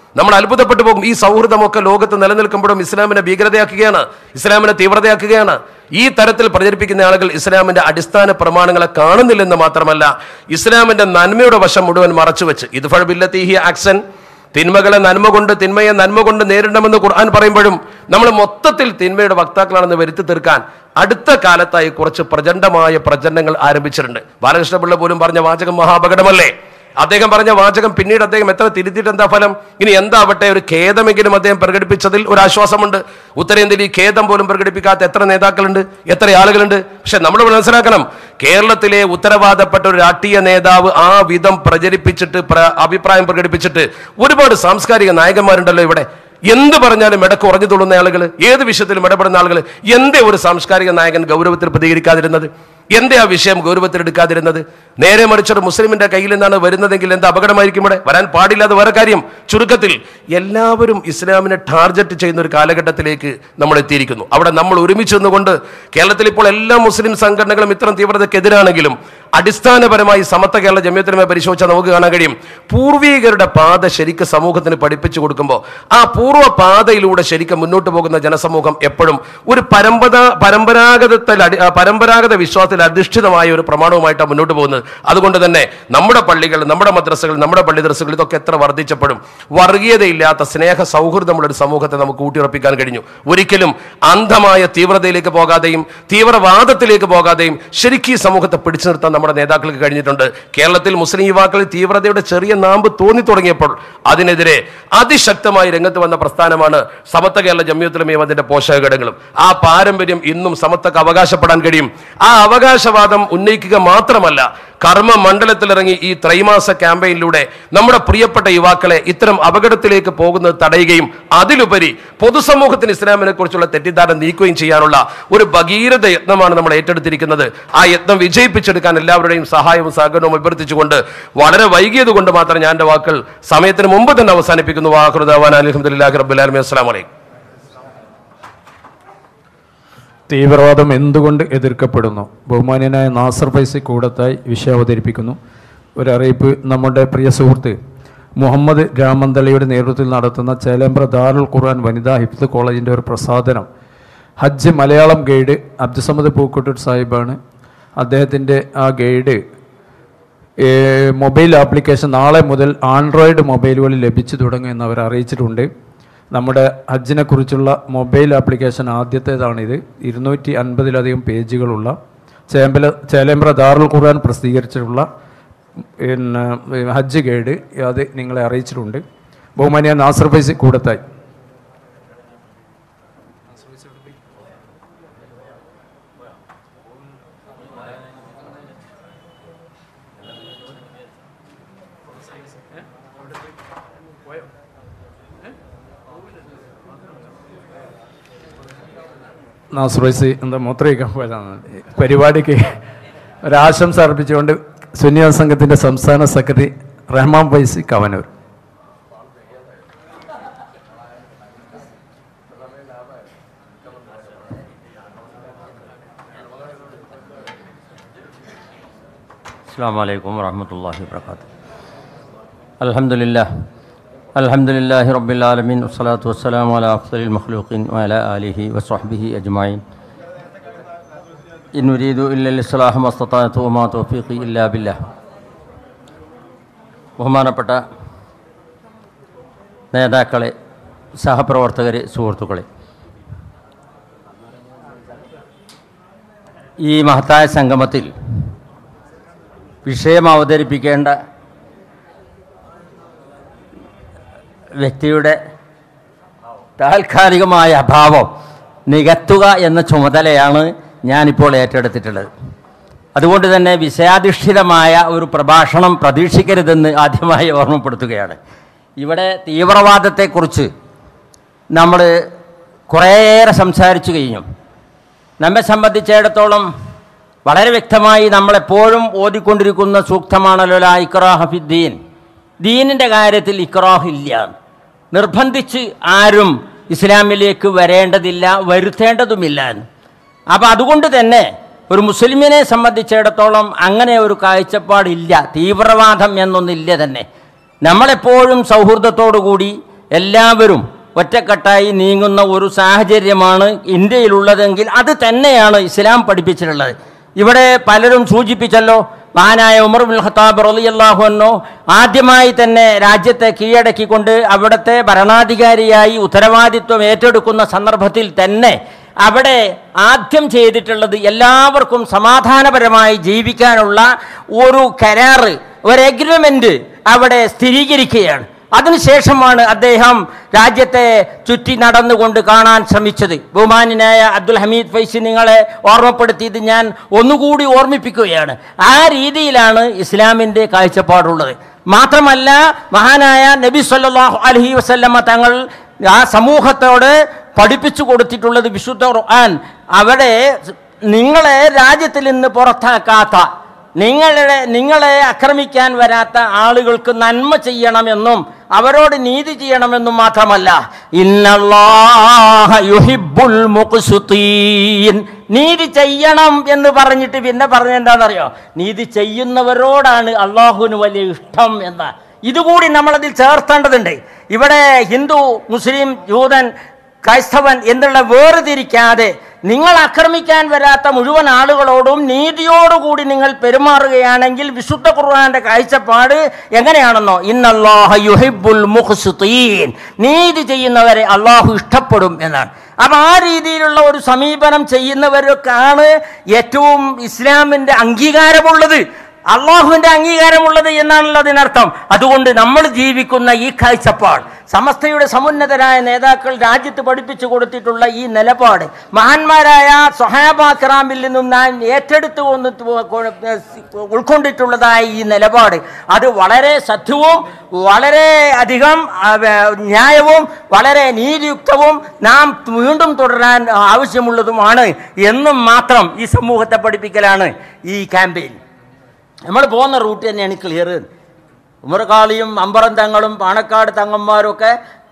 നമ്മൾ അത്ഭുതപ്പെട്ടു പോകും ഈ സൗഹൃദമൊക്കെ ലോകത്ത് നിലനിൽക്കുമ്പോഴും ഇസ്ലാമിനെ ഭീകരതയാക്കുകയാണ് ഇസ്ലാമിനെ തീവ്രതയാക്കുകയാണ് ഈ തരത്തിൽ പ്രചരിപ്പിക്കുന്ന ആളുകൾ ഇസ്ലാമിന്റെ അടിസ്ഥാന പ്രമാണങ്ങളെ കാണുന്നില്ലെന്ന് മാത്രമല്ല ഇസ്ലാമിന്റെ നന്മയുടെ വശം മുഴുവൻ മറച്ചുവെച്ച് ഇത് ഫഴബില്ലത്തീഹി ആക്സൻ തിന്മകളെ നന്മ കൊണ്ട് തിന്മയെ നന്മ കൊണ്ട് നേരിടണമെന്ന് ഖുർആൻ പറയുമ്പോഴും നമ്മൾ മൊത്തത്തിൽ തിന്മയുടെ വക്താക്കളാണെന്ന് വരുത്തി തീർക്കാൻ അടുത്ത കാലത്തായി കുറച്ച് പ്രചണ്ഡമായ പ്രചരണങ്ങൾ ആരംഭിച്ചിട്ടുണ്ട് ബാലകൃഷ്ണപിള്ള പോലും പറഞ്ഞ വാചകം മഹാപകടമല്ലേ അദ്ദേഹം പറഞ്ഞ വാചകം പിന്നീട് അദ്ദേഹം എത്ര തിരുത്തിയിട്ട് എന്താ ഫലം ഇനി എന്താവട്ടെ ഒരു ഖേദമെങ്കിലും അദ്ദേഹം പ്രകടിപ്പിച്ചതിൽ ഒരു ആശ്വാസമുണ്ട് ഉത്തരേന്ത്യയിൽ ഈ ഖേദം പോലും പ്രകടിപ്പിക്കാത്ത എത്ര നേതാക്കളുണ്ട് എത്ര ആളുകളുണ്ട് പക്ഷെ നമ്മൾ മനസ്സിലാക്കണം കേരളത്തിലെ ഉത്തരവാദപ്പെട്ട ഒരു രാഷ്ട്രീയ നേതാവ് ആ വിധം പ്രചരിപ്പിച്ചിട്ട് പ്ര- അഭിപ്രായം പ്രകടിപ്പിച്ചിട്ട് ഒരുപാട് സാംസ്കാരിക നായകന്മാരുണ്ടല്ലോ ഇവിടെ എന്ത് പറഞ്ഞാലും ഇടക്ക് ഉറഞ്ഞു തുള്ളുന്ന ആളുകൾ ഏത് വിഷയത്തിലും ഇടപെടുന്ന ആളുകൾ എന്തേ ഒരു സാംസ്കാരിക നായകൻ ഗൗരവത്തിൽ പ്രതികരിക്കാതിരുന്നത് എന്തേ ആ വിഷയം ഗൗരവത്തിൽ എടുക്കാതിരുന്നത് നേരെ മറിച്ചൊരു മുസ്ലിമിന്റെ കയ്യിൽ നിന്നാണ് വരുന്നതെങ്കിൽ എന്ത് അപകടമായിരിക്കും ഇവിടെ വരാൻ പാടില്ലാതെ വേറെ കാര്യം ചുരുക്കത്തിൽ എല്ലാവരും ഇസ്ലാമിനെ ടാർഗറ്റ് ചെയ്യുന്ന ഒരു കാലഘട്ടത്തിലേക്ക് നമ്മൾ എത്തിയിരിക്കുന്നു അവിടെ നമ്മൾ ഒരുമിച്ച് നിന്നുകൊണ്ട് കേരളത്തിൽ ഇപ്പോൾ എല്ലാ മുസ്ലിം സംഘടനകളും ഇത്തരം തീവ്രതയ്ക്കെതിരാണെങ്കിലും അടിസ്ഥാനപരമായി സമത്വ കേരള ജമ്യത്തിനുമേ പരിശോധിച്ചാൽ നമുക്ക് കാണാൻ കഴിയും പൂർവീകരുടെ പാത ശരിക്ക് സമൂഹത്തിന് പഠിപ്പിച്ചു കൊടുക്കുമ്പോൾ ആ പൂർവ്വ പാതയിലൂടെ ശരിക്കും മുന്നോട്ട് പോകുന്ന ജനസമൂഹം എപ്പോഴും ഒരു പരമ്പര പരമ്പരാഗതത്തിൽ അടി- ആ, പരമ്പരാഗത വിശ്വാസത്തിൽ അധിഷ്ഠിതമായ ഒരു പ്രമാണവുമായിട്ടാണ് മുന്നോട്ട് പോകുന്നത് അതുകൊണ്ട് തന്നെ നമ്മുടെ പള്ളികൾ നമ്മുടെ മദ്രസകൾ നമ്മുടെ പള്ളി ദർസകൾ ഇതൊക്കെ എത്ര വർദ്ധിച്ചപ്പോഴും വർഗീയതയില്ലാത്ത സ്നേഹ സൗഹൃദമുള്ള ഒരു സമൂഹത്തെ നമുക്ക് ഊട്ടിയുറപ്പിക്കാൻ കഴിഞ്ഞു ഒരിക്കലും അന്ധമായ തീവ്രതയിലേക്ക് പോകാതെയും തീവ്രവാദത്തിലേക്ക് പോകാതെയും ശരിക്കും ഈ സമൂഹത്തെ പിടിച്ചു നിർത്താൻ നമ്മുടെ നേതാക്കൾക്ക് കഴിഞ്ഞിട്ടുണ്ട് കേരളത്തിൽ മുസ്ലിം യുവാക്കളിൽ തീവ്രതയുടെ ചെറിയ നാമ്പ് തോന്നി തുടങ്ങിയപ്പോൾ അതിനെതിരെ അതിശക്തമായി രംഗത്ത് വന്ന പ്രസ്ഥാനമാണ് സമത്വ കേരള ജമ്മിയത്തിലുമേയും അതിന്റെ പോഷകഘടകങ്ങളും ആ പാരമ്പര്യം ഇന്നും സമത്വക്ക് അവകാശപ്പെടാൻ കഴിയും ആ അവകാശവാദം ഉന്നയിക്കുക മാത്രമല്ല കർമ്മ മണ്ഡലത്തിലിറങ്ങി ഈ ത്രൈമാസ ക്യാമ്പയിനിലൂടെ നമ്മുടെ പ്രിയപ്പെട്ട യുവാക്കളെ ഇത്തരം അപകടത്തിലേക്ക് പോകുന്നത് തടയുകയും അതിലുപരി പൊതുസമൂഹത്തിന് ഇസ്ലാമിനെ കുറിച്ചുള്ള തെറ്റിദ്ധാരണ നീക്കുകയും ചെയ്യാനുള്ള ഒരു ഭഗീരഥ യത്നമാണ് നമ്മൾ ഏറ്റെടുത്തിരിക്കുന്നത് ആ യത്നം വിജയിപ്പിച്ചെടുക്കാൻ എല്ലാവരുടെയും സഹായവും സഹകരണവും അഭ്യർത്ഥിച്ചുകൊണ്ട് വളരെ വൈകിയത് കൊണ്ട് മാത്രം ഞാൻ എൻ്റെ വാക്കുകൾ സമയത്തിന് മുമ്പ് തന്നെ അവസാനിപ്പിക്കുന്നു വാഹൃദാൻ അലഹമുല്ലാഹി റബ്ബുലാലമി അസ്സാം വലൈക്കും തീവ്രവാദം എന്തുകൊണ്ട് എതിർക്കപ്പെടുന്നു ബഹുമാന്യനായ നാസർ ഫൈസി കൂടത്തായി വിഷയം അവതരിപ്പിക്കുന്നു ഒരു അറിയിപ്പ് നമ്മുടെ പ്രിയ സുഹൃത്ത് മുഹമ്മദ് രാമന്തളിയുടെ നേതൃത്വത്തിൽ നടത്തുന്ന ചേലേമ്പ്ര ദാറുൽ ഖുർആൻ വനിതാ ഹിഫ്ത് കോളേജിൻ്റെ ഒരു പ്രസാദനം ഹജ്ജ് മലയാളം ഗൈഡ് അബ്ദുസമദ് പൂക്കോട്ടൂർ സാഹിബാണ് അദ്ദേഹത്തിൻ്റെ ആ ഗൈഡ് ഏ, മൊബൈൽ ആപ്ലിക്കേഷൻ നാളെ മുതൽ ആൻഡ്രോയിഡ് മൊബൈലുകളിൽ ലഭിച്ചു തുടങ്ങുമെന്ന് അവർ അറിയിച്ചിട്ടുണ്ട് നമ്മുടെ ഹജ്ജിനെ കുറിച്ചുള്ള മൊബൈൽ ആപ്ലിക്കേഷൻ ആദ്യത്തേതാണിത് ഇരുന്നൂറ്റി അൻപതിലധികം പേജുകളുള്ള ചേമ്പല ചേലേമ്പ്ര ദാറുൽ ഖുർആൻ പ്രസിദ്ധീകരിച്ചിട്ടുള്ള പിന്നെ ഹജ്ജ് ഗൈഡ് അത് നിങ്ങളെ അറിയിച്ചിട്ടുണ്ട് ബഹുമാനിയ നാസർ ഫൈസി കൂടത്തായി നാസർ ഫൈസി എന്താ മൂത്രയിക്കാൻ പോയതാണ് പരിപാടിക്ക് ഒരാശംസ അർപ്പിച്ചുകൊണ്ട് സുന്നിയ സംഘത്തിൻ്റെ സംസ്ഥാന സെക്രട്ടറി റഹ്മാൻ ഫൈസി കവനൂർ السلام عليكم ورحمة الله وبركاته الحمد لله الحمد لله رب العالمين والصلاة والسلام على أفضل المخلوقين وعلى آله وصحبه أجمعين إن نريد إلا الإصلاح ما استطعت وما توفيقي إلا بالله ബഹുമാനപ്പെട്ട നേതാക്കളെ സഹപ്രവർത്തകരെ സുഹൃത്തുക്കളെ ഈ മഹത്തായ സംഗമത്തിൽ വിഷയം അവതരിപ്പിക്കേണ്ട വ്യക്തിയുടെ താൽക്കാലികമായ അഭാവം നികത്തുക എന്ന ചുമതലയാണ് ഞാനിപ്പോൾ ഏറ്റെടുത്തിട്ടുള്ളത് അതുകൊണ്ട് തന്നെ വിഷയാധിഷ്ഠിതമായ ഒരു പ്രഭാഷണം പ്രതീക്ഷിക്കരുതെന്ന് ആദ്യമായി ഓർമ്മപ്പെടുത്തുകയാണ് ഇവിടെ തീവ്രവാദത്തെക്കുറിച്ച് നമ്മൾ കുറേയേറെ സംസാരിച്ചു കഴിഞ്ഞു നമ്മെ സംബന്ധിച്ചിടത്തോളം വളരെ വ്യക്തമായി നമ്മളെപ്പോഴും ഓതിക്കൊണ്ടിരിക്കുന്ന സൂക്തമാണല്ലോ ലാ ഇക്റാഹ ഫിദ്ദീൻ ദീനിൻ്റെ കാര്യത്തിൽ ഇക്റാഹ് ഇല്ല നിർബന്ധിച്ച് ആരും ഇസ്ലാമിലേക്ക് വരേണ്ടതില്ല വരുത്തേണ്ടതുമില്ല എന്ന് അപ്പം അതുകൊണ്ട് തന്നെ ഒരു മുസ്ലിമിനെ സംബന്ധിച്ചിടത്തോളം അങ്ങനെ ഒരു കാഴ്ചപ്പാടില്ല തീവ്രവാദം എന്നൊന്നില്ല തന്നെ നമ്മളെപ്പോഴും സൗഹൃദത്തോടു കൂടി എല്ലാവരും ഒറ്റക്കെട്ടായി നീങ്ങുന്ന ഒരു സാഹചര്യമാണ് ഇന്ത്യയിലുള്ളതെങ്കിൽ അത് തന്നെയാണ് ഇസ്ലാം പഠിപ്പിച്ചിട്ടുള്ളത് ഇവിടെ പലരും സൂചിപ്പിച്ചല്ലോ മഹാനായ ഉമർ ബിൻ ഖത്താബ് റളിയല്ലാഹു അൻഹു ആദ്യമായി തന്നെ രാജ്യത്തെ കീഴടക്കിക്കൊണ്ട് അവിടുത്തെ ഭരണാധികാരിയായി ഉത്തരവാദിത്വം ഏറ്റെടുക്കുന്ന സന്ദർഭത്തിൽ തന്നെ അവിടെ ആദ്യം ചെയ്തിട്ടുള്ളത് എല്ലാവർക്കും സമാധാനപരമായി ജീവിക്കാനുള്ള ഒരു കരാറ് ഒരു എഗ്രിമെന്റ് അവിടെ സ്ഥിരീകരിക്കുകയാണ് അതിനുശേഷമാണ് അദ്ദേഹം രാജ്യത്തെ ചുറ്റി നടന്നുകൊണ്ട് കാണാൻ ശ്രമിച്ചത് ബഹുമാനായ അബ്ദുൽ ഹമീദ് ഫൈസി നിങ്ങളെ ഓർമ്മപ്പെടുത്തിയത് ഞാൻ ഒന്നുകൂടി ഓർമ്മിപ്പിക്കുകയാണ് ആ രീതിയിലാണ് ഇസ്ലാമിൻ്റെ കാഴ്ചപ്പാടുള്ളത് മാത്രമല്ല മഹാനായ നബി സല്ലല്ലാഹു അലൈഹി വസല്ലമ തങ്ങൾ ആ സമൂഹത്തോട് പഠിപ്പിച്ചു കൊടുത്തിട്ടുള്ളത് വിശുദ്ധ ഖുർആൻ അവിടെ നിങ്ങളെ രാജ്യത്തിൽ നിന്ന് പുറത്താക്കാത്ത നിങ്ങളുടെ നിങ്ങളെ ആക്രമിക്കാൻ വരാത്ത ആളുകൾക്ക് നന്മ ചെയ്യണമെന്നും അവരോട് നീതി ചെയ്യണമെന്നും മാത്രമല്ല ഇന്നല്ലാഹ യുഹിബ്ബുൽ മുഖ്സുത്തീൻ നീതി ചെയ്യണം എന്ന് പറഞ്ഞിട്ട് പിന്നെ പറഞ്ഞ എന്താണെന്നറിയോ നീതി ചെയ്യുന്നവരോടാണ് അള്ളാഹുവിന് വലിയ ഇഷ്ടം എന്ന് ഇതുകൂടി നമ്മളതിൽ ചേർത്തേണ്ടതുണ്ട് ഇവിടെ ഹിന്ദു മുസ്ലിം ജൂതൻ ക്രൈസ്തവൻ എന്നുള്ള വേർതിരിക്കാതെ നിങ്ങൾ ആക്രമിക്കാൻ വരാത്ത മുഴുവൻ ആളുകളോടും നീതിയോടുകൂടി നിങ്ങൾ പെരുമാറുകയാണെങ്കിൽ വിശുദ്ധ ഖുർആന്റെ കാഴ്ചപ്പാട് എങ്ങനെയാണെന്നോ ഇന്നല്ലാഹ യുഹിബ്ബുൽ മുഖ്സിതീൻ നീതി ചെയ്യുന്നവരെ അള്ളാഹു ഇഷ്ടപ്പെടും എന്നാണ് അപ്പം ആ രീതിയിലുള്ള ഒരു സമീപനം ചെയ്യുന്നവർക്കാണ് ഏറ്റവും ഇസ്ലാമിൻ്റെ അംഗീകാരമുള്ളത് അള്ളാഹുവിന്റെ അംഗീകാരമുള്ളത് എന്നാണല്ലോ അതിനർത്ഥം അതുകൊണ്ട് നമ്മൾ ജീവിക്കുന്ന ഈ കാഴ്ചപ്പാട് സമസ്തയുടെ സമുന്നതരായ നേതാക്കൾ രാജ്യത്ത് പഠിപ്പിച്ചു കൊടുത്തിട്ടുള്ള ഈ നിലപാട് മഹാന്മാരായ സൊഹാബാക്രാമിൽ നിന്നും ഞാൻ ഏറ്റെടുത്തു വന്ന് ഉൾക്കൊണ്ടിട്ടുള്ളതായ ഈ നിലപാട് അത് വളരെ സത്യവും വളരെ അധികം ആ, വേ- ന്യായവും വളരെ നീതിയുക്തവും നാം വീണ്ടും തുടരാൻ ആവശ്യമുള്ളതുമാണ് എന്നും മാത്രം ഈ സമൂഹത്തെ പഠിപ്പിക്കലാണ് ഈ ക്യാമ്പയിൻ നമ്മൾ പോകുന്ന റൂട്ട് തന്നെയാണ് ക്ലിയർ ഉമർകാളിയും അമ്പറം തങ്ങളും പാണക്കാട് തങ്ങന്മാരും ഒക്കെ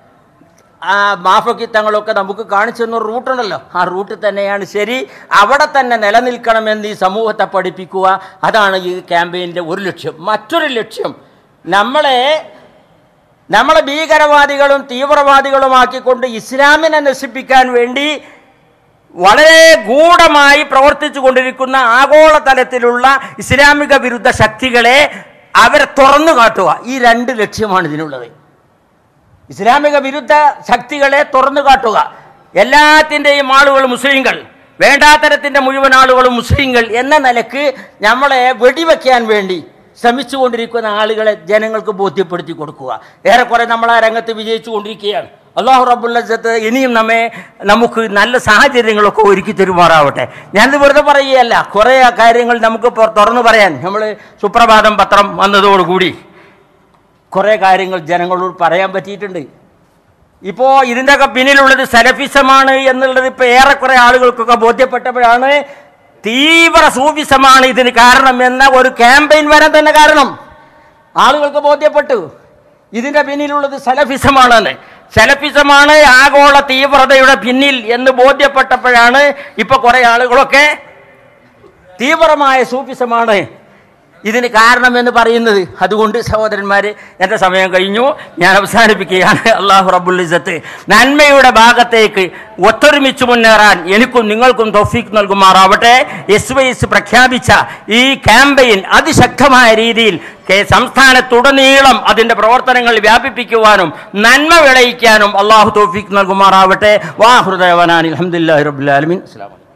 ആ മാഫക്കി തങ്ങളൊക്കെ നമുക്ക് കാണിച്ചു തന്ന ഒരു റൂട്ടുണ്ടല്ലോ ആ റൂട്ട് തന്നെയാണ് ശരി അവിടെ തന്നെ നിലനിൽക്കണമെന്ന് ഈ സമൂഹത്തെ പഠിപ്പിക്കുക അതാണ് ഈ ക്യാമ്പയിൻ്റെ ഒരു ലക്ഷ്യം മറ്റൊരു ലക്ഷ്യം നമ്മളെ നമ്മളെ ഭീകരവാദികളും തീവ്രവാദികളുമാക്കിക്കൊണ്ട് ഇസ്ലാമിനെ നശിപ്പിക്കാൻ വേണ്ടി വളരെ ഗൂഢമായി പ്രവർത്തിച്ചു കൊണ്ടിരിക്കുന്ന ആഗോളതലത്തിലുള്ള ഇസ്ലാമിക വിരുദ്ധ ശക്തികളെ അവരെ തുറന്നു കാട്ടുക ഈ രണ്ട് ലക്ഷ്യമാണ് ഇതിനുള്ളത് ഇസ്ലാമിക വിരുദ്ധ ശക്തികളെ തുറന്നു കാട്ടുക എല്ലാത്തിൻ്റെയും ആളുകൾ മുസ്ലിങ്ങൾ വേണ്ടാത്തരത്തിൻ്റെ മുഴുവൻ ആളുകളും മുസ്ലിങ്ങൾ എന്ന നിലക്ക് നമ്മളെ വെടിവെക്കാൻ വേണ്ടി ശ്രമിച്ചുകൊണ്ടിരിക്കുന്ന ആളുകളെ ജനങ്ങൾക്ക് ബോധ്യപ്പെടുത്തി കൊടുക്കുക ഏറെക്കുറെ നമ്മൾ ആ രംഗത്ത് വിജയിച്ചു കൊണ്ടിരിക്കുകയാണ് അള്ളാഹു റബുല്ലത്ത് ഇനിയും നമ്മെ നമുക്ക് നല്ല സാഹചര്യങ്ങളൊക്കെ ഒരുക്കി തരുമാറാവട്ടെ ഞാനിത് വെറുതെ പറയുകയല്ല കുറേ കാര്യങ്ങൾ നമുക്ക് ഇപ്പോൾ തുറന്നു പറയാൻ നമ്മൾ സുപ്രഭാതം പത്രം വന്നതോടുകൂടി കുറേ കാര്യങ്ങൾ ജനങ്ങളോട് പറയാൻ പറ്റിയിട്ടുണ്ട് ഇപ്പോൾ ഇതിൻ്റെ ഒക്കെ പിന്നിലുള്ളത് സലഫിസമാണ് എന്നുള്ളത് ഇപ്പോൾ ഏറെക്കുറെ ആളുകൾക്കൊക്കെ ബോധ്യപ്പെട്ടപ്പോഴാണ് തീവ്ര സൂഫിസമാണ് ഇതിന് കാരണം എന്ന ഒരു ക്യാമ്പയിൻ വരാൻ തന്നെ കാരണം ആളുകൾക്ക് ബോധ്യപ്പെട്ടു ഇതിൻ്റെ പിന്നിലുള്ളത് സലഫിസമാണെന്ന് സലഫിസമാണ് ആഗോള തീവ്രതയുടെ പിന്നിൽ എന്ന് ബോധ്യപ്പെട്ടപ്പോഴാണ് ഇപ്പോൾ കുറേ ആളുകളൊക്കെ തീവ്രമായ സൂഫിസമാണ് ഇതിന് കാരണമെന്ന് പറയുന്നത് അതുകൊണ്ട് സഹോദരന്മാർ എൻ്റെ സമയം കഴിഞ്ഞു ഞാൻ അവസാനിപ്പിക്കുകയാണ് അള്ളാഹു റബ്ബുൽ ഇസത്ത് നന്മയുടെ ഭാഗത്തേക്ക് ഒത്തൊരുമിച്ച് മുന്നേറാൻ എനിക്കും നിങ്ങൾക്കും തൗഫീഖ് നൽകുമാറാവട്ടെ എസ് വൈ എസ് പ്രഖ്യാപിച്ച ഈ ക്യാമ്പയിൻ അതിശക്തമായ രീതിയിൽ കെ- സംസ്ഥാനത്തുടനീളം അതിൻ്റെ പ്രവർത്തനങ്ങൾ വ്യാപിപ്പിക്കുവാനും നന്മ വിളയിക്കാനും അള്ളാഹു തൗഫീഖ് നൽകുമാറാവട്ടെ വാഹൃദയവനാൻ അലഹമുല്ലാ റബ്ബുലാലമീൻ അസ്സലാമു അലൈക്കും.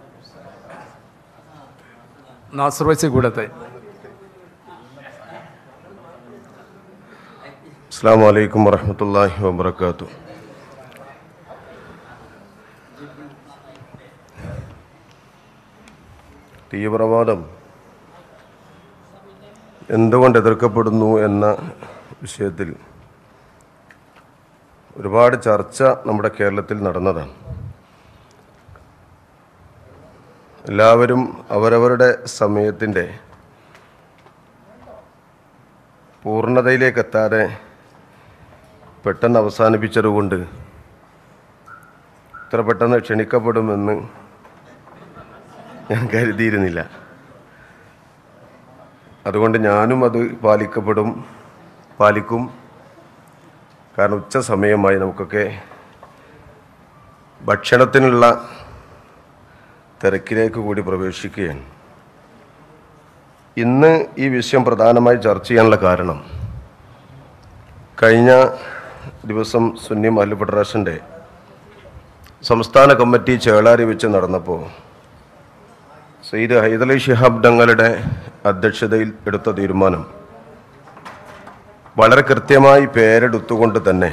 നാസർ വൈസി കൂടത്തെ അസ്സാം വലൈക്കും വറഹമത്തല്ലാഹി വബർക്കാത്തു തീവ്രവാദം എന്തുകൊണ്ട് എതിർക്കപ്പെടുന്നു എന്ന വിഷയത്തിൽ ഒരുപാട് ചർച്ച നമ്മുടെ കേരളത്തിൽ നടന്നതാണ് എല്ലാവരും അവരവരുടെ സമയത്തിൻ്റെ പൂർണ്ണതയിലേക്ക് എത്താതെ പെട്ടെന്ന് അവസാനിപ്പിച്ചതുകൊണ്ട് ഇത്ര പെട്ടെന്ന് ക്ഷണിക്കപ്പെടുമെന്ന് ഞാൻ കരുതിയിരുന്നില്ല അതുകൊണ്ട് ഞാനും അത് പാലിക്കപ്പെടും പാലിക്കും കാരണം ഉച്ച സമയമായി നമുക്കൊക്കെ ഭക്ഷണത്തിനുള്ള തിരക്കിലേക്ക് കൂടി പ്രവേശിക്കുകയാണ് ഇന്ന് ഈ വിഷയം പ്രധാനമായി ചർച്ച ചെയ്യാനുള്ള കാരണം കഴിഞ്ഞ ദിവസം സുന്നി മഹൽ ഫെഡറേഷൻ്റെ സംസ്ഥാന കമ്മിറ്റി ചേളാരി വെച്ച് നടന്നപ്പോൾ സയ്യിദ് ഹൈദലി ഷിഹാബ് തങ്ങളുടെ അധ്യക്ഷതയിൽ എടുത്ത തീരുമാനം വളരെ കൃത്യമായി പേരെടുത്തുകൊണ്ട് തന്നെ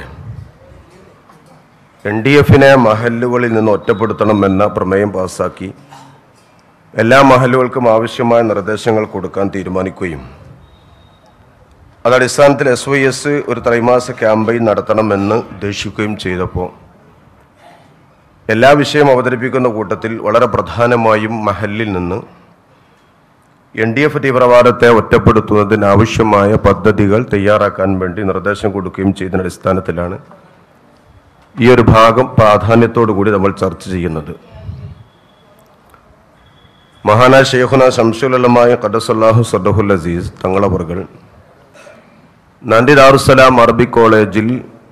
എൻ ഡി എഫിനെ മഹല്ലുകളിൽ നിന്ന് ഒറ്റപ്പെടുത്തണമെന്ന പ്രമേയം പാസാക്കി എല്ലാ മഹല്ലുകൾക്കും ആവശ്യമായ നിർദ്ദേശങ്ങൾ കൊടുക്കാൻ തീരുമാനിക്കുകയും അത് അടിസ്ഥാനത്തിൽ എസ് വൈ എസ് ഒരു ത്രൈമാസ ക്യാമ്പയിൻ നടത്തണമെന്ന് ഉദ്ദേശിക്കുകയും ചെയ്തപ്പോൾ എല്ലാ വിഷയം അവതരിപ്പിക്കുന്ന കൂട്ടത്തിൽ വളരെ പ്രധാനമായും മഹല്ലിൽ നിന്ന് എൻ ഡി എഫ് തീവ്രവാദത്തെ ഒറ്റപ്പെടുത്തുന്നതിന് ആവശ്യമായ പദ്ധതികൾ തയ്യാറാക്കാൻ വേണ്ടി നിർദ്ദേശം കൊടുക്കുകയും ചെയ്തതിന്റെ അടിസ്ഥാനത്തിലാണ് ഈ ഒരു ഭാഗം പ്രാധാന്യത്തോടു കൂടി നമ്മൾ ചർച്ച ചെയ്യുന്നത് മഹാനായ ഷെയ്ഖുന ശംസുലമായ ഖദസല്ലാഹു സദഹുൽ അസീസ് തങ്ങളവറുകൾ നന്ദി ദാറുസലാം അറബി കോളേജിൽ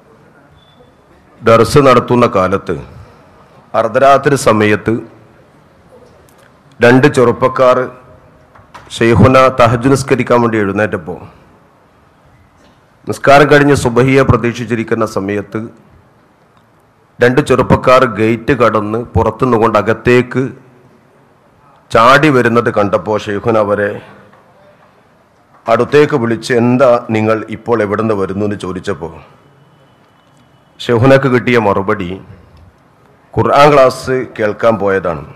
ദർസ് നടത്തുന്ന കാലത്ത് അർദ്ധരാത്രി സമയത്ത് രണ്ട് ചെറുപ്പക്കാർ ഷെയ്ഖുന തഹജ് നിസ്കരിക്കാൻ വേണ്ടി എഴുന്നേറ്റപ്പോൾ നിസ്കാരം കഴിഞ്ഞ് സുബഹിയെ പ്രതീക്ഷിച്ചിരിക്കുന്ന സമയത്ത് രണ്ട് ചെറുപ്പക്കാർ ഗേറ്റ് കടന്ന് പുറത്തുനിന്നുകൊണ്ട് അകത്തേക്ക് ചാടി വരുന്നത് കണ്ടപ്പോൾ ഷെയ്ഖുന അവരെ അടുത്തേക്ക് വിളിച്ച് എന്താ നിങ്ങൾ ഇപ്പോൾ എവിടുന്ന് വരുന്നു എന്ന് ചോദിച്ചപ്പോൾ ഷെഹുനക്ക് കിട്ടിയ മറുപടി ഖുർആൻ ക്ലാസ് കേൾക്കാൻ പോയതാണ്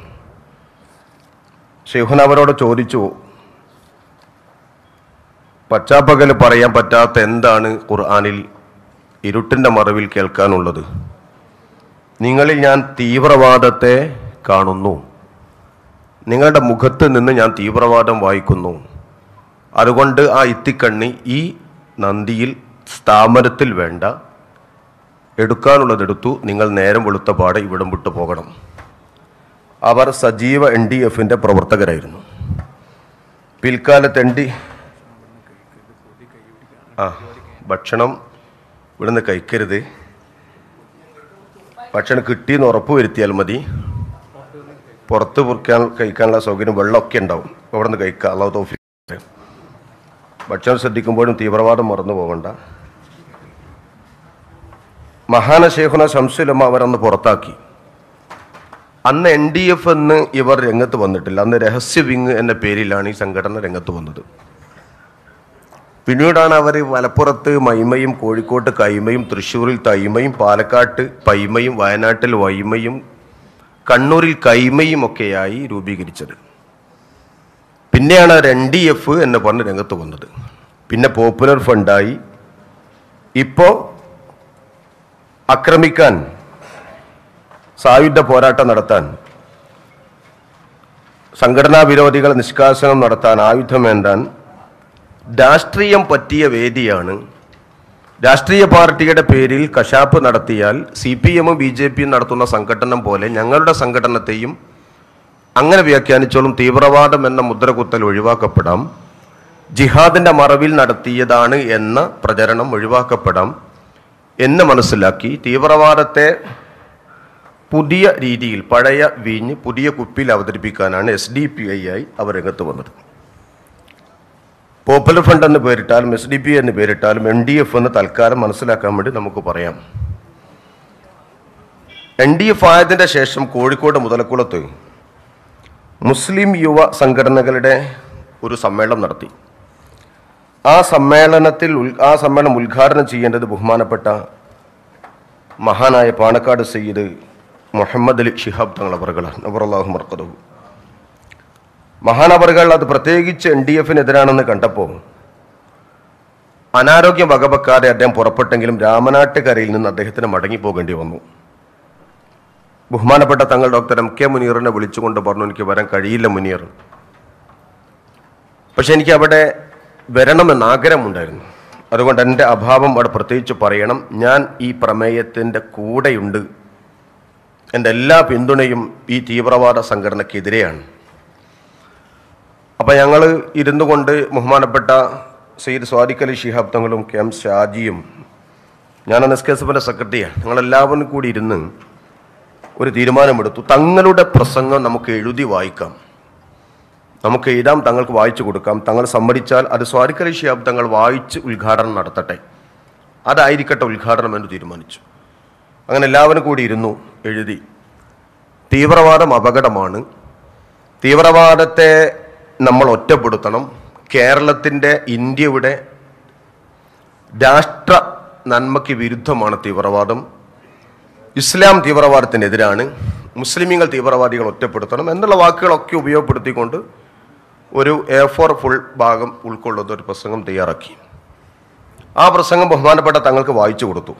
ഷെഹുന അവരോട് ചോദിച്ചു പച്ചാപ്പകൽ പറയാൻ പറ്റാത്ത എന്താണ് ഖുർആനിൽ ഇരുട്ടിൻ്റെ മറവിൽ കേൾക്കാനുള്ളത് നിങ്ങളിൽ ഞാൻ തീവ്രവാദത്തെ കാണുന്നു നിങ്ങളുടെ മുഖത്ത് നിന്ന് ഞാൻ തീവ്രവാദം വായിക്കുന്നു അതുകൊണ്ട് ആ ഇത്തിക്കണ്ണി ഈ നന്ദിയിൽ സ്ഥാപനത്തിൽ വേണ്ട എടുക്കാനുള്ളതെടുത്തു നിങ്ങൾ നേരം വെളുത്ത പാടെ ഇവിടം വിട്ടു പോകണം അവർ സജീവ എൻ ഡി എഫിൻ്റെ പ്രവർത്തകരായിരുന്നു പിൽക്കാലത്ത് എൻ ഡി ആ ഭക്ഷണം ഇവിടുന്ന് കഴിക്കരുത് ഭക്ഷണം കിട്ടിയെന്ന് ഉറപ്പ് വരുത്തിയാൽ മതി പുറത്ത് പൊറിക്കാൻ കഴിക്കാനുള്ള സൗകര്യം വെള്ളമൊക്കെ ഉണ്ടാവും അവിടെ നിന്ന് കഴിക്കാം അള്ളാഹു തോഫി ഭക്ഷണം ശ്രദ്ധിക്കുമ്പോഴും തീവ്രവാദം മറന്നു പോകണ്ട മഹാന ഷേഖുന ശംസുലമ്മ അവരന്ന് പുറത്താക്കി അന്ന് എൻ ഡി എഫ് എന്ന് ഇവർ രംഗത്ത് വന്നിട്ടില്ല അന്ന് രഹസ്യ വിങ് എന്ന പേരിലാണ് ഈ സംഘടന രംഗത്ത് വന്നത് പിന്നീടാണ് അവർ മലപ്പുറത്ത് മൈമയും കോഴിക്കോട്ട് കൈമയും തൃശ്ശൂരിൽ തൈമയും പാലക്കാട്ട് പൈമയും വയനാട്ടിൽ വൈമയും കണ്ണൂരിൽ കൈമയും ഒക്കെയായി രൂപീകരിച്ചത് പിന്നെയാണ് അവർ എൻ ഡി എഫ് എന്ന് പറഞ്ഞ് രംഗത്ത് വന്നത് പിന്നെ പോപ്പുലർ ഫണ്ടായി ഇപ്പോൾ ആക്രമിക്കാൻ സായുധ പോരാട്ടം നടത്താൻ സംഘടനാ വിരോധികളെ നിഷ്കാസനം നടത്താൻ ആയുധമേന്താൻ രാഷ്ട്രീയം പറ്റിയ വേദിയാണ് രാഷ്ട്രീയ പാർട്ടിയുടെ പേരിൽ കശാപ്പ് നടത്തിയാൽ സി പി എമ്മും ബി ജെ പിയും നടത്തുന്ന സംഘടന പോലെ ഞങ്ങളുടെ സംഘടനത്തെയും അങ്ങനെ വ്യാഖ്യാനിച്ചോളും തീവ്രവാദം എന്ന മുദ്രകുത്തൽ ഒഴിവാക്കപ്പെടാം ജിഹാദിന്റെ മറവിൽ നടത്തിയതാണ് എന്ന പ്രചരണം ഒഴിവാക്കപ്പെടാം എന്ന് മനസ്സിലാക്കി തീവ്രവാദത്തെ പുതിയ രീതിയിൽ പഴയ വീഞ്ഞ് പുതിയ കുപ്പിയിൽ അവതരിപ്പിക്കാനാണ് എസ് ഡി പി ഐ ആയി അവർ രംഗത്ത് വന്നത് പോപ്പുലർ ഫണ്ട് എന്ന് പേരിട്ടാലും എസ് ഡി പി എന്ന് പേരിട്ടാലും എൻ ഡി എഫ് എന്ന് തൽക്കാലം മനസ്സിലാക്കാൻ വേണ്ടി നമുക്ക് പറയാം എൻ ഡി എഫ് ആയതിൻ്റെ ശേഷം കോഴിക്കോട് മുതലക്കുളത്ത് മുസ്ലിം യുവ സംഘടനകളുടെ ഒരു സമ്മേളനം നടത്തി ആ സമ്മേളനത്തിൽ ഉൽ- ആ സമ്മേളനം ഉദ്ഘാടനം ചെയ്യേണ്ടത് ബഹുമാനപ്പെട്ട മഹാനായ പാണക്കാട് സയ്യിദ് മുഹമ്മദ് അലി ഷിഹാബ് തങ്ങളവറുകളാണ് നബറല്ലാഹു മർക്കതവും മഹാനവറുകൾ അത് പ്രത്യേകിച്ച് എൻ ഡി എഫിനെതിരാണെന്ന് കണ്ടപ്പോൾ അനാരോഗ്യം വകവെക്കാതെ അദ്ദേഹം പുറപ്പെട്ടെങ്കിലും രാമനാട്ടുകരയിൽ നിന്ന് അദ്ദേഹത്തിന് മടങ്ങിപ്പോകേണ്ടി വന്നു ബഹുമാനപ്പെട്ട തങ്ങൾ ഡോക്ടർ എം കെ മുനീറിനെ വിളിച്ചുകൊണ്ട് പറഞ്ഞു എനിക്ക് വരാൻ കഴിയില്ല മുനീർ പക്ഷെ എനിക്ക് അവിടെ വരണമെന്ന് ആഗ്രഹമുണ്ടായിരുന്നു അതുകൊണ്ട് എൻ്റെ അഭാവം അവിടെ പ്രത്യേകിച്ച് പറയണം ഞാൻ ഈ പ്രമേയത്തിൻ്റെ കൂടെയുണ്ട് എൻ്റെ എല്ലാ പിന്തുണയും ഈ തീവ്രവാദ സംഘടനയ്ക്കെതിരെയാണ് അപ്പം ഞങ്ങൾ ഇരുന്നു കൊണ്ട് ബഹുമാനപ്പെട്ട സയ്യിദ് സ്വാദിഖ് അലി ശിഹാബ് തങ്ങളും കെ എം ഷാജിയും ഞാൻ എസ് കെ എസ് എഫിൻ്റെ സെക്രട്ടറിയാണ് ഞങ്ങളെല്ലാവരും കൂടി ഇരുന്ന് ഒരു തീരുമാനമെടുത്തു തങ്ങളുടെ പ്രസംഗം നമുക്ക് എഴുതി വായിക്കാം നമുക്ക് എഴുതാം തങ്ങൾക്ക് വായിച്ചു കൊടുക്കാം തങ്ങൾ സമ്മതിച്ചാൽ അത് സ്വാരിക്കലി ഷിയാബ് തങ്ങൾ വായിച്ച് ഉദ്ഘാടനം നടത്തട്ടെ അതായിരിക്കട്ടെ ഉദ്ഘാടനം എന്ന് തീരുമാനിച്ചു അങ്ങനെ എല്ലാവരും കൂടി ഇരുന്നു എഴുതി തീവ്രവാദം അപകടമാണ് തീവ്രവാദത്തെ നമ്മൾ ഒറ്റപ്പെടുത്തണം കേരളത്തിൻ്റെ ഇന്ത്യയുടെ രാഷ്ട്ര നന്മയ്ക്ക് വിരുദ്ധമാണ് തീവ്രവാദം ഇസ്ലാം തീവ്രവാദത്തിനെതിരാണ് മുസ്ലിമീങ്ങൾ തീവ്രവാദികൾ ഒറ്റപ്പെടുത്തണം എന്നുള്ള വാക്കുകളൊക്കെ ഉപയോഗപ്പെടുത്തിക്കൊണ്ട് ഒരു എ ഫോർ ഫുൾ ഭാഗം ഉൾക്കൊള്ളുന്ന ഒരു പ്രസംഗം തയ്യാറാക്കി ആ പ്രസംഗം ബഹുമാനപ്പെട്ട തങ്ങൾക്ക് വായിച്ചു കൊടുത്തു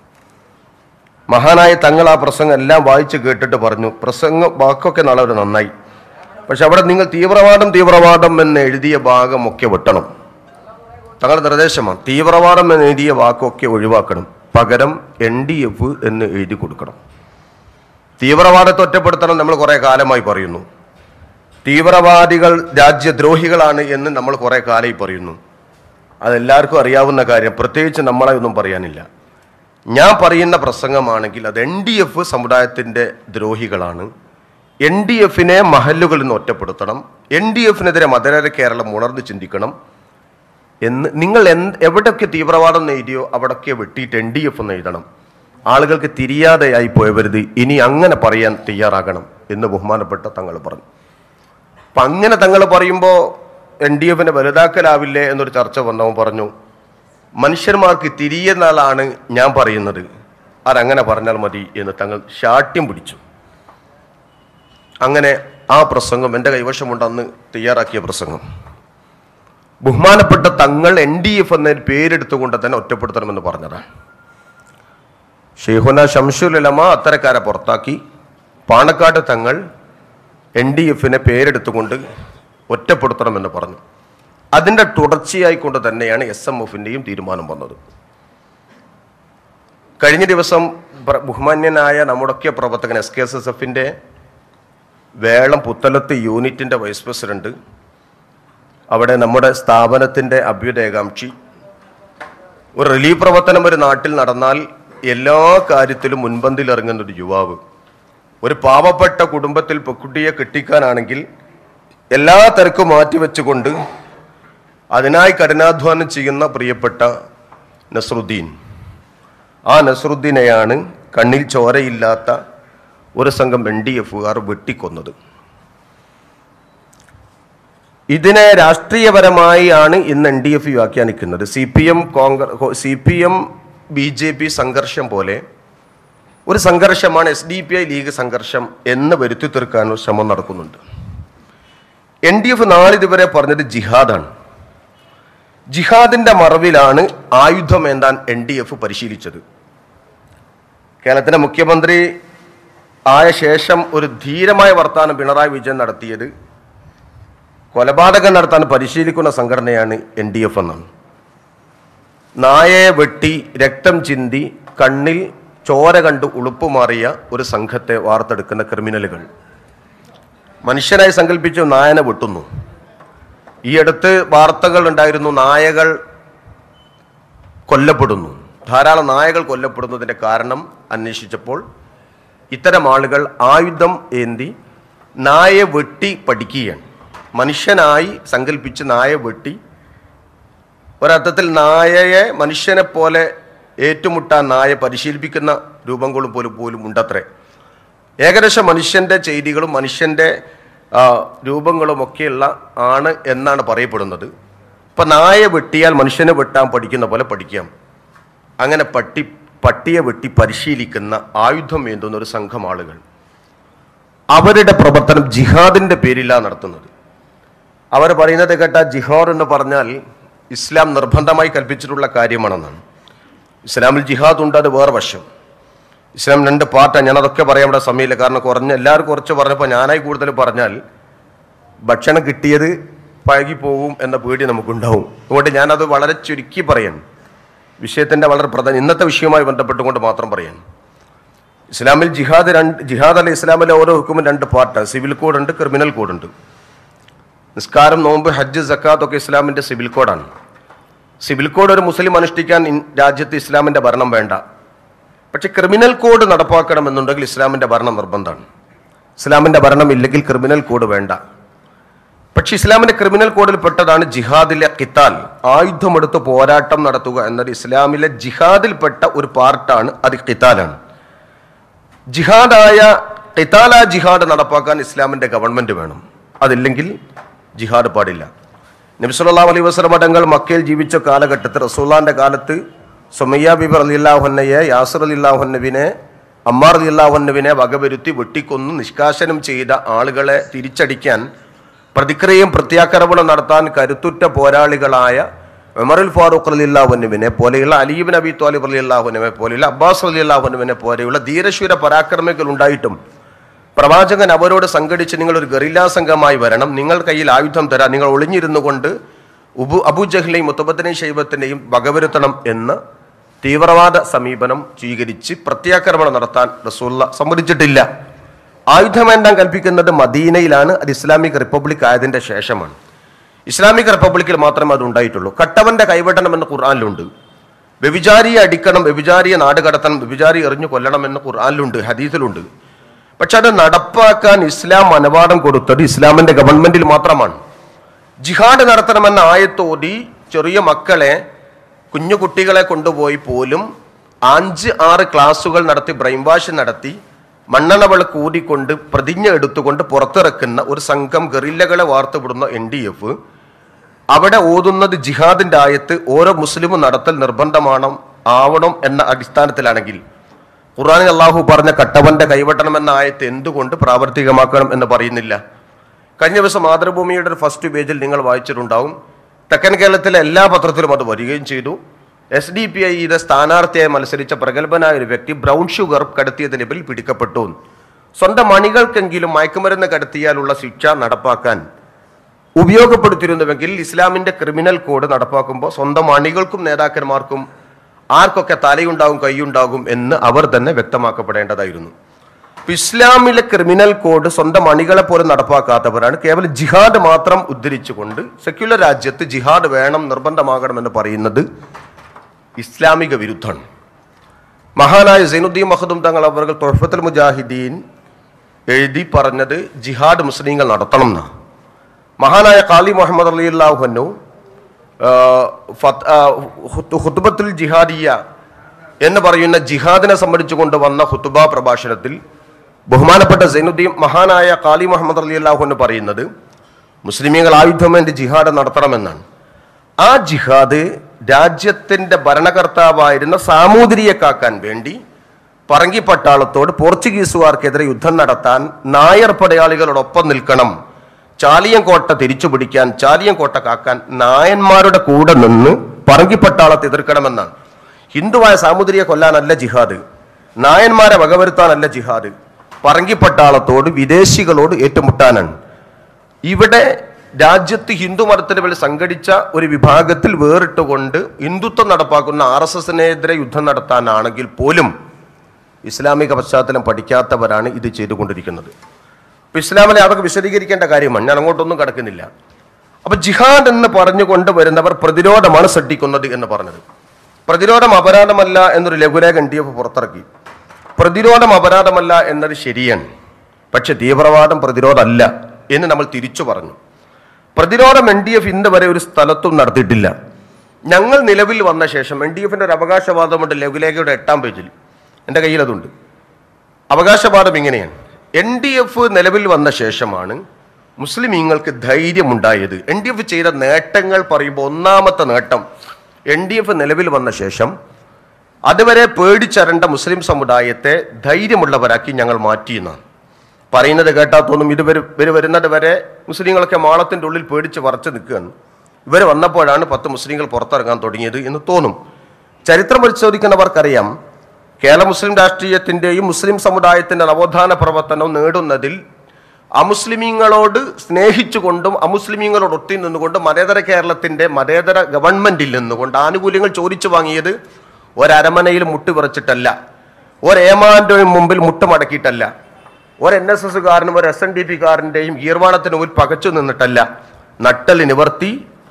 മഹാനായ തങ്ങൾ ആ പ്രസംഗം എല്ലാം വായിച്ച് കേട്ടിട്ട് പറഞ്ഞു പ്രസംഗം വാക്കൊക്കെ വളരെ നന്നായി പക്ഷെ അവിടെ നിങ്ങൾ തീവ്രവാദം തീവ്രവാദം എന്ന് എഴുതിയ ഭാഗമൊക്കെ വെട്ടണം തങ്ങളുടെ നിർദ്ദേശമാണ് തീവ്രവാദം എന്ന് എഴുതിയ വാക്കൊക്കെ ഒഴിവാക്കണം പകരം എൻ ഡി എഫ് എന്ന് എഴുതി കൊടുക്കണം തീവ്രവാദത്തെ ഒറ്റപ്പെടുത്തണം നമ്മൾ കുറേ കാലമായി പറയുന്നു തീവ്രവാദികൾ രാജ്യദ്രോഹികളാണ് എന്ന് നമ്മൾ കുറേ കാലമായി പറയുന്നു അതെല്ലാവർക്കും അറിയാവുന്ന കാര്യം പ്രത്യേകിച്ച് നമ്മളെ ഒന്നും പറയാനില്ല ഞാൻ പറയുന്ന പ്രസംഗമാണെങ്കിൽ അത് എൻ ഡി എഫ് സമുദായത്തിൻ്റെ ദ്രോഹികളാണ് എൻ ഡി എഫിനെ മഹല്ലുകളിൽ നിന്ന് ഒറ്റപ്പെടുത്തണം എൻ ഡി എഫിനെതിരെ മതരര കേരളം ഉണർന്ന് ചിന്തിക്കണം എന്ന് നിങ്ങൾ എന്ത് എവിടെയൊക്കെ തീവ്രവാദം എന്ന് എഴുതിയോ അവിടെയൊക്കെ വെട്ടിയിട്ട് എൻ ഡി എഫ് എന്ന് എഴുതണം ആളുകൾക്ക് തിരിയാതെയായി പോയവരുത് ഇനി അങ്ങനെ പറയാൻ തയ്യാറാകണം എന്ന് ബഹുമാനപ്പെട്ട തങ്ങൾ പറഞ്ഞു അപ്പം അങ്ങനെ തങ്ങൾ പറയുമ്പോൾ എൻ ഡി എഫിനെ വലുതാക്കലാവില്ലേ എന്നൊരു ചർച്ച വന്നവൻ പറഞ്ഞു മനുഷ്യന്മാർക്ക് തിരിയുന്നാളാണ് ഞാൻ പറയുന്നത് അതങ്ങനെ പറഞ്ഞാൽ മതി എന്ന് തങ്ങൾ ശാഠ്യം പിടിച്ചു അങ്ങനെ ആ പ്രസംഗം എൻ്റെ കൈവശമുണ്ട് അന്ന് തയ്യാറാക്കിയ പ്രസംഗം ബഹുമാനപ്പെട്ട തങ്ങൾ എൻ ഡി എഫ് എന്ന പേരെടുത്തുകൊണ്ട് തന്നെ ഒറ്റപ്പെടുത്തണമെന്ന് പറഞ്ഞതാണ് ഷെയ്ഖുന ഷംസുലമ അത്തരക്കാരെ പുറത്താക്കി പാണക്കാട് തങ്ങൾ എൻ ഡി എഫിനെ പേരെടുത്തുകൊണ്ട് ഒറ്റപ്പെടുത്തണമെന്ന് പറഞ്ഞു അതിൻ്റെ തുടർച്ചയായിക്കൊണ്ട് തന്നെയാണ് എസ് എം എഫിൻ്റെയും തീരുമാനം വന്നത് കഴിഞ്ഞ ദിവസം പ്ര- ബഹുമാന്യനായ നമ്മുടെയൊക്കെ പ്രവർത്തകൻ എസ് കെ എസ് എസ് എഫിൻ്റെ വേളം പുത്തലത്ത് യൂണിറ്റിൻ്റെ വൈസ് പ്രസിഡന്റ് അവിടെ നമ്മുടെ സ്ഥാപനത്തിൻ്റെ അഭ്യുദയകാംക്ഷി ഒരു റിലീഫ് പ്രവർത്തനം ഒരു നാട്ടിൽ നടന്നാൽ എല്ലാ കാര്യത്തിലും മുൻപന്തിൽ ഇറങ്ങുന്ന ഒരു യുവാവ് ഒരു പാവപ്പെട്ട കുടുംബത്തിൽ പെൺകുട്ടിയെ കെട്ടിക്കാനാണെങ്കിൽ എല്ലാ തിരക്കും മാറ്റിവെച്ചുകൊണ്ട് അതിനായി കഠിനാധ്വാനം ചെയ്യുന്ന പ്രിയപ്പെട്ട നസറുദ്ദീൻ ആ നസറുദ്ദീനെയാണ് കണ്ണിൽ ചോരയില്ലാത്ത ഒരു സംഘം എൻ ഡി എഫുകാർ വെട്ടിക്കൊന്നത് ഇതിനെ രാഷ്ട്രീയപരമായി ആണ് ഇന്ന് എൻ ഡി എഫ് വ്യാഖ്യാനിക്കുന്നത് C P M Congress C P M B J P സംഘർഷം പോലെ ഒരു സംഘർഷമാണ് S D P I League സംഘർഷം എന്ന് വരുത്തി തീർക്കാനുള്ള ശ്രമം നടക്കുന്നുണ്ട് എൻ ഡി എഫ് നാളിതുവരെ പറഞ്ഞത് ജിഹാദാണ് ജിഹാദിന്റെ മറവിലാണ് ആയുധമേന്താൻ എൻ ഡി എഫ് പരിശീലിച്ചത് കേരളത്തിന്റെ മുഖ്യമന്ത്രി ആയ ശേഷം ഒരു ധീരമായ വർത്താനം പിണറായി വിജയൻ നടത്തിയത് കൊലപാതകം നടത്താൻ പരിശീലിക്കുന്ന സംഘടനയാണ് എൻ ഡി എഫ് എന്നാണ് നായയെ വെട്ടി രക്തം ചിന്തി കണ്ണിൽ ചോര കണ്ട് ഉളുപ്പുമാറിയ ഒരു സംഘത്തെ വാർത്തെടുക്കുന്ന ക്രിമിനലുകൾ മനുഷ്യനായി സങ്കല്പിച്ചു നായനെ വെട്ടുന്നു ഈ അടുത്ത് വാർത്തകൾ ഉണ്ടായിരുന്നു നായകൾ കൊല്ലപ്പെടുന്നു ധാരാളം നായകൾ കൊല്ലപ്പെടുന്നതിൻ്റെ കാരണം അന്വേഷിച്ചപ്പോൾ ഇത്തരം ആളുകൾ ആയുധം ഏന്തി നായെ വെട്ടി പഠിക്കുകയാണ് മനുഷ്യനായി സങ്കല്പിച്ച് നായെ വെട്ടി ഒരർത്ഥത്തിൽ നായയെ മനുഷ്യനെ പോലെ ഏറ്റുമുട്ടാൻ നായ പരിശീലിപ്പിക്കുന്ന രൂപങ്ങളും പോലും പോലും ഉണ്ടത്രേ ഏകദേശം മനുഷ്യൻ്റെ ചെയ്തികളും മനുഷ്യൻ്റെ ആ, രൂപങ്ങളും ഒക്കെയുള്ള ആണ് എന്നാണ് പറയപ്പെടുന്നത് ഇപ്പം നായെ വെട്ടിയാൽ മനുഷ്യനെ വെട്ടാൻ പഠിക്കുന്ന പോലെ പഠിക്കാം അങ്ങനെ പട്ടി പട്ടിയെ വെട്ടി പരിശീലിക്കുന്ന ആയുധം ഏന്തുന്ന ഒരു സംഘം ആളുകൾ അവരുടെ പ്രവർത്തനം ജിഹാദിൻ്റെ പേരിലാണ് നടത്തുന്നത് അവർ പറയുന്നത് കേട്ട ജിഹാദ് എന്ന് പറഞ്ഞാൽ ഇസ്ലാം നിർബന്ധമായി കൽപ്പിച്ചിട്ടുള്ള കാര്യമാണെന്നാണ് ഇസ്ലാമിൽ ജിഹാദ് ഉണ്ട് അത് വേറെ വശം ഇസ്ലാം രണ്ട് പാർട്ടാണ് ഞാൻ അതൊക്കെ പറയാൻ ഇവിടെ സമയമില്ല കാരണം കുറഞ്ഞ എല്ലാവരും കുറച്ച് പറഞ്ഞപ്പോൾ ഞാനായി കൂടുതൽ പറഞ്ഞാൽ ഭക്ഷണം കിട്ടിയത് പഴകി പോകും എന്ന പേടി നമുക്കുണ്ടാവും അതുകൊണ്ട് ഞാനത് വളരെ ചുരുക്കി പറയാൻ വിഷയത്തിൻ്റെ വളരെ പ്രധാന ഇന്നത്തെ വിഷയവുമായി ബന്ധപ്പെട്ടുകൊണ്ട് മാത്രം പറയാൻ ഇസ്ലാമിൽ ജിഹാദ് രണ്ട് ജിഹാദ് അല്ല ഇസ്ലാമിലെ ഓരോ ഹുക്കുമും രണ്ട് പാർട്ടാണ് സിവിൽ കോഡുണ്ട് ക്രിമിനൽ കോഡുണ്ട് നിസ്കാരം നോമ്പ് ഹജ്ജ് സക്കാത്ത് ഒക്കെ ഇസ്ലാമിൻ്റെ സിവിൽ കോഡാണ് സിവിൽ കോഡ് ഒരു മുസ്ലിം അനുഷ്ഠിക്കാൻ ഇൻ- രാജ്യത്ത് ഇസ്ലാമിന്റെ ഭരണം വേണ്ട പക്ഷെ ക്രിമിനൽ കോഡ് നടപ്പാക്കണമെന്നുണ്ടെങ്കിൽ ഇസ്ലാമിന്റെ ഭരണം നിർബന്ധമാണ് ഇസ്ലാമിന്റെ ഭരണം ഇല്ലെങ്കിൽ ക്രിമിനൽ കോഡ് വേണ്ട പക്ഷെ ഇസ്ലാമിന്റെ ക്രിമിനൽ കോഡിൽ പെട്ടതാണ് ജിഹാദിലെ കിത്താൽ ആയുധമെടുത്ത് പോരാട്ടം നടത്തുക എന്നത് ഇസ്ലാമിലെ ജിഹാദിൽപ്പെട്ട ഒരു പാർട്ടാണ് അത് കിത്താലാണ് ജിഹാദായ കിത്താല ജിഹാദ് നടപ്പാക്കാൻ ഇസ്ലാമിന്റെ ഗവൺമെന്റ് വേണം അതില്ലെങ്കിൽ ജിഹാദ് പാടില്ല നബി സല്ലല്ലാഹു അലൈഹി വസല്ലം തങ്ങൾ മക്കയിൽ ജീവിച്ച കാലഘട്ടത്തിൽ റസൂള്ളാന്റെ കാലത്ത് സുമയ്യ ബിബി റളിയല്ലാഹുന്നയെ യാസർ അലില്ലാഹുന്നവിനെ അമ്മാർ അലില്ലാഹുന്നവിനെ വകവരുത്തി വെട്ടിക്കൊന്ന് നിഷ്കാശനം ചെയ്ത ആളുകളെ തിരിച്ചടിക്കാൻ പ്രതിക്രിയയും പ്രത്യാക്രമണം നടത്താൻ കരുത്തുറ്റ പോരാളികളായ ഉമറുൽ ഫാറൂഖ് അലില്ലാഹുനുവിനെ പോലെയുള്ള അലീബിൻ അബി തോലിബ് അലില്ലാഹുനുവിനെ പോലെയുള്ള അബ്ബാസ് അലില്ലാഹുനുവിനെ പോലെയുള്ള ധീരശൂര പരാക്രമികൾ ഉണ്ടായിട്ടും പ്രവാചകൻ അവരോട് സംഘടിച്ച് നിങ്ങൾ ഒരു ഗറില്ലാ സംഘമായി വരണം നിങ്ങൾ കയ്യിൽ ആയുധം തരാം നിങ്ങൾ ഒളിഞ്ഞിരുന്നു കൊണ്ട് ഉബു അബുജഹ്ലിനെയും മുത്തബത്തിനെയും ശൈബത്തിനെയും വകവരുത്തണം എന്ന് തീവ്രവാദ സമീപനം സ്വീകരിച്ച് പ്രത്യാക്രമണം നടത്താൻ റസൂള്ള സമ്മതിച്ചിട്ടില്ല ആയുധമേന്താൻ കൽപ്പിക്കുന്നത് മദീനയിലാണ് അത് ഇസ്ലാമിക് റിപ്പബ്ലിക് ആയതിന്റെ ശേഷമാണ് ഇസ്ലാമിക് റിപ്പബ്ലിക്കിൽ മാത്രമേ അത് ഉണ്ടായിട്ടുള്ളൂ കട്ടവന്റെ കൈവെട്ടണം എന്ന് ഖുർആാനിലുണ്ട് വ്യഭിചാരിയെ അടിക്കണം വ്യഭിചാരിയെ നാട് കടത്തണം വ്യഭിചാരി എറിഞ്ഞു കൊല്ലണം എന്ന് ഖുർആാനിലുണ്ട് ഹദീസിലുണ്ട് പക്ഷെ അത് നടപ്പാക്കാൻ ഇസ്ലാം അനുവാദം കൊടുത്തത് ഇസ്ലാമിന്റെ ഗവൺമെന്റിൽ മാത്രമാണ് ജിഹാഡ് നടത്തണമെന്ന ആയത്തോടി ചെറിയ മക്കളെ കുഞ്ഞു കുട്ടികളെ കൊണ്ടുപോയി പോലും അഞ്ച് ആറ് ക്ലാസ്സുകൾ നടത്തി ബ്രെയിൻ വാഷ് നടത്തി മണ്ണെണ്ണവൾ കൂടിക്കൊണ്ട് പ്രതിജ്ഞ എടുത്തുകൊണ്ട് പുറത്തിറക്കുന്ന ഒരു സംഘം ഗറില്ലകളെ വാർത്തുവിടുന്ന എൻ ഡി എഫ് അവിടെ ഓതുന്നത് ജിഹാദിന്റെ ആയത്ത് ഓരോ മുസ്ലിമും നടത്തൽ നിർബന്ധമാണ് ആവണം എന്ന അടിസ്ഥാനത്തിലാണെങ്കിൽ ഖുർആനിൽ അള്ളാഹു പറഞ്ഞ കട്ടവന്റെ കൈവട്ടണം എന്ന ആയത്ത് എന്തുകൊണ്ട് പ്രാവർത്തികമാക്കണം എന്ന് പറയുന്നില്ല കഴിഞ്ഞ ദിവസം മാതൃഭൂമിയുടെ ഒരു ഫസ്റ്റ് പേജിൽ നിങ്ങൾ വായിച്ചിട്ടുണ്ടാവും തെക്കൻ കേരളത്തിലെ എല്ലാ പത്രത്തിലും അത് വരികയും ചെയ്തു എസ് ഡി പി ഐയുടെ സ്ഥാനാർത്ഥിയായി മത്സരിച്ച പ്രഗത്ഭനായ ഒരു വ്യക്തി ബ്രൗൺ ഷുഗർ കടത്തിയതിന് പേരിൽ പിടിക്കപ്പെട്ടു സ്വന്തം മണികൾക്കെങ്കിലും മയക്കുമരുന്ന് കടത്തിയാലുള്ള ശിക്ഷ നടപ്പാക്കാൻ ഉപയോഗപ്പെടുത്തിയിരുന്നുവെങ്കിൽ ഇസ്ലാമിന്റെ ക്രിമിനൽ കോഡ് നടപ്പാക്കുമ്പോൾ സ്വന്തം അണികൾക്കും നേതാക്കന്മാർക്കും ആർക്കൊക്കെ തലയുണ്ടാകും കൈയുണ്ടാകും എന്ന് അവർ തന്നെ വ്യക്തമാക്കപ്പെടേണ്ടതായിരുന്നു ഇപ്പൊ ഇസ്ലാമിലെ ക്രിമിനൽ കോഡ് സ്വന്തം അണികളെ പോലും നടപ്പാക്കാത്തവരാണ് കേവലം ജിഹാദ് മാത്രം ഉദ്ധരിച്ചുകൊണ്ട് സെക്യുലർ രാജ്യത്ത് ജിഹാദ് വേണം നിർബന്ധമാകണമെന്ന് പറയുന്നത് ഇസ്ലാമിക വിരുദ്ധമാണ് മഹാനായ സൈനുദ്ദീൻ മഹദും തങ്ങൾ അവർ തൊഹഫത്തുൽ മുജാഹിദീൻ എഴുതി പറഞ്ഞത് ജിഹാദ് മുസ്ലിങ്ങൾ നടത്തണം എന്നാ മഹാനായ കാലി മുഹമ്മദ് അലി അള്ളാഹുനു ഹുത്തുബത്തുൽ ജിഹാദിയ എന്ന് പറയുന്ന ജിഹാദിനെ സംബന്ധിച്ചുകൊണ്ട് വന്ന ഹുത്തുബ പ്രഭാഷണത്തിൽ ബഹുമാനപ്പെട്ട സൈനുദ്ദീൻ മഹാനായ കാലി മുഹമ്മദ് അലി അള്ളാഹുന് പറയുന്നത് മുസ്ലിമീങ്ങൾ ആയുധമേന്തി ജിഹാദ് നടത്തണമെന്നാണ് ആ ജിഹാദ് രാജ്യത്തിന്റെ ഭരണകർത്താവായിരുന്ന സാമൂതിരിയെ കാക്കാൻ വേണ്ടി പറങ്കി പട്ടാളത്തോട് പോർച്ചുഗീസുകാർക്കെതിരെ യുദ്ധം നടത്താൻ നായർ പടയാളികളോടൊപ്പം നിൽക്കണം ചാലിയം കോട്ട തിരിച്ചു പിടിക്കാൻ ചാലിയം കോട്ട കാക്കാൻ നായന്മാരുടെ കൂടെ നിന്ന് പറങ്കി പട്ടാളത്തെ എതിർക്കണമെന്നാണ് ഹിന്ദുവായ സാമൂതിരിയെ കൊല്ലാനല്ല ജിഹാദ് നായന്മാരെ വകവരുത്താനല്ല ജിഹാദ് പറങ്കി പട്ടാളത്തോട് വിദേശികളോട് ഏറ്റുമുട്ടാനാണ് ഇവിടെ രാജ്യത്ത് ഹിന്ദു മതത്തിന് വേണ്ടി സംഘടിച്ച ഒരു വിഭാഗത്തിൽ വേറിട്ടുകൊണ്ട് ഹിന്ദുത്വം നടപ്പാക്കുന്ന ആർ എസ് എസിനെതിരെ യുദ്ധം നടത്താനാണെങ്കിൽ പോലും ഇസ്ലാമിക പശ്ചാത്തലം പഠിക്കാത്തവരാണ് ഇത് ചെയ്തുകൊണ്ടിരിക്കുന്നത് ഇപ്പൊ ഇസ്ലാമിലെ അതൊക്കെ വിശദീകരിക്കേണ്ട കാര്യമാണ് ഞാൻ അങ്ങോട്ടൊന്നും കടക്കുന്നില്ല അപ്പൊ ജിഹാദ് എന്ന് പറഞ്ഞുകൊണ്ട് വരുന്നവർ പ്രതിരോധമാണ് സൃഷ്ടിക്കുന്നത് എന്ന് പറഞ്ഞത് പ്രതിരോധം അപരാധമല്ല എന്നൊരു ലഘുലേഖ എൻ ഡി എഫ് പുറത്തിറക്കി പ്രതിരോധം അപരാധമല്ല എന്നത് ശരിയാണ് പക്ഷെ തീവ്രവാദം പ്രതിരോധമല്ല എന്ന് നമ്മൾ തിരിച്ചു പറഞ്ഞു പ്രതിരോധം എൻ ഡി എഫ് ഇന്ന് വരെ ഒരു സ്ഥലത്തും നടത്തിയിട്ടില്ല ഞങ്ങൾ നിലവിൽ വന്ന ശേഷം എൻ ഡി എഫിന്റെ ഒരു അവകാശവാദമുണ്ട് ലഘുലേഖയുടെ എട്ടാം പേജിൽ എൻ്റെ കയ്യിൽ അതുണ്ട് അവകാശവാദം ഇങ്ങനെയാണ് എൻ ഡി എഫ് നിലവിൽ വന്ന ശേഷമാണ് മുസ്ലിമീങ്ങൾക്ക് ധൈര്യമുണ്ടായത് എൻ ഡി എഫ് ചെയ്ത നേട്ടങ്ങൾ പറയുമ്പോൾ ഒന്നാമത്തെ നേട്ടം എൻ ഡി എഫ് നിലവിൽ വന്ന ശേഷം അതുവരെ പേടിച്ചരണ്ട മുസ്ലിം സമുദായത്തെ ധൈര്യമുള്ളവരാക്കി ഞങ്ങൾ മാറ്റിയെന്നാണ് പറയുന്നത് കേട്ടാൽ തോന്നും ഇത് വരും ഇവർ വരുന്നത് വരെ മുസ്ലിങ്ങളൊക്കെ മാളത്തിൻ്റെ ഉള്ളിൽ പേടിച്ച് വറച്ച് നിൽക്കുകയാണ് ഇവർ വന്നപ്പോഴാണ് പത്ത് മുസ്ലിങ്ങൾ പുറത്തിറങ്ങാൻ തുടങ്ങിയത് എന്ന് തോന്നും ചരിത്രം പരിശോധിക്കുന്നവർക്കറിയാം കേരള മുസ്ലിം രാഷ്ട്രീയത്തിൻ്റെയും മുസ്ലിം സമുദായത്തിൻ്റെ നവോത്ഥാന പ്രവർത്തനം നേടുന്നതിൽ അമുസ്ലിമീങ്ങളോട് സ്നേഹിച്ചുകൊണ്ടും അമുസ്ലിമീങ്ങളോട് ഒത്തി നിന്നുകൊണ്ടും മതേതര കേരളത്തിൻ്റെ മതേതര ഗവൺമെന്റിൽ നിന്നുകൊണ്ട് ആനുകൂല്യങ്ങൾ ചോദിച്ചു വാങ്ങിയത് ഒരരമനയിൽ മുട്ടുപിറച്ചിട്ടല്ല ഒരേമാൻ്റെ മുമ്പിൽ മുട്ടുമടക്കിയിട്ടല്ല ഒരു എൻ എസ് എസ്സുകാരനും ഒരു എസ് എൻ ഡി പി കാരൻ്റെയും ഗീർവാണത്തിന് മുമ്പിൽ പകച്ചു നിന്നിട്ടല്ല നട്ടൽ നിവർത്തി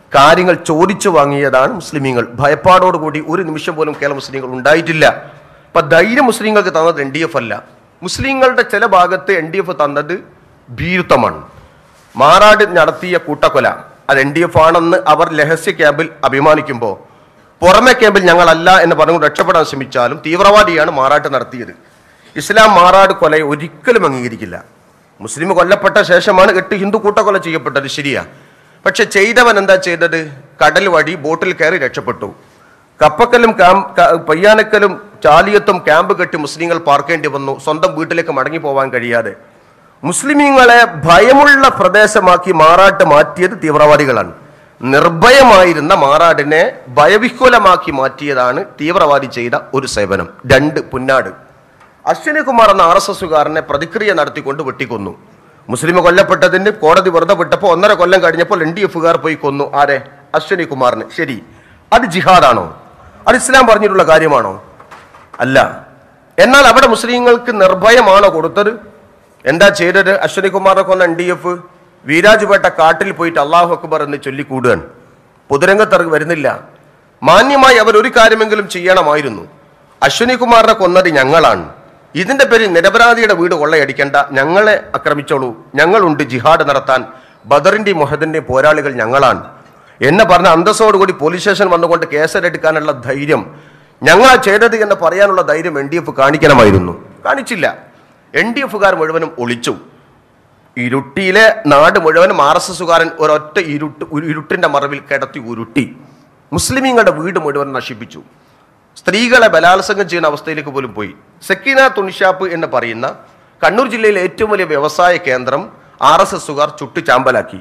കാര്യങ്ങൾ ചോദിച്ചു വാങ്ങിയതാണ് മുസ്ലിമീങ്ങൾ ഭയപ്പാടോടുകൂടി ഒരു നിമിഷം പോലും കേരള മുസ്ലിങ്ങൾ ഉണ്ടായിട്ടില്ല അപ്പൊ ധൈര്യം മുസ്ലിങ്ങൾക്ക് തന്നത് എൻ ഡി എഫ് അല്ല മുസ്ലിങ്ങളുടെ ചില ഭാഗത്ത് എൻ ഡി എഫ് തന്നത് ഭീരുത്വമാണ് മാറാട് നടത്തിയ കൂട്ടക്കൊല അത് എൻ ഡി എഫ് ആണെന്ന് അവർ രഹസ്യ ക്യാമ്പിൽ അഭിമാനിക്കുമ്പോൾ പുറമെ ക്യാമ്പിൽ ഞങ്ങളല്ല എന്ന് പറഞ്ഞു രക്ഷപ്പെടാൻ ശ്രമിച്ചാലും തീവ്രവാദിയാണ് മാറാട്ട് നടത്തിയത് ഇസ്ലാം മാറാട് കൊലയെ ഒരിക്കലും അംഗീകരിക്കില്ല മുസ്ലിം കൊല്ലപ്പെട്ട ശേഷമാണ് എട്ട് ഹിന്ദു കൂട്ടക്കൊല ചെയ്യപ്പെട്ടത് ശരിയാ പക്ഷെ ചെയ്തവൻ എന്താ ചെയ്തത് കടൽ വഴി ബോട്ടിൽ കയറി രക്ഷപ്പെട്ടു കപ്പക്കലും ക്യാമ്പ് ക- പയ്യാനക്കലും ചാലിയത്തും ക്യാമ്പ് കെട്ടി മുസ്ലിങ്ങൾ പാർക്കേണ്ടി വന്നു സ്വന്തം വീട്ടിലേക്ക് മടങ്ങി പോവാൻ കഴിയാതെ മുസ്ലിമീങ്ങളെ ഭയമുള്ള പ്രദേശമാക്കി മാറാട്ട് മാറ്റിയത് തീവ്രവാദികളാണ് നിർഭയമായിരുന്ന മാറാടിനെ ഭയവിഹ്വലമാക്കി മാറ്റിയതാണ് തീവ്രവാദി ചെയ്ത ഒരു സേവനം രണ്ട് പുന്നാട് അശ്വിനി കുമാർ എന്ന ആർ എസ് എസുകാരനെ പ്രതിക്രിയ നടത്തിക്കൊണ്ട് വെട്ടിക്കൊന്നു മുസ്ലിം കൊല്ലപ്പെട്ടതിന് കോടതി വെറുതെ വിട്ടപ്പോൾ ഒന്നര കൊല്ലം കഴിഞ്ഞപ്പോൾ എൻ ഡി എഫുകാർ പോയി കൊന്നു ആരെ അശ്വിനി കുമാറിന് ശരി അത് ജിഹാദാണോ അത് ഇസ്ലാം പറഞ്ഞിട്ടുള്ള കാര്യമാണോ അല്ല എന്നാൽ അവിടെ മുസ്ലിങ്ങൾക്ക് നിർഭയമാണോ കൊടുത്തത് എന്താ ചെയ്തത് അശ്വിനി കുമാറിനെ കൊന്ന എൻ ഡി എഫ് വീരാജുപേട്ട കാട്ടിൽ പോയിട്ട് അള്ളാഹു അക്ബർ എന്ന് ചൊല്ലിക്കൂടുകയാണ് പൊതുരംഗത്തിറങ്ങി വരുന്നില്ല മാന്യമായി അവർ ഒരു കാര്യമെങ്കിലും ചെയ്യണമായിരുന്നു അശ്വിനി കുമാറിനെ കൊന്നത് ഞങ്ങളാണ് ഇതിന്റെ പേരിൽ നിരപരാധിയുടെ വീട് കൊള്ളയടിക്കേണ്ട ഞങ്ങളെ ആക്രമിച്ചോളൂ ഞങ്ങളുണ്ട് ജിഹാഡ് നടത്താൻ ബദറിന്റെയും മൊഹദിന്റെയും പോരാളികൾ ഞങ്ങളാണ് എന്ന് പറഞ്ഞ അന്തസ്സോടുകൂടി പോലീസ് സ്റ്റേഷൻ വന്നുകൊണ്ട് കേസെടുക്കാനുള്ള ധൈര്യം ഞങ്ങളാ ചെയ്തത് എന്ന് പറയാനുള്ള ധൈര്യം എൻ ഡി എഫ് കാണിക്കണമായിരുന്നു കാണിച്ചില്ല എൻ ഡി എഫുകാർ മുഴുവനും ഒളിച്ചു ഇരുട്ടിയിലെ നാട് മുഴുവനും ആർ എസ് എസുകാരൻ ഒരൊറ്റ ഇരുട്ട് ഒരു ഇരുട്ടിന്റെ മറവിൽ കിടത്തി ഉരുട്ടി മുസ്ലിമീങ്ങളുടെ വീട് മുഴുവൻ നശിപ്പിച്ചു സ്ത്രീകളെ ബലാത്സംഗം ചെയ്യുന്ന അവസ്ഥയിലേക്ക് പോലും പോയി സെക്കീന തുണിഷാപ്പ് എന്ന് പറയുന്ന കണ്ണൂർ ജില്ലയിലെ ഏറ്റവും വലിയ വ്യവസായ കേന്ദ്രം ആർ എസ് എസുകാർ ചുട്ടുചാമ്പലാക്കി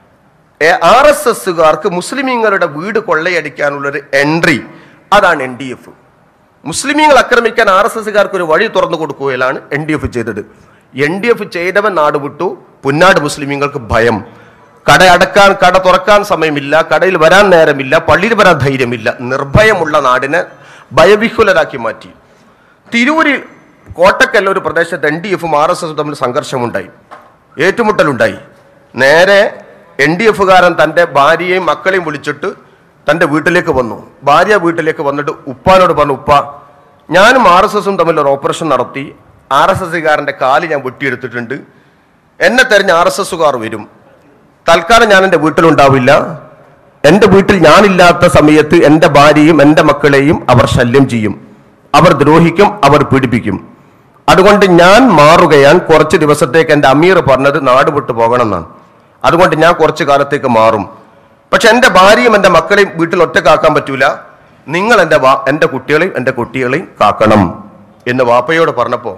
ആർ എസ് എസുകാർക്ക് മുസ്ലിമീങ്ങളുടെ വീട് കൊള്ളയടിക്കാനുള്ളൊരു എൻട്രി അതാണ് എൻ ഡി എഫ് മുസ്ലിമീങ്ങൾ ആക്രമിക്കാൻ ആർ എസ് എസുകാർക്ക് ഒരു വഴി തുറന്നു കൊടുക്കുകയാണ് എൻ ഡി എഫ് ചെയ്തത് എൻ ഡി എഫ് ചെയ്തവൻ നാട് വിട്ടു പുന്നാട് മുസ്ലിമീങ്ങൾക്ക് ഭയം കട അടക്കാൻ കട തുറക്കാൻ സമയമില്ല കടയിൽ വരാൻ നേരമില്ല പള്ളിയിൽ വരാൻ ധൈര്യമില്ല നിർഭയമുള്ള നാടിനെ ഭയവിഹുലരാക്കി മാറ്റി തിരൂരിൽ കോട്ടക്കൽ ഒരു പ്രദേശത്ത് എൻ ഡി എഫും ആർ എസ് എസും തമ്മിൽ സംഘർഷമുണ്ടായി ഏറ്റുമുട്ടലുണ്ടായി നേരെ എൻ ഡി എഫുകാരൻ തൻ്റെ ഭാര്യയെയും മക്കളെയും വിളിച്ചിട്ട് തൻ്റെ വീട്ടിലേക്ക് വന്നു ഭാര്യ വീട്ടിലേക്ക് വന്നിട്ട് ഉപ്പാനോട് പറഞ്ഞു ഉപ്പ ഞാനും ആർ എസ് എസും തമ്മിൽ ഒരു ഓപ്പറേഷൻ നടത്തി ആർ എസ് എസ്സുകാരൻ്റെ കാല് ഞാൻ വെട്ടിയെടുത്തിട്ടുണ്ട് എന്നെ തെരഞ്ഞ് ആർ എസ് എസ്സുകാർ വരും തൽക്കാലം ഞാൻ എൻ്റെ വീട്ടിലുണ്ടാവില്ല എൻ്റെ വീട്ടിൽ ഞാനില്ലാത്ത സമയത്ത് എൻ്റെ ഭാര്യയും എൻ്റെ മക്കളെയും അവർ ശല്യം ചെയ്യും അവർ ദ്രോഹിക്കും അവർ പീഡിപ്പിക്കും അതുകൊണ്ട് ഞാൻ മാറുകയാൻ കുറച്ച് ദിവസത്തേക്ക് എൻ്റെ അമീർ പറഞ്ഞത് നാട് വിട്ടു പോകണം എന്നാണ് അതുകൊണ്ട് ഞാൻ കുറച്ച് കാലത്തേക്ക് മാറും പക്ഷെ എൻ്റെ ഭാര്യയും എൻ്റെ മക്കളെയും വീട്ടിൽ ഒറ്റക്കാക്കാൻ പറ്റൂല നിങ്ങൾ എൻ്റെ വാ എൻ്റെ കുട്ടികളെയും എൻ്റെ കുട്ടികളെയും കാക്കണം എന്ന് വാപ്പയോട് പറഞ്ഞപ്പോൾ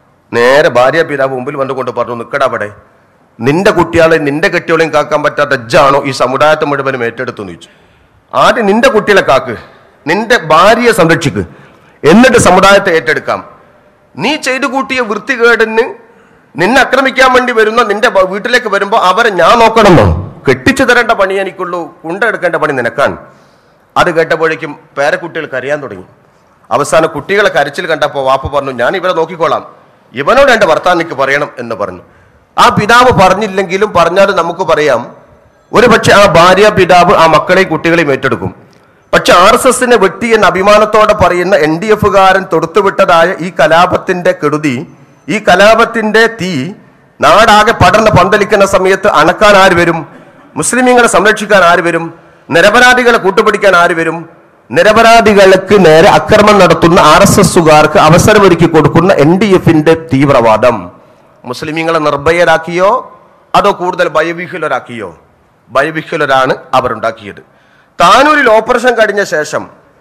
നേരെ ഭാര്യ പിതാവ് മുമ്പിൽ വന്നുകൊണ്ട് പറഞ്ഞു നിൽക്കട അവിടെ നിന്റെ കുട്ടികളെ നിന്റെ കെട്ടികളെയും കാക്കാൻ പറ്റാത്ത ജഡ്ജാണോ ഈ സമുദായത്തെ മുഴുവനും ഏറ്റെടുത്തു എന്ന് ചോദിച്ചു ആദ്യം നിന്റെ കുട്ടികളെ കാക്ക് നിന്റെ ഭാര്യയെ സംരക്ഷിക്ക് എന്നിട്ട് സമുദായത്തെ ഏറ്റെടുക്കാം നീ ചെയ്തു കൂട്ടിയ വൃത്തികേടിന് നിന്നെ ആക്രമിക്കാൻ വേണ്ടി വരുന്ന നിന്റെ ഭ- വീട്ടിലേക്ക് വരുമ്പോൾ അവരെ ഞാൻ നോക്കണമെന്നോ കെട്ടിച്ചു തരേണ്ട പണി എനിക്കുള്ളൂ കുണ്ടെടുക്കേണ്ട പണി നിനക്കാണ് അത് കേട്ടപ്പോഴേക്കും പേരക്കുട്ടികൾ കരയാൻ തുടങ്ങി അവസാനം കുട്ടികളെ കരച്ചിൽ കണ്ടപ്പോൾ വാപ്പ പറഞ്ഞു ഞാൻ ഇവരെ നോക്കിക്കോളാം ഇവനോട് എൻ്റെ ഭർത്താവിനിക്ക് പറയണം എന്ന് പറഞ്ഞു ആ പിതാവ് പറഞ്ഞില്ലെങ്കിലും പറഞ്ഞാൽ നമുക്ക് പറയാം ഒരു പക്ഷെ ആ ഭാര്യ പിതാവ് ആ മക്കളെയും കുട്ടികളെയും ഏറ്റെടുക്കും പക്ഷെ ആർ എസ് എസിനെ വെട്ടി എന്ന അഭിമാനത്തോടെ പറയുന്ന എൻ ഡി എഫുകാരൻ തൊടുത്തുവിട്ടതായ ഈ കലാപത്തിന്റെ കെടുതി ഈ കലാപത്തിന്റെ തീ നാടാകെ പടർന്ന് പന്തലിക്കുന്ന സമയത്ത് അണക്കാൻ ആര് വരും മുസ്ലിമീങ്ങളെ സംരക്ഷിക്കാൻ ആര് വരും നിരപരാധികളെ കൂട്ടുപിടിക്കാൻ ആര് വരും നിരപരാധികൾക്ക് നേരെ അക്രമം നടത്തുന്ന ആർ എസ് എസുകാർക്ക് അവസരമൊരുക്കി കൊടുക്കുന്ന എൻ ഡി എഫിന്റെ തീവ്രവാദം മുസ്ലിമീങ്ങളെ നിർഭയരാക്കിയോ അതോ കൂടുതൽ ഭയവിഹുലരാക്കിയോ ഭയവിഹുലരാണ് അവരുണ്ടാക്കിയത് താനൂരിൽ ഓപ്പറേഷൻ കഴിഞ്ഞ ശേഷം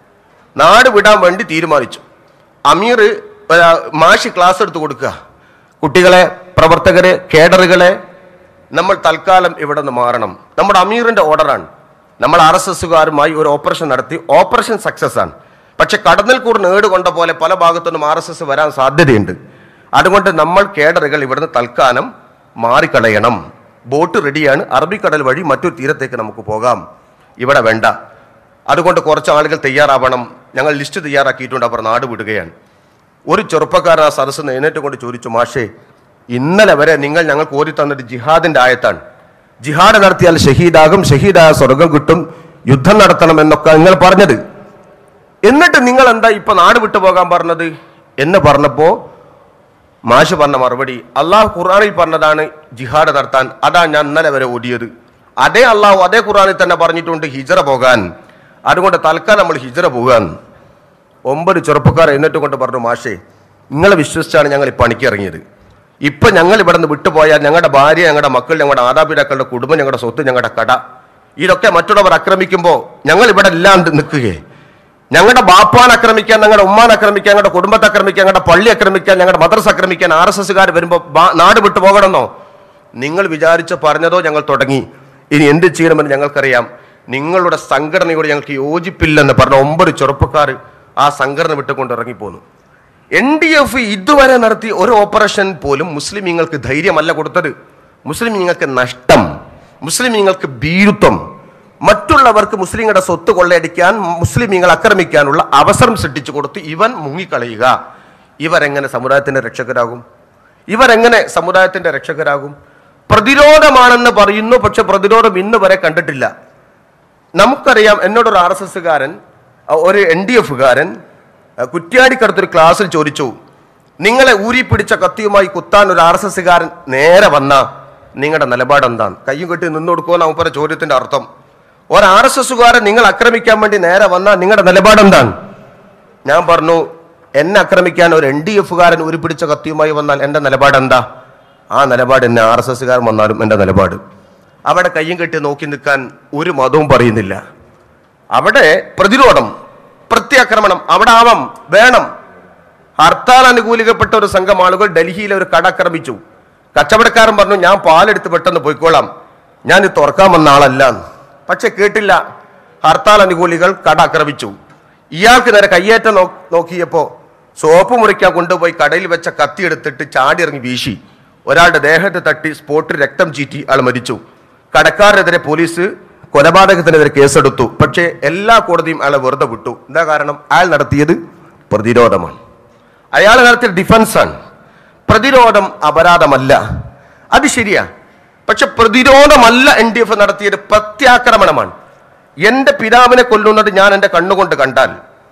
നാട് വിടാൻ വേണ്ടി തീരുമാനിച്ചു അമീർ ഒരു മാഷി ക്ലാസ് എടുത്ത് കൊടുക്കുക കുട്ടികളെ പ്രവർത്തകരെ കേഡറുകളെ നമ്മൾ തൽക്കാലം ഇവിടെ നിന്ന് മാറണം നമ്മുടെ അമീറിന്റെ ഓർഡറാണ് നമ്മൾ ആർ എസ് എസുകാരുമായി ഒരു ഓപ്പറേഷൻ നടത്തി ഓപ്പറേഷൻ സക്സസ് ആണ് പക്ഷെ കടന്നൽ കൂട് നേട് കൊണ്ട പോലെ പല ഭാഗത്തുനിന്നും ആർ എസ് എസ് വരാൻ സാധ്യതയുണ്ട് അതുകൊണ്ട് നമ്മൾ കേഡറുകൾ ഇവിടുന്ന് തൽക്കാലം മാറിക്കളയണം ബോട്ട് റെഡിയാണ് അറബിക്കടൽ വഴി മറ്റൊരു തീരത്തേക്ക് നമുക്ക് പോകാം ഇവിടെ വേണ്ട അതുകൊണ്ട് കുറച്ച് ആളുകൾ തയ്യാറാവണം ഞങ്ങൾ ലിസ്റ്റ് തയ്യാറാക്കിയിട്ടുണ്ട് അവർ നാട് വിടുകയാണ് ഒരു ചെറുപ്പക്കാരൻ ആ സദസ്സ് എഴുന്നേറ്റ് കൊണ്ട് ചോദിച്ചു മാഷേ ഇന്നലെ വരെ നിങ്ങൾ ഞങ്ങൾക്ക് ഓരി തന്നത് ജിഹാദിന്റെ ആയത്താണ് ജിഹാഡ് നടത്തിയാൽ ഷഹീദാകും ഷഹീദായ സ്വർഗം കിട്ടും യുദ്ധം നടത്തണം എന്നൊക്കെ നിങ്ങൾ പറഞ്ഞത് എന്നിട്ട് നിങ്ങൾ എന്താ ഇപ്പൊ നാട് വിട്ടു പോകാൻ പറഞ്ഞത് എന്ന് പറഞ്ഞപ്പോ മാഷ് പറഞ്ഞ മറുപടി അള്ളാഹു ഖുർആനിൽ പറഞ്ഞതാണ് ജിഹാഡ് നടത്താൻ അതാ ഞാൻ ഇന്നലെ വരെ ഓടിയത് അതേ അള്ളാഹു അതേ ഖുർആനിൽ തന്നെ പറഞ്ഞിട്ടുണ്ട് ഹിജറ പോകാൻ അതുകൊണ്ട് തൽക്കാലം നമ്മൾ ഹിജറ പോകാൻ ഒമ്പത് ചെറുപ്പക്കാർ എന്നിട്ട് കൊണ്ട് പറഞ്ഞു മാഷേ നിങ്ങളെ വിശ്വസിച്ചാണ് ഞങ്ങൾ ഈ പണിക്ക് ഇറങ്ങിയത് ഇപ്പൊ ഞങ്ങൾ ഇവിടെ നിന്ന് വിട്ടുപോയാൽ ഞങ്ങളുടെ ഭാര്യ ഞങ്ങളുടെ മക്കൾ ഞങ്ങളുടെ മാതാപിതാക്കളുടെ കുടുംബം ഞങ്ങളുടെ സ്വത്ത് ഞങ്ങളുടെ കട ഇതൊക്കെ മറ്റുള്ളവർ ആക്രമിക്കുമ്പോൾ ഞങ്ങൾ ഇവിടെ ഇല്ലാണ്ട് നിൽക്കുകയെ ഞങ്ങളുടെ ബാപ്പാൻ ആക്രമിക്കാൻ ഞങ്ങളുടെ ഉമ്മാൻ ആക്രമിക്കാൻ ഞങ്ങളുടെ കുടുംബത്തെ ആക്രമിക്കാൻ ഞങ്ങളുടെ പള്ളി ആക്രമിക്കാൻ ഞങ്ങളുടെ മദ്രസ ആക്രമിക്കാൻ ആർ എസ് എസ്സുകാർ വരുമ്പോൾ നാട് വിട്ടു പോകണമെന്നോ നിങ്ങൾ വിചാരിച്ച് പറഞ്ഞതോ ഞങ്ങൾ തുടങ്ങി ഇനി എന്ത് ചെയ്യണമെന്ന് ഞങ്ങൾക്കറിയാം നിങ്ങളുടെ സംഘടനയോട് ഞങ്ങൾക്ക് യോജിപ്പില്ലെന്ന് പറഞ്ഞ ഒമ്പത് ചെറുപ്പക്കാർ ആ സംഘടന വിട്ടുകൊണ്ട് ഇറങ്ങിപ്പോന്നു എൻ ഡി എഫ് ഇതുവരെ നടത്തിയ ഒരു ഓപ്പറേഷൻ പോലും മുസ്ലിമീങ്ങൾക്ക് ധൈര്യമല്ല കൊടുത്തത് മുസ്ലിമീങ്ങൾക്ക് നഷ്ടം മുസ്ലിമീങ്ങൾക്ക് ഭീരുത്വം മറ്റുള്ളവർക്ക് മുസ്ലിങ്ങളുടെ സ്വത്ത് കൊള്ളയടിക്കാൻ മുസ്ലിമീങ്ങൾ ആക്രമിക്കാനുള്ള അവസരം സൃഷ്ടിച്ചു കൊടുത്ത് ഇവൻ മുങ്ങിക്കളയുക ഇവരെങ്ങനെ സമുദായത്തിന്റെ രക്ഷകരാകും ഇവരെങ്ങനെ സമുദായത്തിന്റെ രക്ഷകരാകും പ്രതിരോധമാണെന്ന് പറയുന്നു പക്ഷെ പ്രതിരോധം ഇന്ന് വരെ കണ്ടിട്ടില്ല നമുക്കറിയാം എന്നോടൊരു ആർ എസ് എസ്സുകാരൻ ഒരു എൻ ഡി എഫുകാരൻ കുറ്റ്യാടിക്കടുത്തൊരു ക്ലാസ്സിൽ ചോദിച്ചു നിങ്ങളെ ഊരി പിടിച്ച കത്തിയുമായി കുത്താൻ ഒരു ആർ എസ് എസ്സുകാരൻ നേരെ വന്ന നിങ്ങളുടെ നിലപാട് എന്താണ് കയ്യും കെട്ടി നിന്നു കൊടുക്കുമെന്ന് അവപ്പറ ചോദ്യത്തിന്റെ അർത്ഥം ഒരു ആർ എസ് എസ്സുകാരൻ നിങ്ങൾ ആക്രമിക്കാൻ വേണ്ടി നേരെ വന്ന നിങ്ങളുടെ നിലപാട് എന്താണ് ഞാൻ പറഞ്ഞു എന്നെ ആക്രമിക്കാൻ ഒരു എൻ ഡി എഫുകാരൻ ഊരി പിടിച്ച കത്തിയുമായി വന്നാൽ എൻ്റെ നിലപാട് എന്താ ആ നിലപാട് എന്നെ ആർ എസ് എസ്സുകാരൻ വന്നാലും എൻ്റെ നിലപാട് അവിടെ കയ്യും കെട്ടി നോക്കി നിൽക്കാൻ ഒരു മതവും പറയുന്നില്ല അവിടെ പ്രതിരോധം പ്രത്യാക്രമണം അവിടെ ആവാം വേണം ഹർത്താൽ അനുകൂലിക്കപ്പെട്ട ഒരു സംഘം ആളുകൾ ഡൽഹിയിലെ ഒരു കട ആക്രമിച്ചു കച്ചവടക്കാരൻ പറഞ്ഞു ഞാൻ പാലെടുത്ത് പെട്ടെന്ന് പോയിക്കോളാം ഞാൻ ഇത് തുറക്കാൻ വന്ന ആളല്ല എന്ന്. പക്ഷെ കേട്ടില്ല ഹർത്താൽ അനുകൂലികൾ കട ആക്രമിച്ചു ഇയാൾക്ക് നേരെ കയ്യേറ്റം നോ നോക്കിയപ്പോ സോപ്പ് മുറിക്കാൻ കൊണ്ടുപോയി കടയിൽ വെച്ച കത്തി എടുത്തിട്ട് ചാടി ഇറങ്ങി വീശി ഒരാളുടെ ദേഹത്ത് തട്ടി സ്പോട്ടിൽ രക്തം ചീറ്റി ആൾ മരിച്ചു കടക്കാരനെതിരെ പോലീസ് കൊലപാതകത്തിനെതിരെ കേസെടുത്തു പക്ഷേ എല്ലാ കോടതിയും അയാളെ വെറുതെ വിട്ടു എന്താ കാരണം അയാൾ നടത്തിയത് പ്രതിരോധമാണ് അയാൾ നടത്തിയ ഡിഫൻസാണ് പ്രതിരോധം അപരാധമല്ല അത് ശരിയാ പക്ഷെ പ്രതിരോധമല്ല എൻ ഡി എഫ് നടത്തിയത് പ്രത്യാക്രമണമാണ് എന്റെ പിതാവിനെ കൊല്ലുന്നത് ഞാൻ എന്റെ കണ്ണുകൊണ്ട് കണ്ടാൽ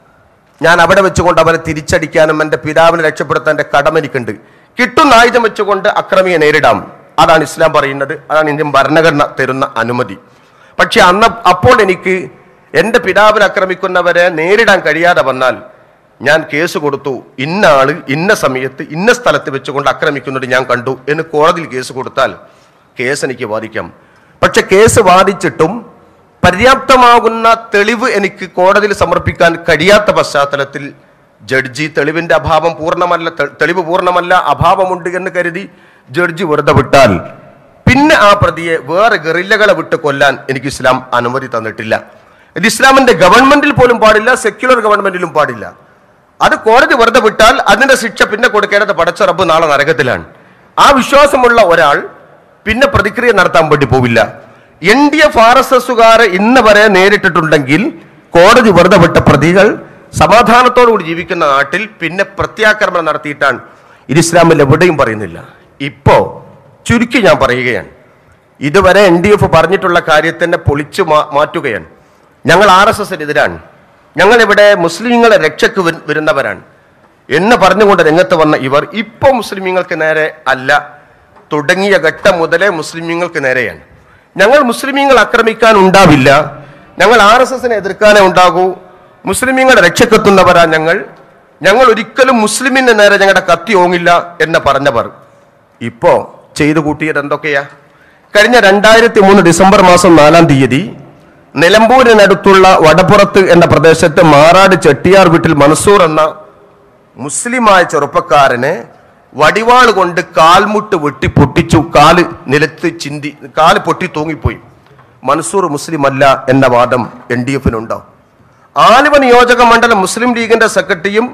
ഞാൻ അവിടെ വെച്ചുകൊണ്ട് അവരെ തിരിച്ചടിക്കാനും എന്റെ പിതാവിനെ രക്ഷപ്പെടുത്താൻ എന്റെ കടമ എനിക്കുണ്ട് കിട്ടുന്ന ആയുധം വെച്ചുകൊണ്ട് അക്രമിയെ നേരിടാം അതാണ് ഇസ്ലാം പറയുന്നത് അതാണ് ഇന്ത്യൻ ഭരണഘടന തരുന്ന അനുമതി പക്ഷെ അന്ന് അപ്പോൾ എനിക്ക് എന്റെ പിതാവിനെ ആക്രമിക്കുന്നവരെ നേരിടാൻ കഴിയാതെ വന്നാൽ ഞാൻ കേസ് കൊടുത്തു ഇന്ന ആള് ഇന്ന സമയത്ത് ഇന്ന സ്ഥലത്ത് വെച്ചുകൊണ്ട് ആക്രമിക്കുന്നത് ഞാൻ കണ്ടു എന്ന് കോടതിയിൽ കേസ് കൊടുത്താൽ കേസ് എനിക്ക് വാദിക്കാം പക്ഷെ കേസ് വാദിച്ചിട്ടും പര്യാപ്തമാകുന്ന തെളിവ് എനിക്ക് കോടതിയിൽ സമർപ്പിക്കാൻ കഴിയാത്ത പശ്ചാത്തലത്തിൽ ജഡ്ജി തെളിവിന്റെ അഭാവം പൂർണ്ണമല്ല തെ- തെളിവ് പൂർണ്ണമല്ല അഭാവമുണ്ട് എന്ന് കരുതി ജഡ്ജി വെറുതെ വിട്ടാൽ പിന്നെ ആ പ്രതിയെ വേറെ ഗറില്ലകളെ വിട്ട് കൊല്ലാൻ എനിക്ക് ഇസ്ലാം അനുമതി തന്നിട്ടില്ല ഇത് ഇസ്ലാമിന്റെ ഗവൺമെന്റിൽ പോലും പാടില്ല സെക്യുലർ ഗവൺമെന്റിലും പാടില്ല അത് കോടതി വെറുതെ വിട്ടാൽ അതിന്റെ ശിക്ഷ പിന്നെ കൊടുക്കേണ്ടത് പടച്ച റബ്ബ് നാളെ നരകത്തിലാണ് ആ വിശ്വാസമുള്ള ഒരാൾ പിന്നെ പ്രതിക്രിയ നടത്താൻ വേണ്ടി പോവില്ല N D F R S എസുകാരെ ഇന്ന് വരെ നേരിട്ടിട്ടുണ്ടെങ്കിൽ കോടതി വെറുതെ വിട്ട പ്രതികൾ സമാധാനത്തോടുകൂടി ജീവിക്കുന്ന നാട്ടിൽ പിന്നെ പ്രത്യാക്രമണം നടത്തിയിട്ടാണ് ഇത് ഇസ്ലാമിൽ എവിടെയും പറയുന്നില്ല ഇപ്പോ ചുരുക്കി ഞാൻ പറയുകയാണ് ഇതുവരെ എൻ ഡി എഫ് പറഞ്ഞിട്ടുള്ള കാര്യത്തിനെ പൊളിച്ചു മാ- മാറ്റുകയാണ് ഞങ്ങൾ ആർ എസ് എസിനെതിരാണ് ഞങ്ങൾ ഇവിടെ മുസ്ലിങ്ങളെ രക്ഷക്ക് വരു- വരുന്നവരാണ് എന്ന് പറഞ്ഞുകൊണ്ട് രംഗത്ത് വന്ന ഇവർ ഇപ്പൊ മുസ്ലിമീങ്ങൾക്ക് നേരെ അല്ല തുടങ്ങിയ ഘട്ടം മുതലേ മുസ്ലിമീങ്ങൾക്ക് നേരെയാണ് ഞങ്ങൾ മുസ്ലിമീങ്ങൾ ആക്രമിക്കാൻ ഉണ്ടാവില്ല ഞങ്ങൾ ആർ എസ് എസിനെ എതിർക്കാനേ ഉണ്ടാകൂ മുസ്ലിമീങ്ങളുടെ രക്ഷക്കെത്തുന്നവരാ ഞങ്ങൾ ഞങ്ങൾ ഒരിക്കലും മുസ്ലിമിന് നേരെ ഞങ്ങളുടെ കത്തി ഓങ്ങില്ല എന്ന് പറഞ്ഞവർ ഇപ്പോ ചെയ്തു കൂട്ടിയത് എന്തൊക്കെയാ കഴിഞ്ഞ രണ്ടായിരത്തി മൂന്ന് ഡിസംബർ മാസം നാലാം തീയതി നിലമ്പൂരിനടുത്തുള്ള വടപ്പുറത്ത് എന്ന പ്രദേശത്ത് മാറാട് ചെട്ടിയാർ വീട്ടിൽ മൻസൂർ എന്ന മുസ്ലിമായ ചെറുപ്പക്കാരനെ വടിവാൾ കൊണ്ട് കാൽമുട്ട് വെട്ടി പൊട്ടിച്ചു കാല് നിലത്ത് ചിന്തി കാല് പൊട്ടി തൂങ്ങിപ്പോയി മൻസൂർ മുസ്ലിം അല്ല എന്ന വാദം എൻ ഡി എഫിനുണ്ടോ ആലുവ നിയോജക മണ്ഡലം മുസ്ലിം ലീഗിന്റെ സെക്രട്ടറിയും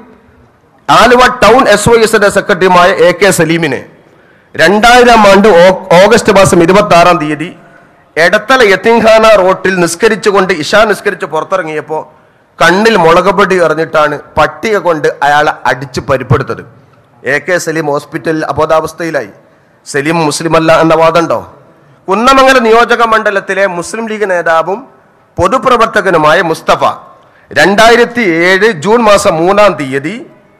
ആലുവ ടൗൺ എസ് വൈ എസിന്റെ സെക്രട്ടറിയുമായ എ കെ സലീമിനെ രണ്ടായിരം ആണ്ട് ഓ- ഓഗസ്റ്റ് മാസം ഇരുപത്തി ആറാം തീയതി എടത്തല യത്തിൻഖാന റോട്ടിൽ നിസ്കരിച്ചുകൊണ്ട് ഇഷാ നിസ്കരിച്ച് പുറത്തിറങ്ങിയപ്പോൾ കണ്ണിൽ മുളകുപൊടി എറിഞ്ഞിട്ടാണ് പട്ടിക കൊണ്ട് അയാളെ അടിച്ച് പരിപ്പെടുത്തത് എ കെ സലീം ഹോസ്പിറ്റലിൽ അബോധാവസ്ഥയിലായി സലീം മുസ്ലിമല്ല എന്ന വാദമുണ്ടോ കുന്നമംഗല നിയോജക മണ്ഡലത്തിലെ മുസ്ലിം ലീഗ് നേതാവും പൊതുപ്രവർത്തകനുമായ മുസ്തഫ രണ്ടായിരത്തി ഏഴ് ജൂൺ മാസം മൂന്നാം തീയതി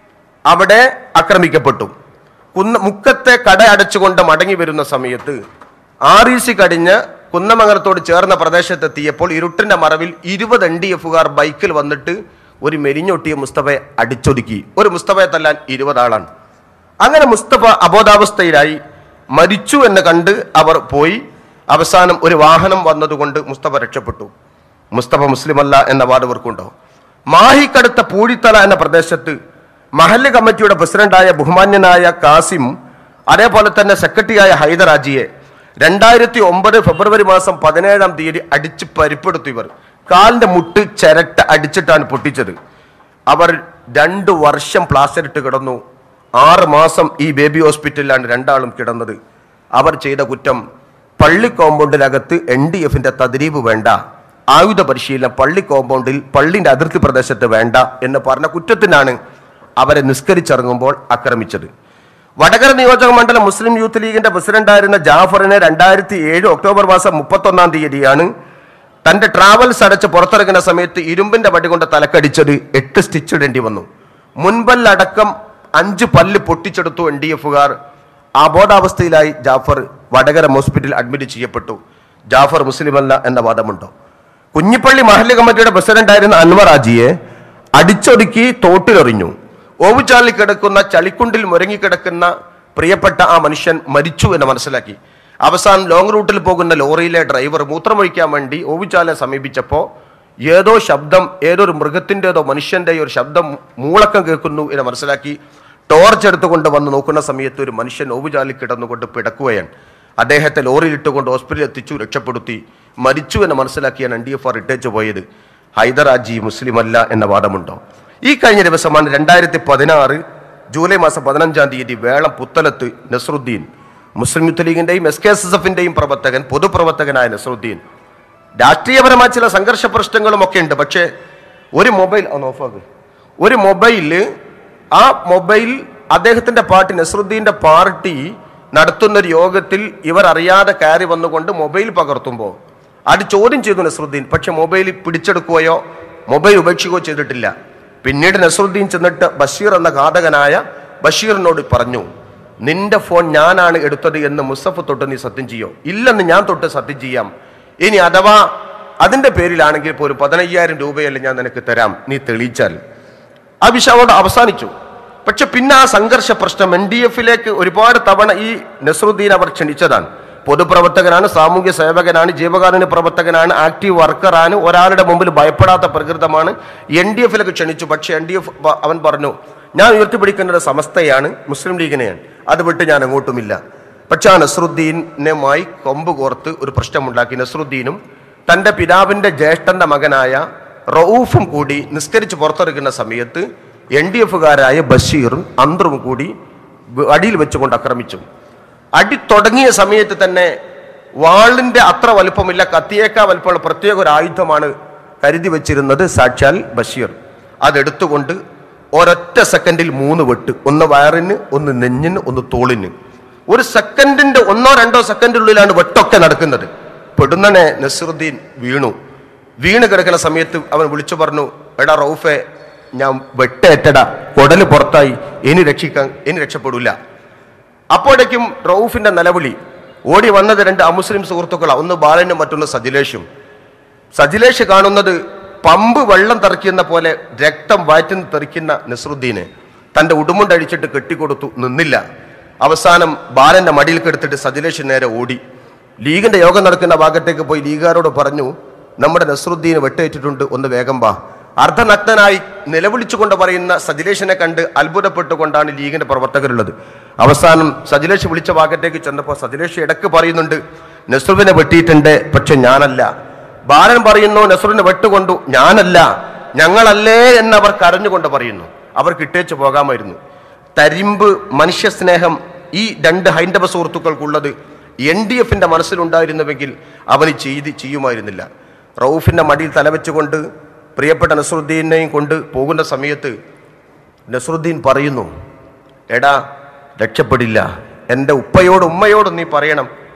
അവിടെ ആക്രമിക്കപ്പെട്ടു കുന്ന മുക്കത്തെ കട അടച്ചുകൊണ്ട് മടങ്ങി വരുന്ന സമയത്ത് ആർ ഇ സി കടിഞ്ഞ് കുന്നമംഗലത്തോട് ചേർന്ന പ്രദേശത്തെത്തിയപ്പോൾ ഇരുട്ടിന്റെ മറവിൽ ഇരുപത് എൻ ഡി എഫുകാർ ബൈക്കിൽ വന്നിട്ട് ഒരു മെലിഞ്ഞൊട്ടിയ മുസ്തഫയെ അടിച്ചൊതുക്കി ഒരു മുസ്തഫയെ തല്ലാൻ ഇരുപതാളാണ് അങ്ങനെ മുസ്തഫ അബോധാവസ്ഥയിലായി മരിച്ചു എന്ന് കണ്ട് അവർ പോയി അവസാനം ഒരു വാഹനം വന്നതുകൊണ്ട് മുസ്തഫ രക്ഷപ്പെട്ടു മുസ്തഫ മുസ്ലിമല്ല എന്ന വാദവർക്കുണ്ടോ മാഹിക്കടുത്ത പൂഴിത്തല എന്ന പ്രദേശത്ത് മഹല്ല് കമ്മിറ്റിയുടെ പ്രസിഡന്റായ ബഹുമാന്യനായ കാസിം അതേപോലെ തന്നെ സെക്രട്ടറിയായ ഹൈദരാജിയെ രണ്ടായിരത്തി ഒമ്പത് ഫെബ്രുവരി മാസം പതിനേഴാം തീയതി അടിച്ച് പരിപ്പെടുത്തു ഇവർ കാലിന്റെ മുട്ട് ചിരട്ട അടിച്ചിട്ടാണ് പൊട്ടിച്ചത് അവർ രണ്ടു വർഷം പ്ലാസ്റ്റർ ഇട്ട് കിടന്നു ആറ് മാസം ഈ ബേബി ഹോസ്പിറ്റലിലാണ് രണ്ടാളും കിടന്നത് അവർ ചെയ്ത കുറ്റം പള്ളി കോമ്പൗണ്ടിനകത്ത് എൻ ഡി എഫിന്റെ തദ്രീവ് വേണ്ട ആയുധ പരിശീലനം പള്ളി കോമ്പൗണ്ടിൽ പള്ളിന്റെ അതിർത്തി പ്രദേശത്ത് വേണ്ട എന്ന് പറഞ്ഞ കുറ്റത്തിനാണ് അവരെ നിസ്കരിച്ചിറങ്ങുമ്പോൾ ആക്രമിച്ചത് വടകര നിയോജക മണ്ഡലം മുസ്ലിം യൂത്ത് ലീഗിന്റെ പ്രസിഡന്റായിരുന്ന ജാഫറിനെ രണ്ടായിരത്തി ഏഴ് ഒക്ടോബർ മാസം മുപ്പത്തൊന്നാം തീയതിയാണ് തന്റെ ട്രാവൽസ് അടച്ച് പുറത്തിറങ്ങുന്ന സമയത്ത് ഇരുമ്പിന്റെ വടി കൊണ്ട് തലക്കടിച്ചത് എട്ട് സ്റ്റിച്ച് ഇടേണ്ടി വന്നു മുൻപല്ലടക്കം അഞ്ച് പല്ല് പൊട്ടിച്ചെടുത്തു എൻ ഡി എഫുകാർ അബോധാവസ്ഥയിലായി ജാഫർ വടകര ഹോസ്പിറ്റലിൽ അഡ്മിറ്റ് ചെയ്യപ്പെട്ടു ജാഫർ മുസ്ലിമല്ല എന്ന വാദമുണ്ടോ കുഞ്ഞിപ്പള്ളി മഹല്ല് കമ്മിറ്റിയുടെ പ്രസിഡന്റായിരുന്ന അൻവർ ആജിയെ അടിച്ചൊതുക്കി തോട്ടിലെറിഞ്ഞു ഓവുചാലിൽ കിടക്കുന്ന ചളിക്കുണ്ടിൽ മുരങ്ങിക്കിടക്കുന്ന പ്രിയപ്പെട്ട ആ മനുഷ്യൻ മരിച്ചു എന്ന് മനസ്സിലാക്കി അവസാനം ലോങ് റൂട്ടിൽ പോകുന്ന ലോറിയിലെ ഡ്രൈവർ മൂത്രമൊഴിക്കാൻ വേണ്ടി ഓവുചാലെ സമീപിച്ചപ്പോൾ ഏതോ ശബ്ദം ഏതോ ഒരു മൃഗത്തിൻ്റെതോ മനുഷ്യൻ്റെയോ ഒരു ശബ്ദം മൂളക്കം കേൾക്കുന്നു എന്ന് മനസ്സിലാക്കി ടോർച്ച് എടുത്തുകൊണ്ട് വന്ന് നോക്കുന്ന സമയത്ത് ഒരു മനുഷ്യൻ ഓവുചാലിൽ കിടന്നുകൊണ്ട് പിടക്കുകയാണ് അദ്ദേഹത്തെ ലോറിയിൽ ഇട്ടുകൊണ്ട് ഹോസ്പിറ്റലിൽ എത്തിച്ചു രക്ഷപ്പെടുത്തി മരിച്ചു എന്ന് മനസ്സിലാക്കിയാണ് എൻ ഡി എഫ് ആർ ഇട്ടേച്ചു പോയത് ഹൈദരാജി മുസ്ലിം അല്ല എന്ന വാദമുണ്ടോ ഈ കഴിഞ്ഞ ദിവസമാണ് രണ്ടായിരത്തി പതിനാറ് ജൂലൈ മാസം പതിനഞ്ചാം തീയതി വേളം പുത്തലത്ത് നസറുദ്ദീൻ മുസ്ലിം യൂത്ത് ലീഗിന്റെയും എസ് കെ എസ് എസ് എഫിന്റെയും പ്രവർത്തകൻ പൊതുപ്രവർത്തകനായ നസറുദ്ദീൻ രാഷ്ട്രീയപരമായ ചില സംഘർഷ പ്രശ്നങ്ങളും ഒക്കെ ഉണ്ട് പക്ഷേ ഒരു മൊബൈൽ ഒന്ന് ഓഫാക്ക് ഒരു മൊബൈല് ആ മൊബൈൽ അദ്ദേഹത്തിന്റെ പാർട്ടി നസറുദ്ദീന്റെ പാർട്ടി നടത്തുന്ന ഒരു യോഗത്തിൽ ഇവർ അറിയാതെ കയറി വന്നുകൊണ്ട് മൊബൈൽ പകർത്തുമ്പോൾ അത് ചോദ്യം ചെയ്തു നസറുദ്ദീൻ പക്ഷെ മൊബൈൽ പിടിച്ചെടുക്കുകയോ മൊബൈൽ ഉപേക്ഷിക്കുകയോ ചെയ്തിട്ടില്ല പിന്നീട് നസറുദ്ദീൻ ചെന്നിട്ട് ബഷീർ എന്ന ഘാതകനായ ബഷീറിനോട് പറഞ്ഞു നിന്റെ ഫോൺ ഞാനാണ് എടുത്തത് എന്ന് മുസഫ് തൊട്ട് നീ സത്യം ചെയ്യോ ഇല്ലെന്ന് ഞാൻ തൊട്ട് സത്യം ചെയ്യാം ഇനി അഥവാ അതിന്റെ പേരിലാണെങ്കിൽ പോലും പതിനയ്യായിരം രൂപയല്ലേ ഞാൻ നിനക്ക് തരാം നീ തെളിയിച്ചാൽ ആ വിഷയം അവിടെ അവസാനിച്ചു പക്ഷെ പിന്നെ ആ സംഘർഷ പ്രശ്നം എൻ ഡി എഫിലേക്ക് ഒരുപാട് തവണ ഈ നസറുദ്ദീൻ അവർ ക്ഷണിച്ചതാണ് പൊതുപ്രവർത്തകനാണ് സാമൂഹ്യ സേവകനാണ് ജീവകാരുണ്യ പ്രവർത്തകനാണ് ആക്റ്റീവ് വർക്കറാണ് ഒരാളുടെ മുമ്പിൽ ഭയപ്പെടാത്ത പ്രകൃതമാണ് എൻ ഡി എഫിലേക്ക് ക്ഷണിച്ചു പക്ഷെ എൻ ഡി എഫ് അവൻ പറഞ്ഞു ഞാൻ ഉയർത്തിപ്പിടിക്കേണ്ടത് സമസ്തയാണ് മുസ്ലിം ലീഗിനെയാണ് അത് വിട്ട് ഞാൻ അങ്ങോട്ടുമില്ല പക്ഷെ ആ നസറുദ്ദീനുമായി കൊമ്പ് കോർത്ത് ഒരു പ്രശ്നമുണ്ടാക്കി നസറുദ്ദീനും തന്റെ പിതാവിന്റെ ജ്യേഷ്ഠന്റെ മകനായ റൌഫും കൂടി നിസ്കരിച്ച് പുറത്തിറങ്ങുന്ന സമയത്ത് എൻ ഡി എഫുകാരായ ബഷീറും അന്തറും കൂടി അടിയിൽ വെച്ചുകൊണ്ട് ആക്രമിച്ചു അടി തുടങ്ങിയ സമയത്ത് തന്നെ വാളിന്റെ അത്ര വലുപ്പമില്ല കത്തിയേക്കാ വലുപ്പമുള്ള പ്രത്യേക ഒരു ആയുധമാണ് കരുതി വെച്ചിരുന്നത് സാക്ഷാൽ ബഷീർ അതെടുത്തുകൊണ്ട് ഒരൊറ്റ സെക്കൻഡിൽ മൂന്ന് വെട്ട് ഒന്ന് വയറിന് ഒന്ന് നെഞ്ഞിന് ഒന്ന് തോളിന് ഒരു സെക്കൻഡിന്റെ ഒന്നോ രണ്ടോ സെക്കൻഡിനുള്ളിലാണ് വെട്ടൊക്കെ നടക്കുന്നത് പെടുന്നനെ നസറുദ്ദീൻ വീണു വീണ് കിടക്കുന്ന സമയത്ത് അവൻ വിളിച്ചു പറഞ്ഞു എടാ റൌഫെ ഞാൻ വെട്ടേറ്റടാ കുടല് പുറത്തായി ഇനി രക്ഷിക്കാൻ ഇനി രക്ഷപ്പെടില്ല അപ്പോഴേക്കും റൌഫിന്റെ നിലവിളി ഓടി വന്നത് രണ്ട് അമുസ്ലിം സുഹൃത്തുക്കളാ ഒന്ന് ബാലനും മറ്റൊന്ന് സജിലേഷും സജിലേഷ് കാണുന്നത് പമ്പ് വെള്ളം തെറിക്കുന്ന പോലെ രക്തം വയറ്റിൽ തെറിക്കുന്ന നസറുദ്ദീന് തന്റെ ഉടുമുണ്ടഴിച്ചിട്ട് കെട്ടിക്കൊടുത്തു നിന്നില്ല അവസാനം ബാലന്റെ മടിയിൽ കെടുത്തിട്ട് സജിലേഷ് നേരെ ഓടി ലീഗിന്റെ യോഗം നടക്കുന്ന ഭാഗത്തേക്ക് പോയി ലീഗുകാരോട് പറഞ്ഞു നമ്മുടെ നസറുദ്ദീന് വെട്ടേറ്റിട്ടുണ്ട് ഒന്ന് വേഗം വാ അർദ്ധനഗ്നനായി നിലവിളിച്ചുകൊണ്ട് പറയുന്ന സജിലേഷിനെ കണ്ട് അത്ഭുതപ്പെട്ടുകൊണ്ടാണ് ലീഗിന്റെ പ്രവർത്തകരുള്ളത് അവസാനം സജിലേഷ് വിളിച്ച ഭാഗത്തേക്ക് ചെന്നപ്പോൾ സജിലേഷ് ഇടക്ക് പറയുന്നുണ്ട് നസറുവിനെ വെട്ടിയിട്ടുണ്ട് പക്ഷെ ഞാനല്ല ബാലൻ പറയുന്നു നസറുവിനെ വെട്ടുകൊണ്ടു ഞാനല്ല ഞങ്ങളല്ലേ എന്ന് അവർ കരഞ്ഞുകൊണ്ട് പറയുന്നു അവർ കിട്ടേച്ച് പോകാമായിരുന്നു തരിമ്പ് മനുഷ്യസ്നേഹം ഈ രണ്ട് ഹൈന്ദവ സുഹൃത്തുക്കൾക്കുള്ളത് എൻ ഡി എഫിന്റെ മനസ്സിലുണ്ടായിരുന്നുവെങ്കിൽ അവന് ചെയ്ത് ചെയ്യുമായിരുന്നില്ല റൌഫിന്റെ മടിയിൽ തലവെച്ചുകൊണ്ട് പ്രിയപ്പെട്ട നസറുദ്ദീനെയും കൊണ്ട് പോകുന്ന സമയത്ത് നസറുദ്ദീൻ പറയുന്നു എടാ രക്ഷപ്പെടില്ല എൻ്റെ ഉപ്പയോട് ഉമ്മയോട് നീ പറയണം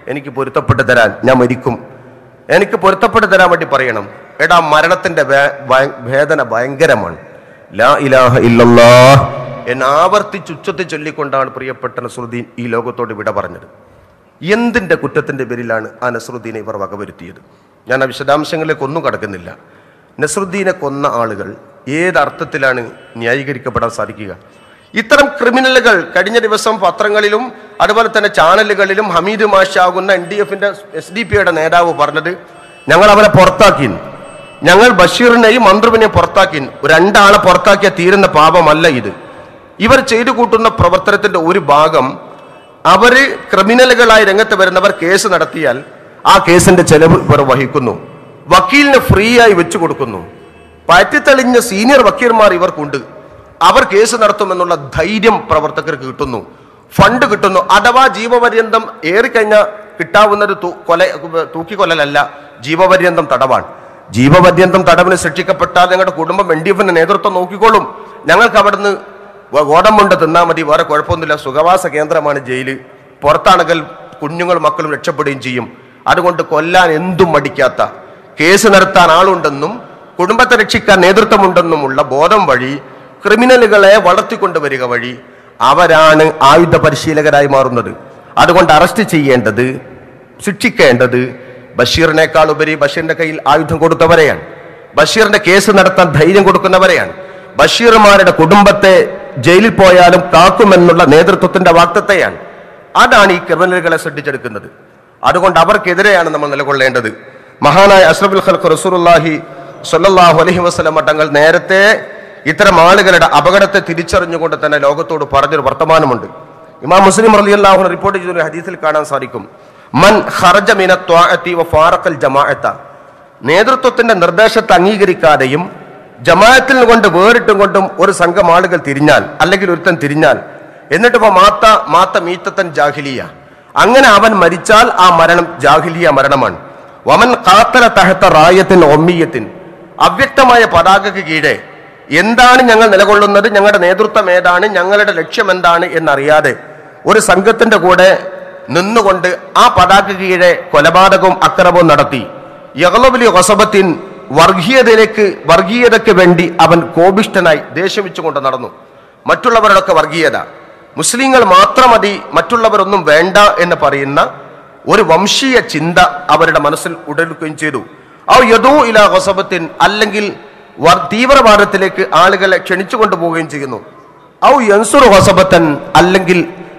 എനിക്ക് പൊരുത്തപ്പെട്ട് തരാൻ ഞാൻ മരിക്കും എനിക്ക് പൊരുത്തപ്പെട്ട് തരാൻ വേണ്ടി പറയണം എടാ മരണത്തിന്റെ വേ- ഭയ- വേദന ഭയങ്കരമാണ് ലാ ഇലാഹ ഇല്ലല്ലാ എന്ന് ആവർത്തിച്ച് ഉച്ചത്തിൽ ചൊല്ലിക്കൊണ്ടാണ് പ്രിയപ്പെട്ട നസ്രുദ്ദീൻ ഈ ലോകത്തോട് വിട പറഞ്ഞത് എന്തിന്റെ കുറ്റത്തിന്റെ പേരിലാണ് ആ നസ്രുദ്ദീനെ ഇവർ വകവരുത്തിയത് ഞാൻ ആ വിശദാംശങ്ങളിലേക്ക് ഒന്നും കടക്കുന്നില്ല നസ്രുദ്ദീനെ കൊന്ന ആളുകൾ ഏതർത്ഥത്തിലാണ് ന്യായീകരിക്കപ്പെടാൻ സാധിക്കുക ഇത്തരം ക്രിമിനലുകൾ കഴിഞ്ഞ ദിവസം പത്രങ്ങളിലും അതുപോലെ തന്നെ ചാനലുകളിലും ഹമീദ് മാഷാകുന്ന എൻ ഡി എഫിന്റെ എസ് ഡി പിയുടെ നേതാവ് പറഞ്ഞത് ഞങ്ങൾ അവരെ പുറത്താക്കി ഞങ്ങൾ ബഷീറിനെയും മന്ത്രുവിനെയും പുറത്താക്കി രണ്ടാളെ പുറത്താക്കിയ തീരുന്ന പാപമല്ല ഇത് ഇവർ ചെയ്തു കൂട്ടുന്ന പ്രവർത്തനത്തിന്റെ ഒരു ഭാഗം അവര് ക്രിമിനലുകളായി രംഗത്ത് വരുന്നവർ കേസ് നടത്തിയാൽ ആ കേസിന്റെ ചെലവ് ഇവർ വഹിക്കുന്നു വക്കീലിന് ഫ്രീ ആയി വെച്ചു കൊടുക്കുന്നു പറ്റിത്തെളിഞ്ഞ സീനിയർ വക്കീൽമാർ ഇവർക്കുണ്ട് അവർ കേസ് നടത്തുമെന്നുള്ള ധൈര്യം പ്രവർത്തകർക്ക് കിട്ടുന്നു ഫണ്ട് കിട്ടുന്നു അഥവാ ജീവപര്യന്തം ഏറിക്കഴിഞ്ഞാൽ കിട്ടാവുന്നത് തൂ- കൊല തൂക്കിക്കൊല്ലലല്ല ജീവപര്യന്തം തടവാണ് ജീവപര്യന്തം തടവിന് ശിക്ഷിക്കപ്പെട്ടാൽ ഞങ്ങളുടെ കുടുംബം എൻ ഡി എഫിന്റെ നേതൃത്വം നോക്കിക്കോളും ഞങ്ങൾക്ക് അവിടുന്ന് വ- ഗോതമ്പുണ്ട് തിന്നാൽ മതി വേറെ കുഴപ്പമൊന്നുമില്ല സുഖവാസ കേന്ദ്രമാണ് ജയില് പുറത്താണെങ്കിൽ കുഞ്ഞുങ്ങൾ മക്കളും രക്ഷപ്പെടുകയും ചെയ്യും അതുകൊണ്ട് കൊല്ലാൻ എന്തും മടിക്കാത്ത കേസ് നടത്താൻ ആളുണ്ടെന്നും കുടുംബത്തെ രക്ഷിക്കാൻ നേതൃത്വമുണ്ടെന്നുമുള്ള ബോധം വഴി ക്രിമിനലുകളെ വളർത്തിക്കൊണ്ടുവരിക വഴി അവരാണ് ആയുധ പരിശീലകരായി മാറുന്നത് അതുകൊണ്ട് അറസ്റ്റ് ചെയ്യേണ്ടത് ശിക്ഷിക്കേണ്ടത് ബഷീറിനേക്കാൾ ഉപരി ബഷീറിന്റെ കയ്യിൽ ആയുധം കൊടുത്തവരെയാണ് ബഷീറിന്റെ കേസ് നടത്താൻ ധൈര്യം കൊടുക്കുന്നവരെയാണ് ബഷീർമാരുടെ കുടുംബത്തെ ജയിലിൽ പോയാലും കാക്കുമെന്നുള്ള നേതൃത്വത്തിന്റെ വാക്തത്തെയാണ് അതാണ് ഈ ക്രിമിനലുകളെ ശ്രദ്ധിച്ചെടുക്കുന്നത് അതുകൊണ്ട് അവർക്കെതിരെയാണ് നമ്മൾ നിലകൊള്ളേണ്ടത് മഹാനായ അഷ്റഫുൽ ഖൽഖ് റസൂലുള്ളാഹി സ്വല്ലല്ലാഹു അലൈഹി വസല്ലം തങ്ങൾ നേരത്തെ ഇത്തരം ആളുകളുടെ അപകടത്തെ തിരിച്ചറിഞ്ഞുകൊണ്ട് തന്നെ ലോകത്തോട് പറഞ്ഞൊരു വർത്തമാനമുണ്ട് ഇമാം മുസ്ലിം റളിയല്ലാഹു റിപ്പോർട്ട് ചെയ്തൊരു ഹദീസിൽ കാണാൻ സാധിക്കും മൻ ഖറജ മിന ത്വാഅത്തി വ ഫാറഖൽ ജമാഅത്ത നേതൃത്വത്തിന്റെ നിർദ്ദേശത്തെ അംഗീകരിക്കാതെയും ജമാഅത്തിൽ കൊണ്ട് വേറിട്ടും കൊണ്ടും ഒരു സംഘം ആളുകൾ തിരിഞ്ഞാൽ അല്ലെങ്കിൽ ഒരുത്തൻ തിരിഞ്ഞാൽ എന്നിട്ട് ഇപ്പൊ മാത്ത മാത്ത മീത്തത്തൻ ജാഹിലിയ അങ്ങനെ അവൻ മരിച്ചാൽ ആ മരണം ജാഹിലിയ മരണമാണ് വമൻ കാത്തല തഹത്ത റായത്തിൻ ഒമ്മിയത്തിൻ അവ്യക്തമായ പതാകയ്ക്ക് കീഴെ എന്താണ് ഞങ്ങൾ നിലകൊള്ളുന്നത് ഞങ്ങളുടെ നേതൃത്വം ഏതാണ് ഞങ്ങളുടെ ലക്ഷ്യം എന്താണ് എന്നറിയാതെ ഒരു സംഘത്തിന്റെ കൂടെ നിന്നുകൊണ്ട് ആ പതാക കീഴെ കൊലപാതകവും അക്രമവും നടത്തി യഹ്ലബിലി ഹൊസബത്തിൻ വർഗീയതയിലേക്ക് വർഗീയതയ്ക്ക് വേണ്ടി അവൻ കോപിഷ്ഠനായി ദേഷ്യമിച്ചുകൊണ്ട് നടന്നു മറ്റുള്ളവരുടെയൊക്കെ വർഗീയത മുസ്ലിങ്ങൾ മാത്രം മതി മറ്റുള്ളവരൊന്നും വേണ്ട എന്ന് പറയുന്ന ഒരു വംശീയ ചിന്ത അവരുടെ മനസ്സിൽ ഉടലെടുക്കുകയും ചെയ്തു ഔ യദോ ഇല ഹൊസബത്തിൻ അല്ലെങ്കിൽ വർ- തീവ്രവാദത്തിലേക്ക് ആളുകളെ ക്ഷണിച്ചു കൊണ്ടുപോവുകയും ചെയ്യുന്നു ഔ യൻസുർ ഹൊസബത്തൻ അല്ലെങ്കിൽ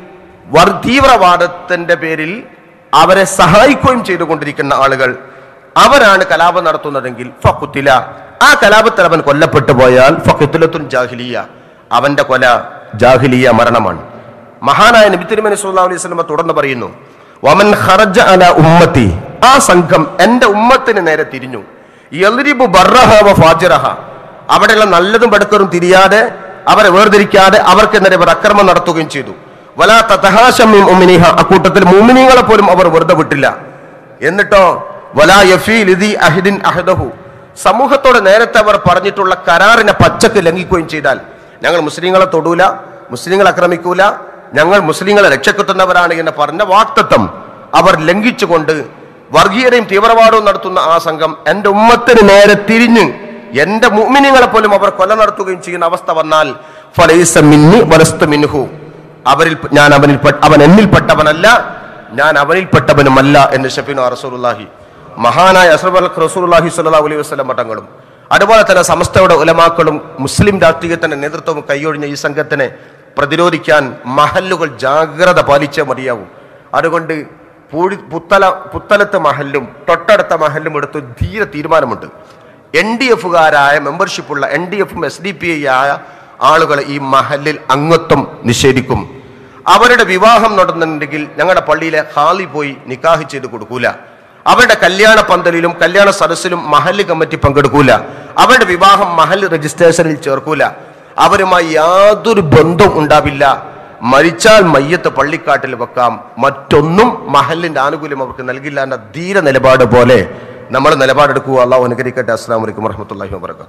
വർ തീവ്രവാദത്തിന്റെ പേരിൽ അവരെ സഹായിക്കുകയും ചെയ്തുകൊണ്ടിരിക്കുന്ന ആളുകൾ അവരാണ് കലാപം നടത്തുന്നതെങ്കിൽ ഫക്കുത്തില ആ കലാപത്തിൽ അവൻ കൊല്ലപ്പെട്ടു പോയാൽ ഫക്കുത്തിലത്തുൻ ജാഹിലിയ അവന്റെ കൊല ജാഹിലിയ മരണമാണ് മഹാനായ നബി തിരുമനി സല്ലല്ലാഹു അലൈഹി വസല്ലമ തുടർന്ന് പറയുന്നു വമൻ ഖറജ അല ഉമ്മത്തി ആ സംഘം എന്റെ ഉമ്മത്തിന് നേരെ തിരിഞ്ഞു യൽരിബു ബർറഹ വ ഫാജിറഹ അവിടെയുള്ള നല്ലതും പെടുക്കറും തിരിയാതെ അവരെ വേർതിരിക്കാതെ അവർക്ക് നേരെ ഇവർ അക്രമം നടത്തുകയും ചെയ്തു വലാ തതഹാശമ്യം ഉമ്മിനിഹ അക്കൂട്ടത്തിൽ മുമിനിങ്ങളെ പോലും അവർ വെറുതെ വിട്ടില്ല എന്നിട്ടോ വലാ യഫീൽ ഇദി അഹിദിൻ അഹദഹു സമൂഹത്തോട് നേരത്തെ അവർ പറഞ്ഞിട്ടുള്ള കരാറിനെ പച്ചക്ക് ലംഘിക്കുകയും ചെയ്താൽ ഞങ്ങൾ മുസ്ലിങ്ങളെ തൊടൂല മുസ്ലിങ്ങളെ ആക്രമിക്കൂല ഞങ്ങൾ മുസ്ലിങ്ങളെ രക്ഷക്കെത്തുന്നവരാണ് എന്ന് പറഞ്ഞ വാക്തത്വം അവർ ലംഘിച്ചുകൊണ്ട് വർഗീയതയും തീവ്രവാദവും നടത്തുന്ന ആ സംഘം എന്റെ ഉമ്മത്തിന് നേരെ തിരിഞ്ഞ് എന്റെ മുഅ്മിനീങ്ങളെ പോലും അവർ കൊല നടത്തുകയും ചെയ്യുന്ന അവസ്ഥ വന്നാൽ ഫലൈസ മിന്നി വലസ്തു മിൻഹു അവരിൽ ഞാൻ അവനിൽ പെ- അവൻ എന്നിൽപ്പെട്ടവനല്ല ഞാൻ അവനിൽപ്പെട്ടവനുമല്ല എന്ന് ഷഫീന റസൂലുള്ളാഹി മഹാനായ അസ്രഫ് റസൂലുള്ളാഹി സ്വല്ലല്ലാഹു അലൈഹി വസല്ലം മഠങ്ങളും അതുപോലെ തന്നെ സമസ്തയുടെ ഉലമാക്കളും മുസ്ലിം രാഷ്ട്രീയത്തിന്റെ നേതൃത്വവും കൈയൊഴിഞ്ഞ ഈ സംഘത്തിനെ പ്രതിരോധിക്കാൻ മഹല്ലുകൾ ജാഗ്രത പാലിച്ചേ മതിയാവും അതുകൊണ്ട് പൂഴി പുത്തല പുത്തലത്ത് മഹല്ലും തൊട്ടടുത്ത മഹല്ലും എടുത്ത് ധീര തീരുമാനമുണ്ട് എൻ ഡി എഫുകാരായ മെമ്പർഷിപ്പുള്ള എൻ ഡി എഫും എസ് ഡി പി ഐ ആയ ആളുകൾ ഈ മഹലിൽ അംഗത്വം നിഷേധിക്കും അവരുടെ വിവാഹം നടന്നിട്ടുണ്ടെങ്കിൽ ഞങ്ങളുടെ പള്ളിയിലെ ഹാളി പോയി നിക്കാഹ് ചെയ്ത് കൊടുക്കൂല അവരുടെ കല്യാണ പന്തലിലും കല്യാണ സദസ്സിലും മഹല് കമ്മിറ്റി പങ്കെടുക്കൂല അവരുടെ വിവാഹം മഹൽ രജിസ്ട്രേഷനിൽ ചേർക്കൂല അവരുമായി യാതൊരു ബന്ധവും ഉണ്ടാവില്ല മരിച്ചാൽ മയ്യത്ത് പള്ളിക്കാട്ടിൽ വെക്കാം മറ്റൊന്നും മഹലിന്റെ ആനുകൂല്യം അവർക്ക് നൽകില്ല എന്ന ധീര നിലപാട് പോലെ നമ്മൾ നിലപാടെടുക്കുക അള്ളാഹു അനുകരിക്കട്ടെ അസ്സാം വലൈക്കും വർഹമത്തല്ലാഹി വാബർക്കാത്തു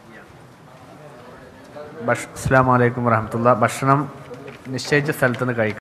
ഭക്ഷ അസ്സാം വലൈക്കും വരഹമുല്ല ഭക്ഷണം നിശ്ചയിച്ച സ്ഥലത്ത് നിന്ന് കഴിക്കും